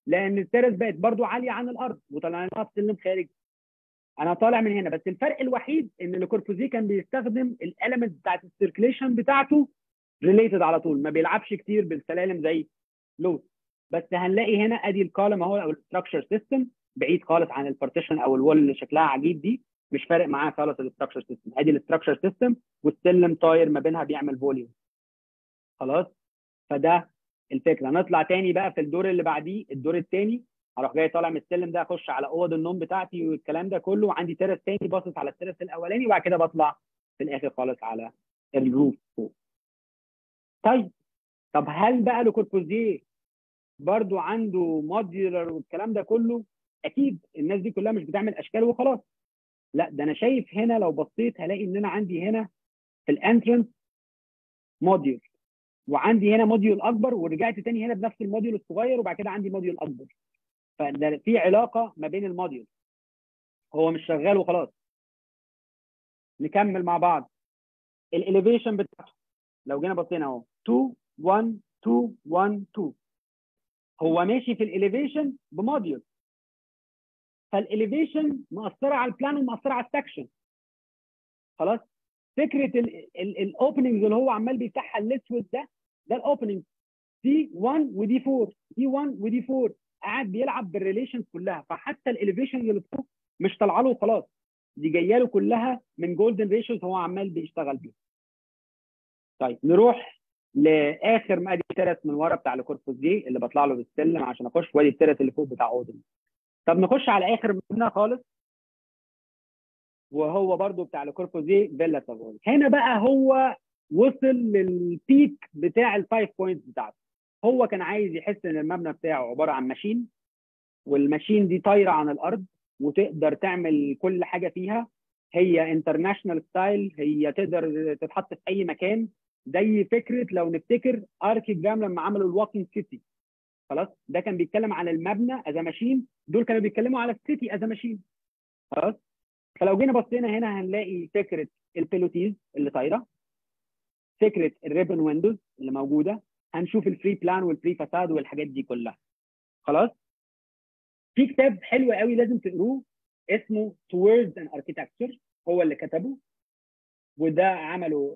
لان الترس بقت برضو عاليه عن الارض وطلعنا لها سلم خارجي انا طالع من هنا بس الفرق الوحيد ان لكوربوزيه كان بيستخدم الاليمنت بتاعت السيركليشن بتاعته ريليتد على طول ما بيلعبش كتير بالسلالم زي لوت بس هنلاقي هنا ادي الكولم اهو او الستراكشر سيستم بعيد خالص عن البارتيشن او الوول اللي شكلها عجيب دي مش فارق معاها خالص الستراكشر سيستم ادي الستراكشر سيستم والسلم طاير ما بينها بيعمل فوليوم خلاص فده الفكره نطلع تاني بقى في الدور اللي بعديه الدور الثاني هروح جاي طالع من السلم ده اخش على اوض النوم بتاعتي والكلام ده كله وعندي ترس تاني باصص على الترس الاولاني وبعد كده بطلع في الاخر خالص على الروف فوق طيب طب هل بقى لوكوربوزيه برضو عنده موديولر والكلام ده كله اكيد الناس دي كلها مش بتعمل اشكال وخلاص لا ده انا شايف هنا لو بصيت هلاقي ان انا عندي هنا في الانترنس موديول وعندي هنا موديول اكبر ورجعت تاني هنا بنفس الموديول الصغير وبعد كده عندي موديول اكبر فده في علاقه ما بين الموديول هو مش شغال وخلاص نكمل مع بعض الاليفيشن بتاعته لو جينا بصينا اهو 2 1 2 1 2 هو ماشي في الاليفيشن بموديول فالاليفيشن مأثره على البلان ومأثره على السكشن خلاص فكره الاوبننجز اللي هو عمال بيفتحها الاسود ده ده الاوبننج دي 1 ودي 4 دي 1 ودي 4 قاعد بيلعب بالريليشنز كلها فحتى الاليفيشن اللي فوق مش طالعه له وخلاص دي جايه له كلها من جولدن ريشيوز هو عمال بيشتغل بيها طيب نروح لاخر ما ادي الترس من ورا بتاع الكوربوزيه اللي بطلع له بالسلم عشان اخش وادي الترس اللي فوق بتاع اودن طب نخش على اخر منها خالص وهو برضو بتاع الكوربوزيه فيلا سافوي هنا بقى هو وصل للبيك بتاع الفايف بوينتس بتاعته هو كان عايز يحس ان المبنى بتاعه عباره عن ماشين والماشين دي طايره عن الارض وتقدر تعمل كل حاجه فيها هي انترناشونال ستايل هي تقدر تتحط في اي مكان زي فكره لو نفتكر اركي جرام لما عملوا الواكينج سيتي خلاص ده كان بيتكلم عن المبنى از ماشين دول كانوا بيتكلموا على السيتي از ماشين خلاص فلو جينا بصينا هنا هنلاقي فكره البيلوتيز اللي طايره فكره الريبن ويندوز اللي موجوده هنشوف الفري بلان والفري فاساد والحاجات دي كلها خلاص في كتاب حلو قوي لازم تقروه اسمه Towards an Architecture هو اللي كتبه وده عمله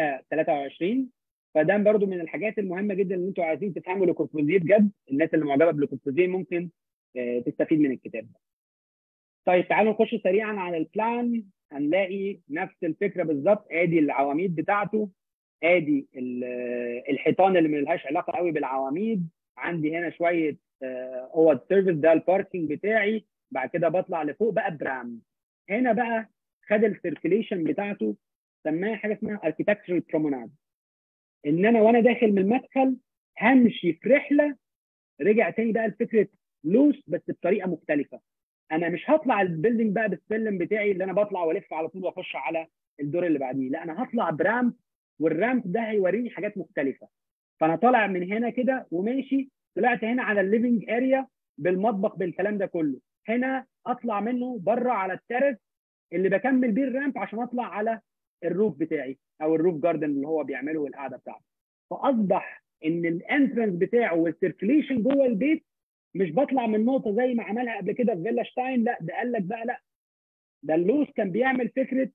1923 فده برضو من الحاجات المهمه جدا اللي انتوا عايزين تفهموا لوكوربوزيه بجد الناس اللي معجبه بلوكوربوزيه ممكن تستفيد من الكتاب ده. طيب تعالوا نخش سريعا على البلان هنلاقي نفس الفكره بالظبط ادي العواميد بتاعته ادي الحيطان اللي ملهاش علاقه قوي بالعواميد عندي هنا شويه اوض سيرفيس ده الباركينج بتاعي بعد كده بطلع لفوق بقى برام هنا بقى خد السيركيليشن بتاعته سماها حاجه اسمها اركيتكتشر بروموناد ان انا وانا داخل من المدخل همشي في رحله رجع تاني بقى لفكره لوس بس بطريقه مختلفه انا مش هطلع البيلدنج بقى بالسلم بتاعي اللي انا بطلع والف على طول واخش على الدور اللي بعديه لا انا هطلع برامب والرامب ده هيوريني حاجات مختلفه فانا طالع من هنا كده وماشي طلعت هنا على الليفنج اريا بالمطبخ بالكلام ده كله هنا اطلع منه بره على الترس اللي بكمل بيه الرامب عشان اطلع على الروف بتاعي او الروف جاردن اللي هو بيعمله والقعده بتاعته فاصبح ان الانترنس بتاعه والسيركليشن جوه البيت مش بطلع من نقطه زي ما عملها قبل كده في فيلا شتاين لا ده قال لك بقى لا ده اللوس كان بيعمل فكره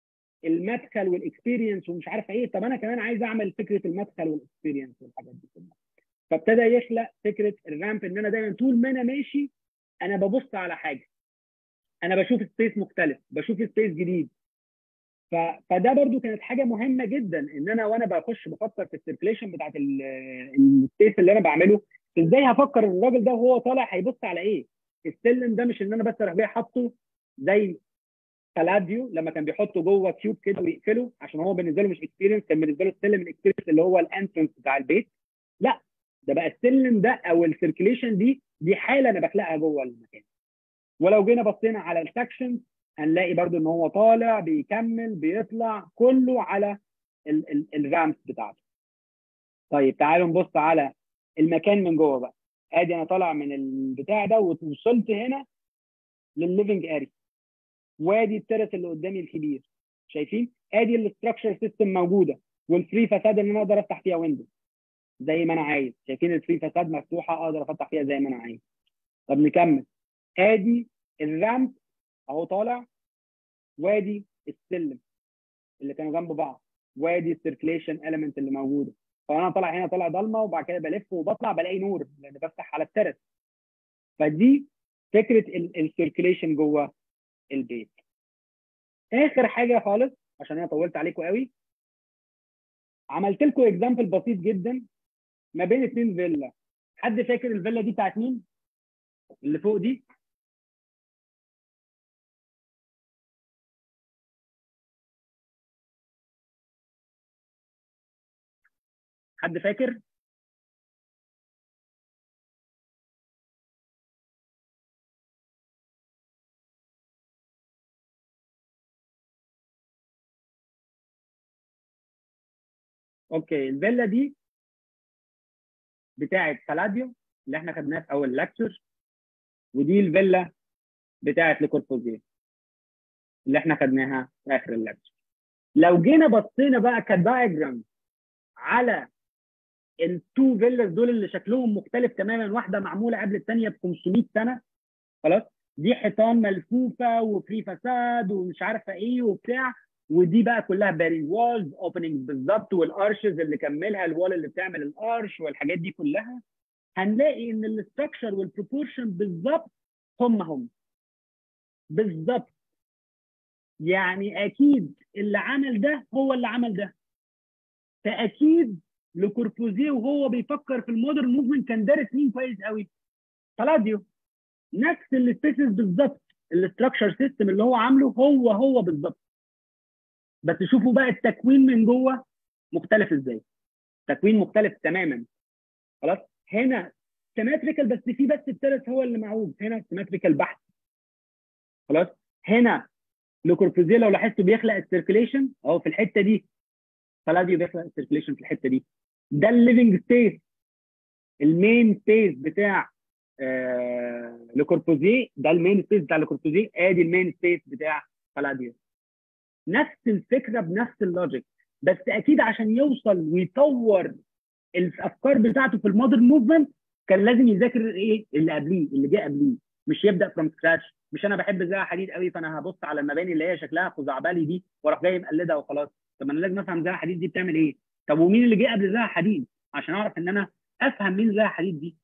المدخل والاكسبيرينس ومش عارف ايه طب انا كمان عايز اعمل فكره المدخل والاكسبيرينس والحاجات دي كلها فابتدى يخلق فكره الرامب ان انا دايما طول ما انا ماشي انا ببص على حاجه انا بشوف سبيس مختلف بشوف سبيس جديد ف... فده برضو كانت حاجه مهمه جدا ان انا وانا بخش بفكر في السيركليشن بتاعت السبيس اللي انا بعمله ازاي هفكر الراجل ده وهو طالع هيبص على ايه السلم ده مش ان انا بس اروح جاي حاطه زي فالاديو لما كان بيحطه جوه تيوب كده ويقفله عشان هو بالنسبه له مش اكسبيرينس كان بالنسبه له السلم الاكسبيرينس اللي هو الانترنس بتاع البيت لا ده بقى السلم ده او السيركليشن دي دي حاله انا بخلقها جوه المكان ولو جينا بصينا على السكشن هنلاقي برضو ان هو طالع بيكمل بيطلع كله على الرامس بتاعته طيب تعالوا نبص على المكان من جوه بقى ادي انا طالع من البتاع ده ووصلت هنا للليفنج اريا وادي الترس اللي قدامي الكبير شايفين ادي الاستراكشر سيستم موجوده والفري فساد ان انا اقدر افتح فيها ويندوز زي ما انا عايز شايفين الفري فساد مفتوحه اقدر افتح فيها زي ما انا عايز طب نكمل ادي الرامب اهو طالع وادي السلم اللي كانوا جنب بعض وادي السيركليشن اليمنت اللي موجوده فانا طالع هنا طالع ضلمه وبعد كده بلف وبطلع بلاقي نور لان بفتح على الترس فدي فكره السيركليشن جوه البيت اخر حاجه خالص عشان انا طولت عليكم قوي عملت لكم اكزامبل بسيط جدا ما بين اتنين فيلا حد فاكر الفيلا دي بتاعت مين اللي فوق دي حد فاكر اوكي الفيلا دي بتاعت بلاديو اللي احنا خدناها في اول لكتشر ودي الفيلا بتاعت لكوربوزيه اللي احنا خدناها في اخر اللكتشر لو جينا بصينا بقى كدايجرام على التو فيلاز دول اللي شكلهم مختلف تماما واحده معموله قبل الثانيه ب 500 سنه خلاص دي حيطان ملفوفه وفري فساد ومش عارفه ايه وبتاع ودي بقى كلها باري وولز اوبننج بالظبط والارشز اللي كملها الوال اللي بتعمل الارش والحاجات دي كلها هنلاقي ان الاستراكشر والبروبورشن بالظبط هم هم بالظبط يعني اكيد اللي عمل ده هو اللي عمل ده فاكيد لكوربوزيه وهو بيفكر في المودرن موفمنت كان دارس مين كويس قوي بلاديو نفس السبيسز بالظبط الاستراكشر سيستم اللي هو عامله هو هو بالظبط بس شوفوا بقى التكوين من جوه مختلف ازاي تكوين مختلف تماما خلاص هنا سيمتريكال بس في بس التالت هو اللي معوج هنا سيمتريكال بحت خلاص هنا لوكوربوزيه لو لاحظتوا بيخلق السيركيليشن اهو في الحته دي فلاديو بيخلق السيركيليشن في الحته دي ده الليفنج سبيس المين سبيس بتاع آه لوكوربوزيه ده المين سبيس بتاع لوكوربوزيه ادي المين سبيس بتاع فلاديو نفس الفكره بنفس اللوجيك بس اكيد عشان يوصل ويطور الافكار بتاعته في المودرن موفمنت كان لازم يذاكر ايه اللي قبليه اللي جه قبليه مش يبدا فروم سكراتش مش انا بحب زي حديد قوي فانا هبص على المباني اللي هي شكلها خزعبلي دي واروح جاي مقلدها وخلاص طب انا لازم افهم زي حديد دي بتعمل ايه طب ومين اللي جه قبل زي حديد عشان اعرف ان انا افهم مين زي حديد دي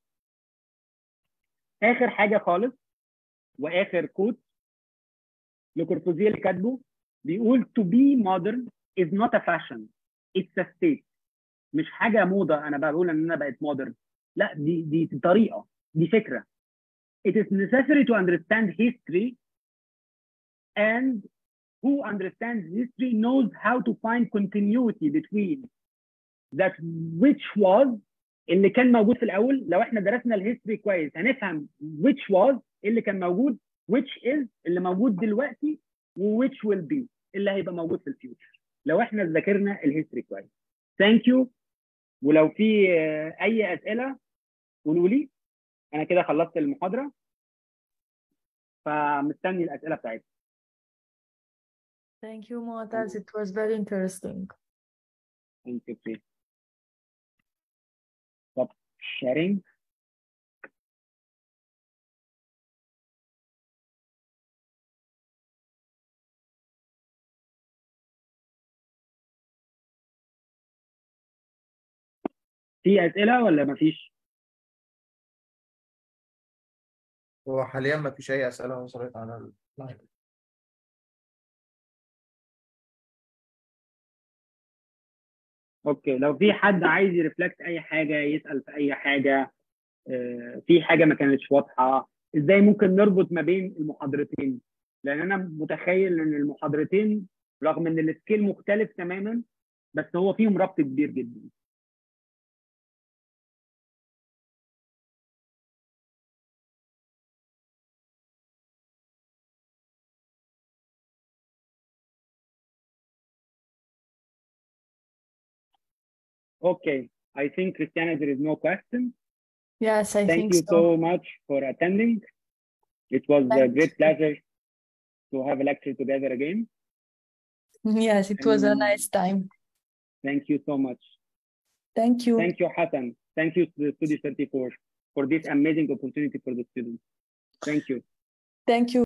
اخر حاجه خالص واخر كوت لكورتوزيه اللي كاتبه بيقول to be modern is not a fashion it's a state مش حاجه موضه انا بقول ان انا بقيت مودرن لا دي دي طريقه دي فكره it is necessary to understand history and who understands history knows how to find continuity between that which was اللي كان موجود في الاول لو احنا درسنا الهيستوري كويس هنفهم which was اللي كان موجود which is اللي موجود دلوقتي و which will be اللي هيبقى موجود في الفيوتشر لو احنا ذاكرنا الهيستوري كويس ثانك يو ولو في اي اسئله قولوا لي انا كده خلصت المحاضره فمستني الاسئله بتاعتكم Thank you, Muataz. It was very interesting. Thank you, please. Stop sharing. في أسئلة ولا مفيش؟ هو حاليا ما فيش أي أسئلة وصلت على اللايف اوكي لو في حد عايز يرفلكت اي حاجه يسال في اي حاجه آه، في حاجه ما كانتش واضحه ازاي ممكن نربط ما بين المحاضرتين لان انا متخيل ان المحاضرتين رغم ان السكيل مختلف تماما بس هو فيهم ربط كبير جدا Okay, I think Christiana, there is no question. Yes, I Thank think you so. so much for attending. It was a Thank great you. pleasure to have a lecture together again. Yes, it was a And- nice time. Thank you so much. Thank you. Thank you, Hassan. Thank you to the Studio 34 for this amazing opportunity for the students. Thank you. Thank you.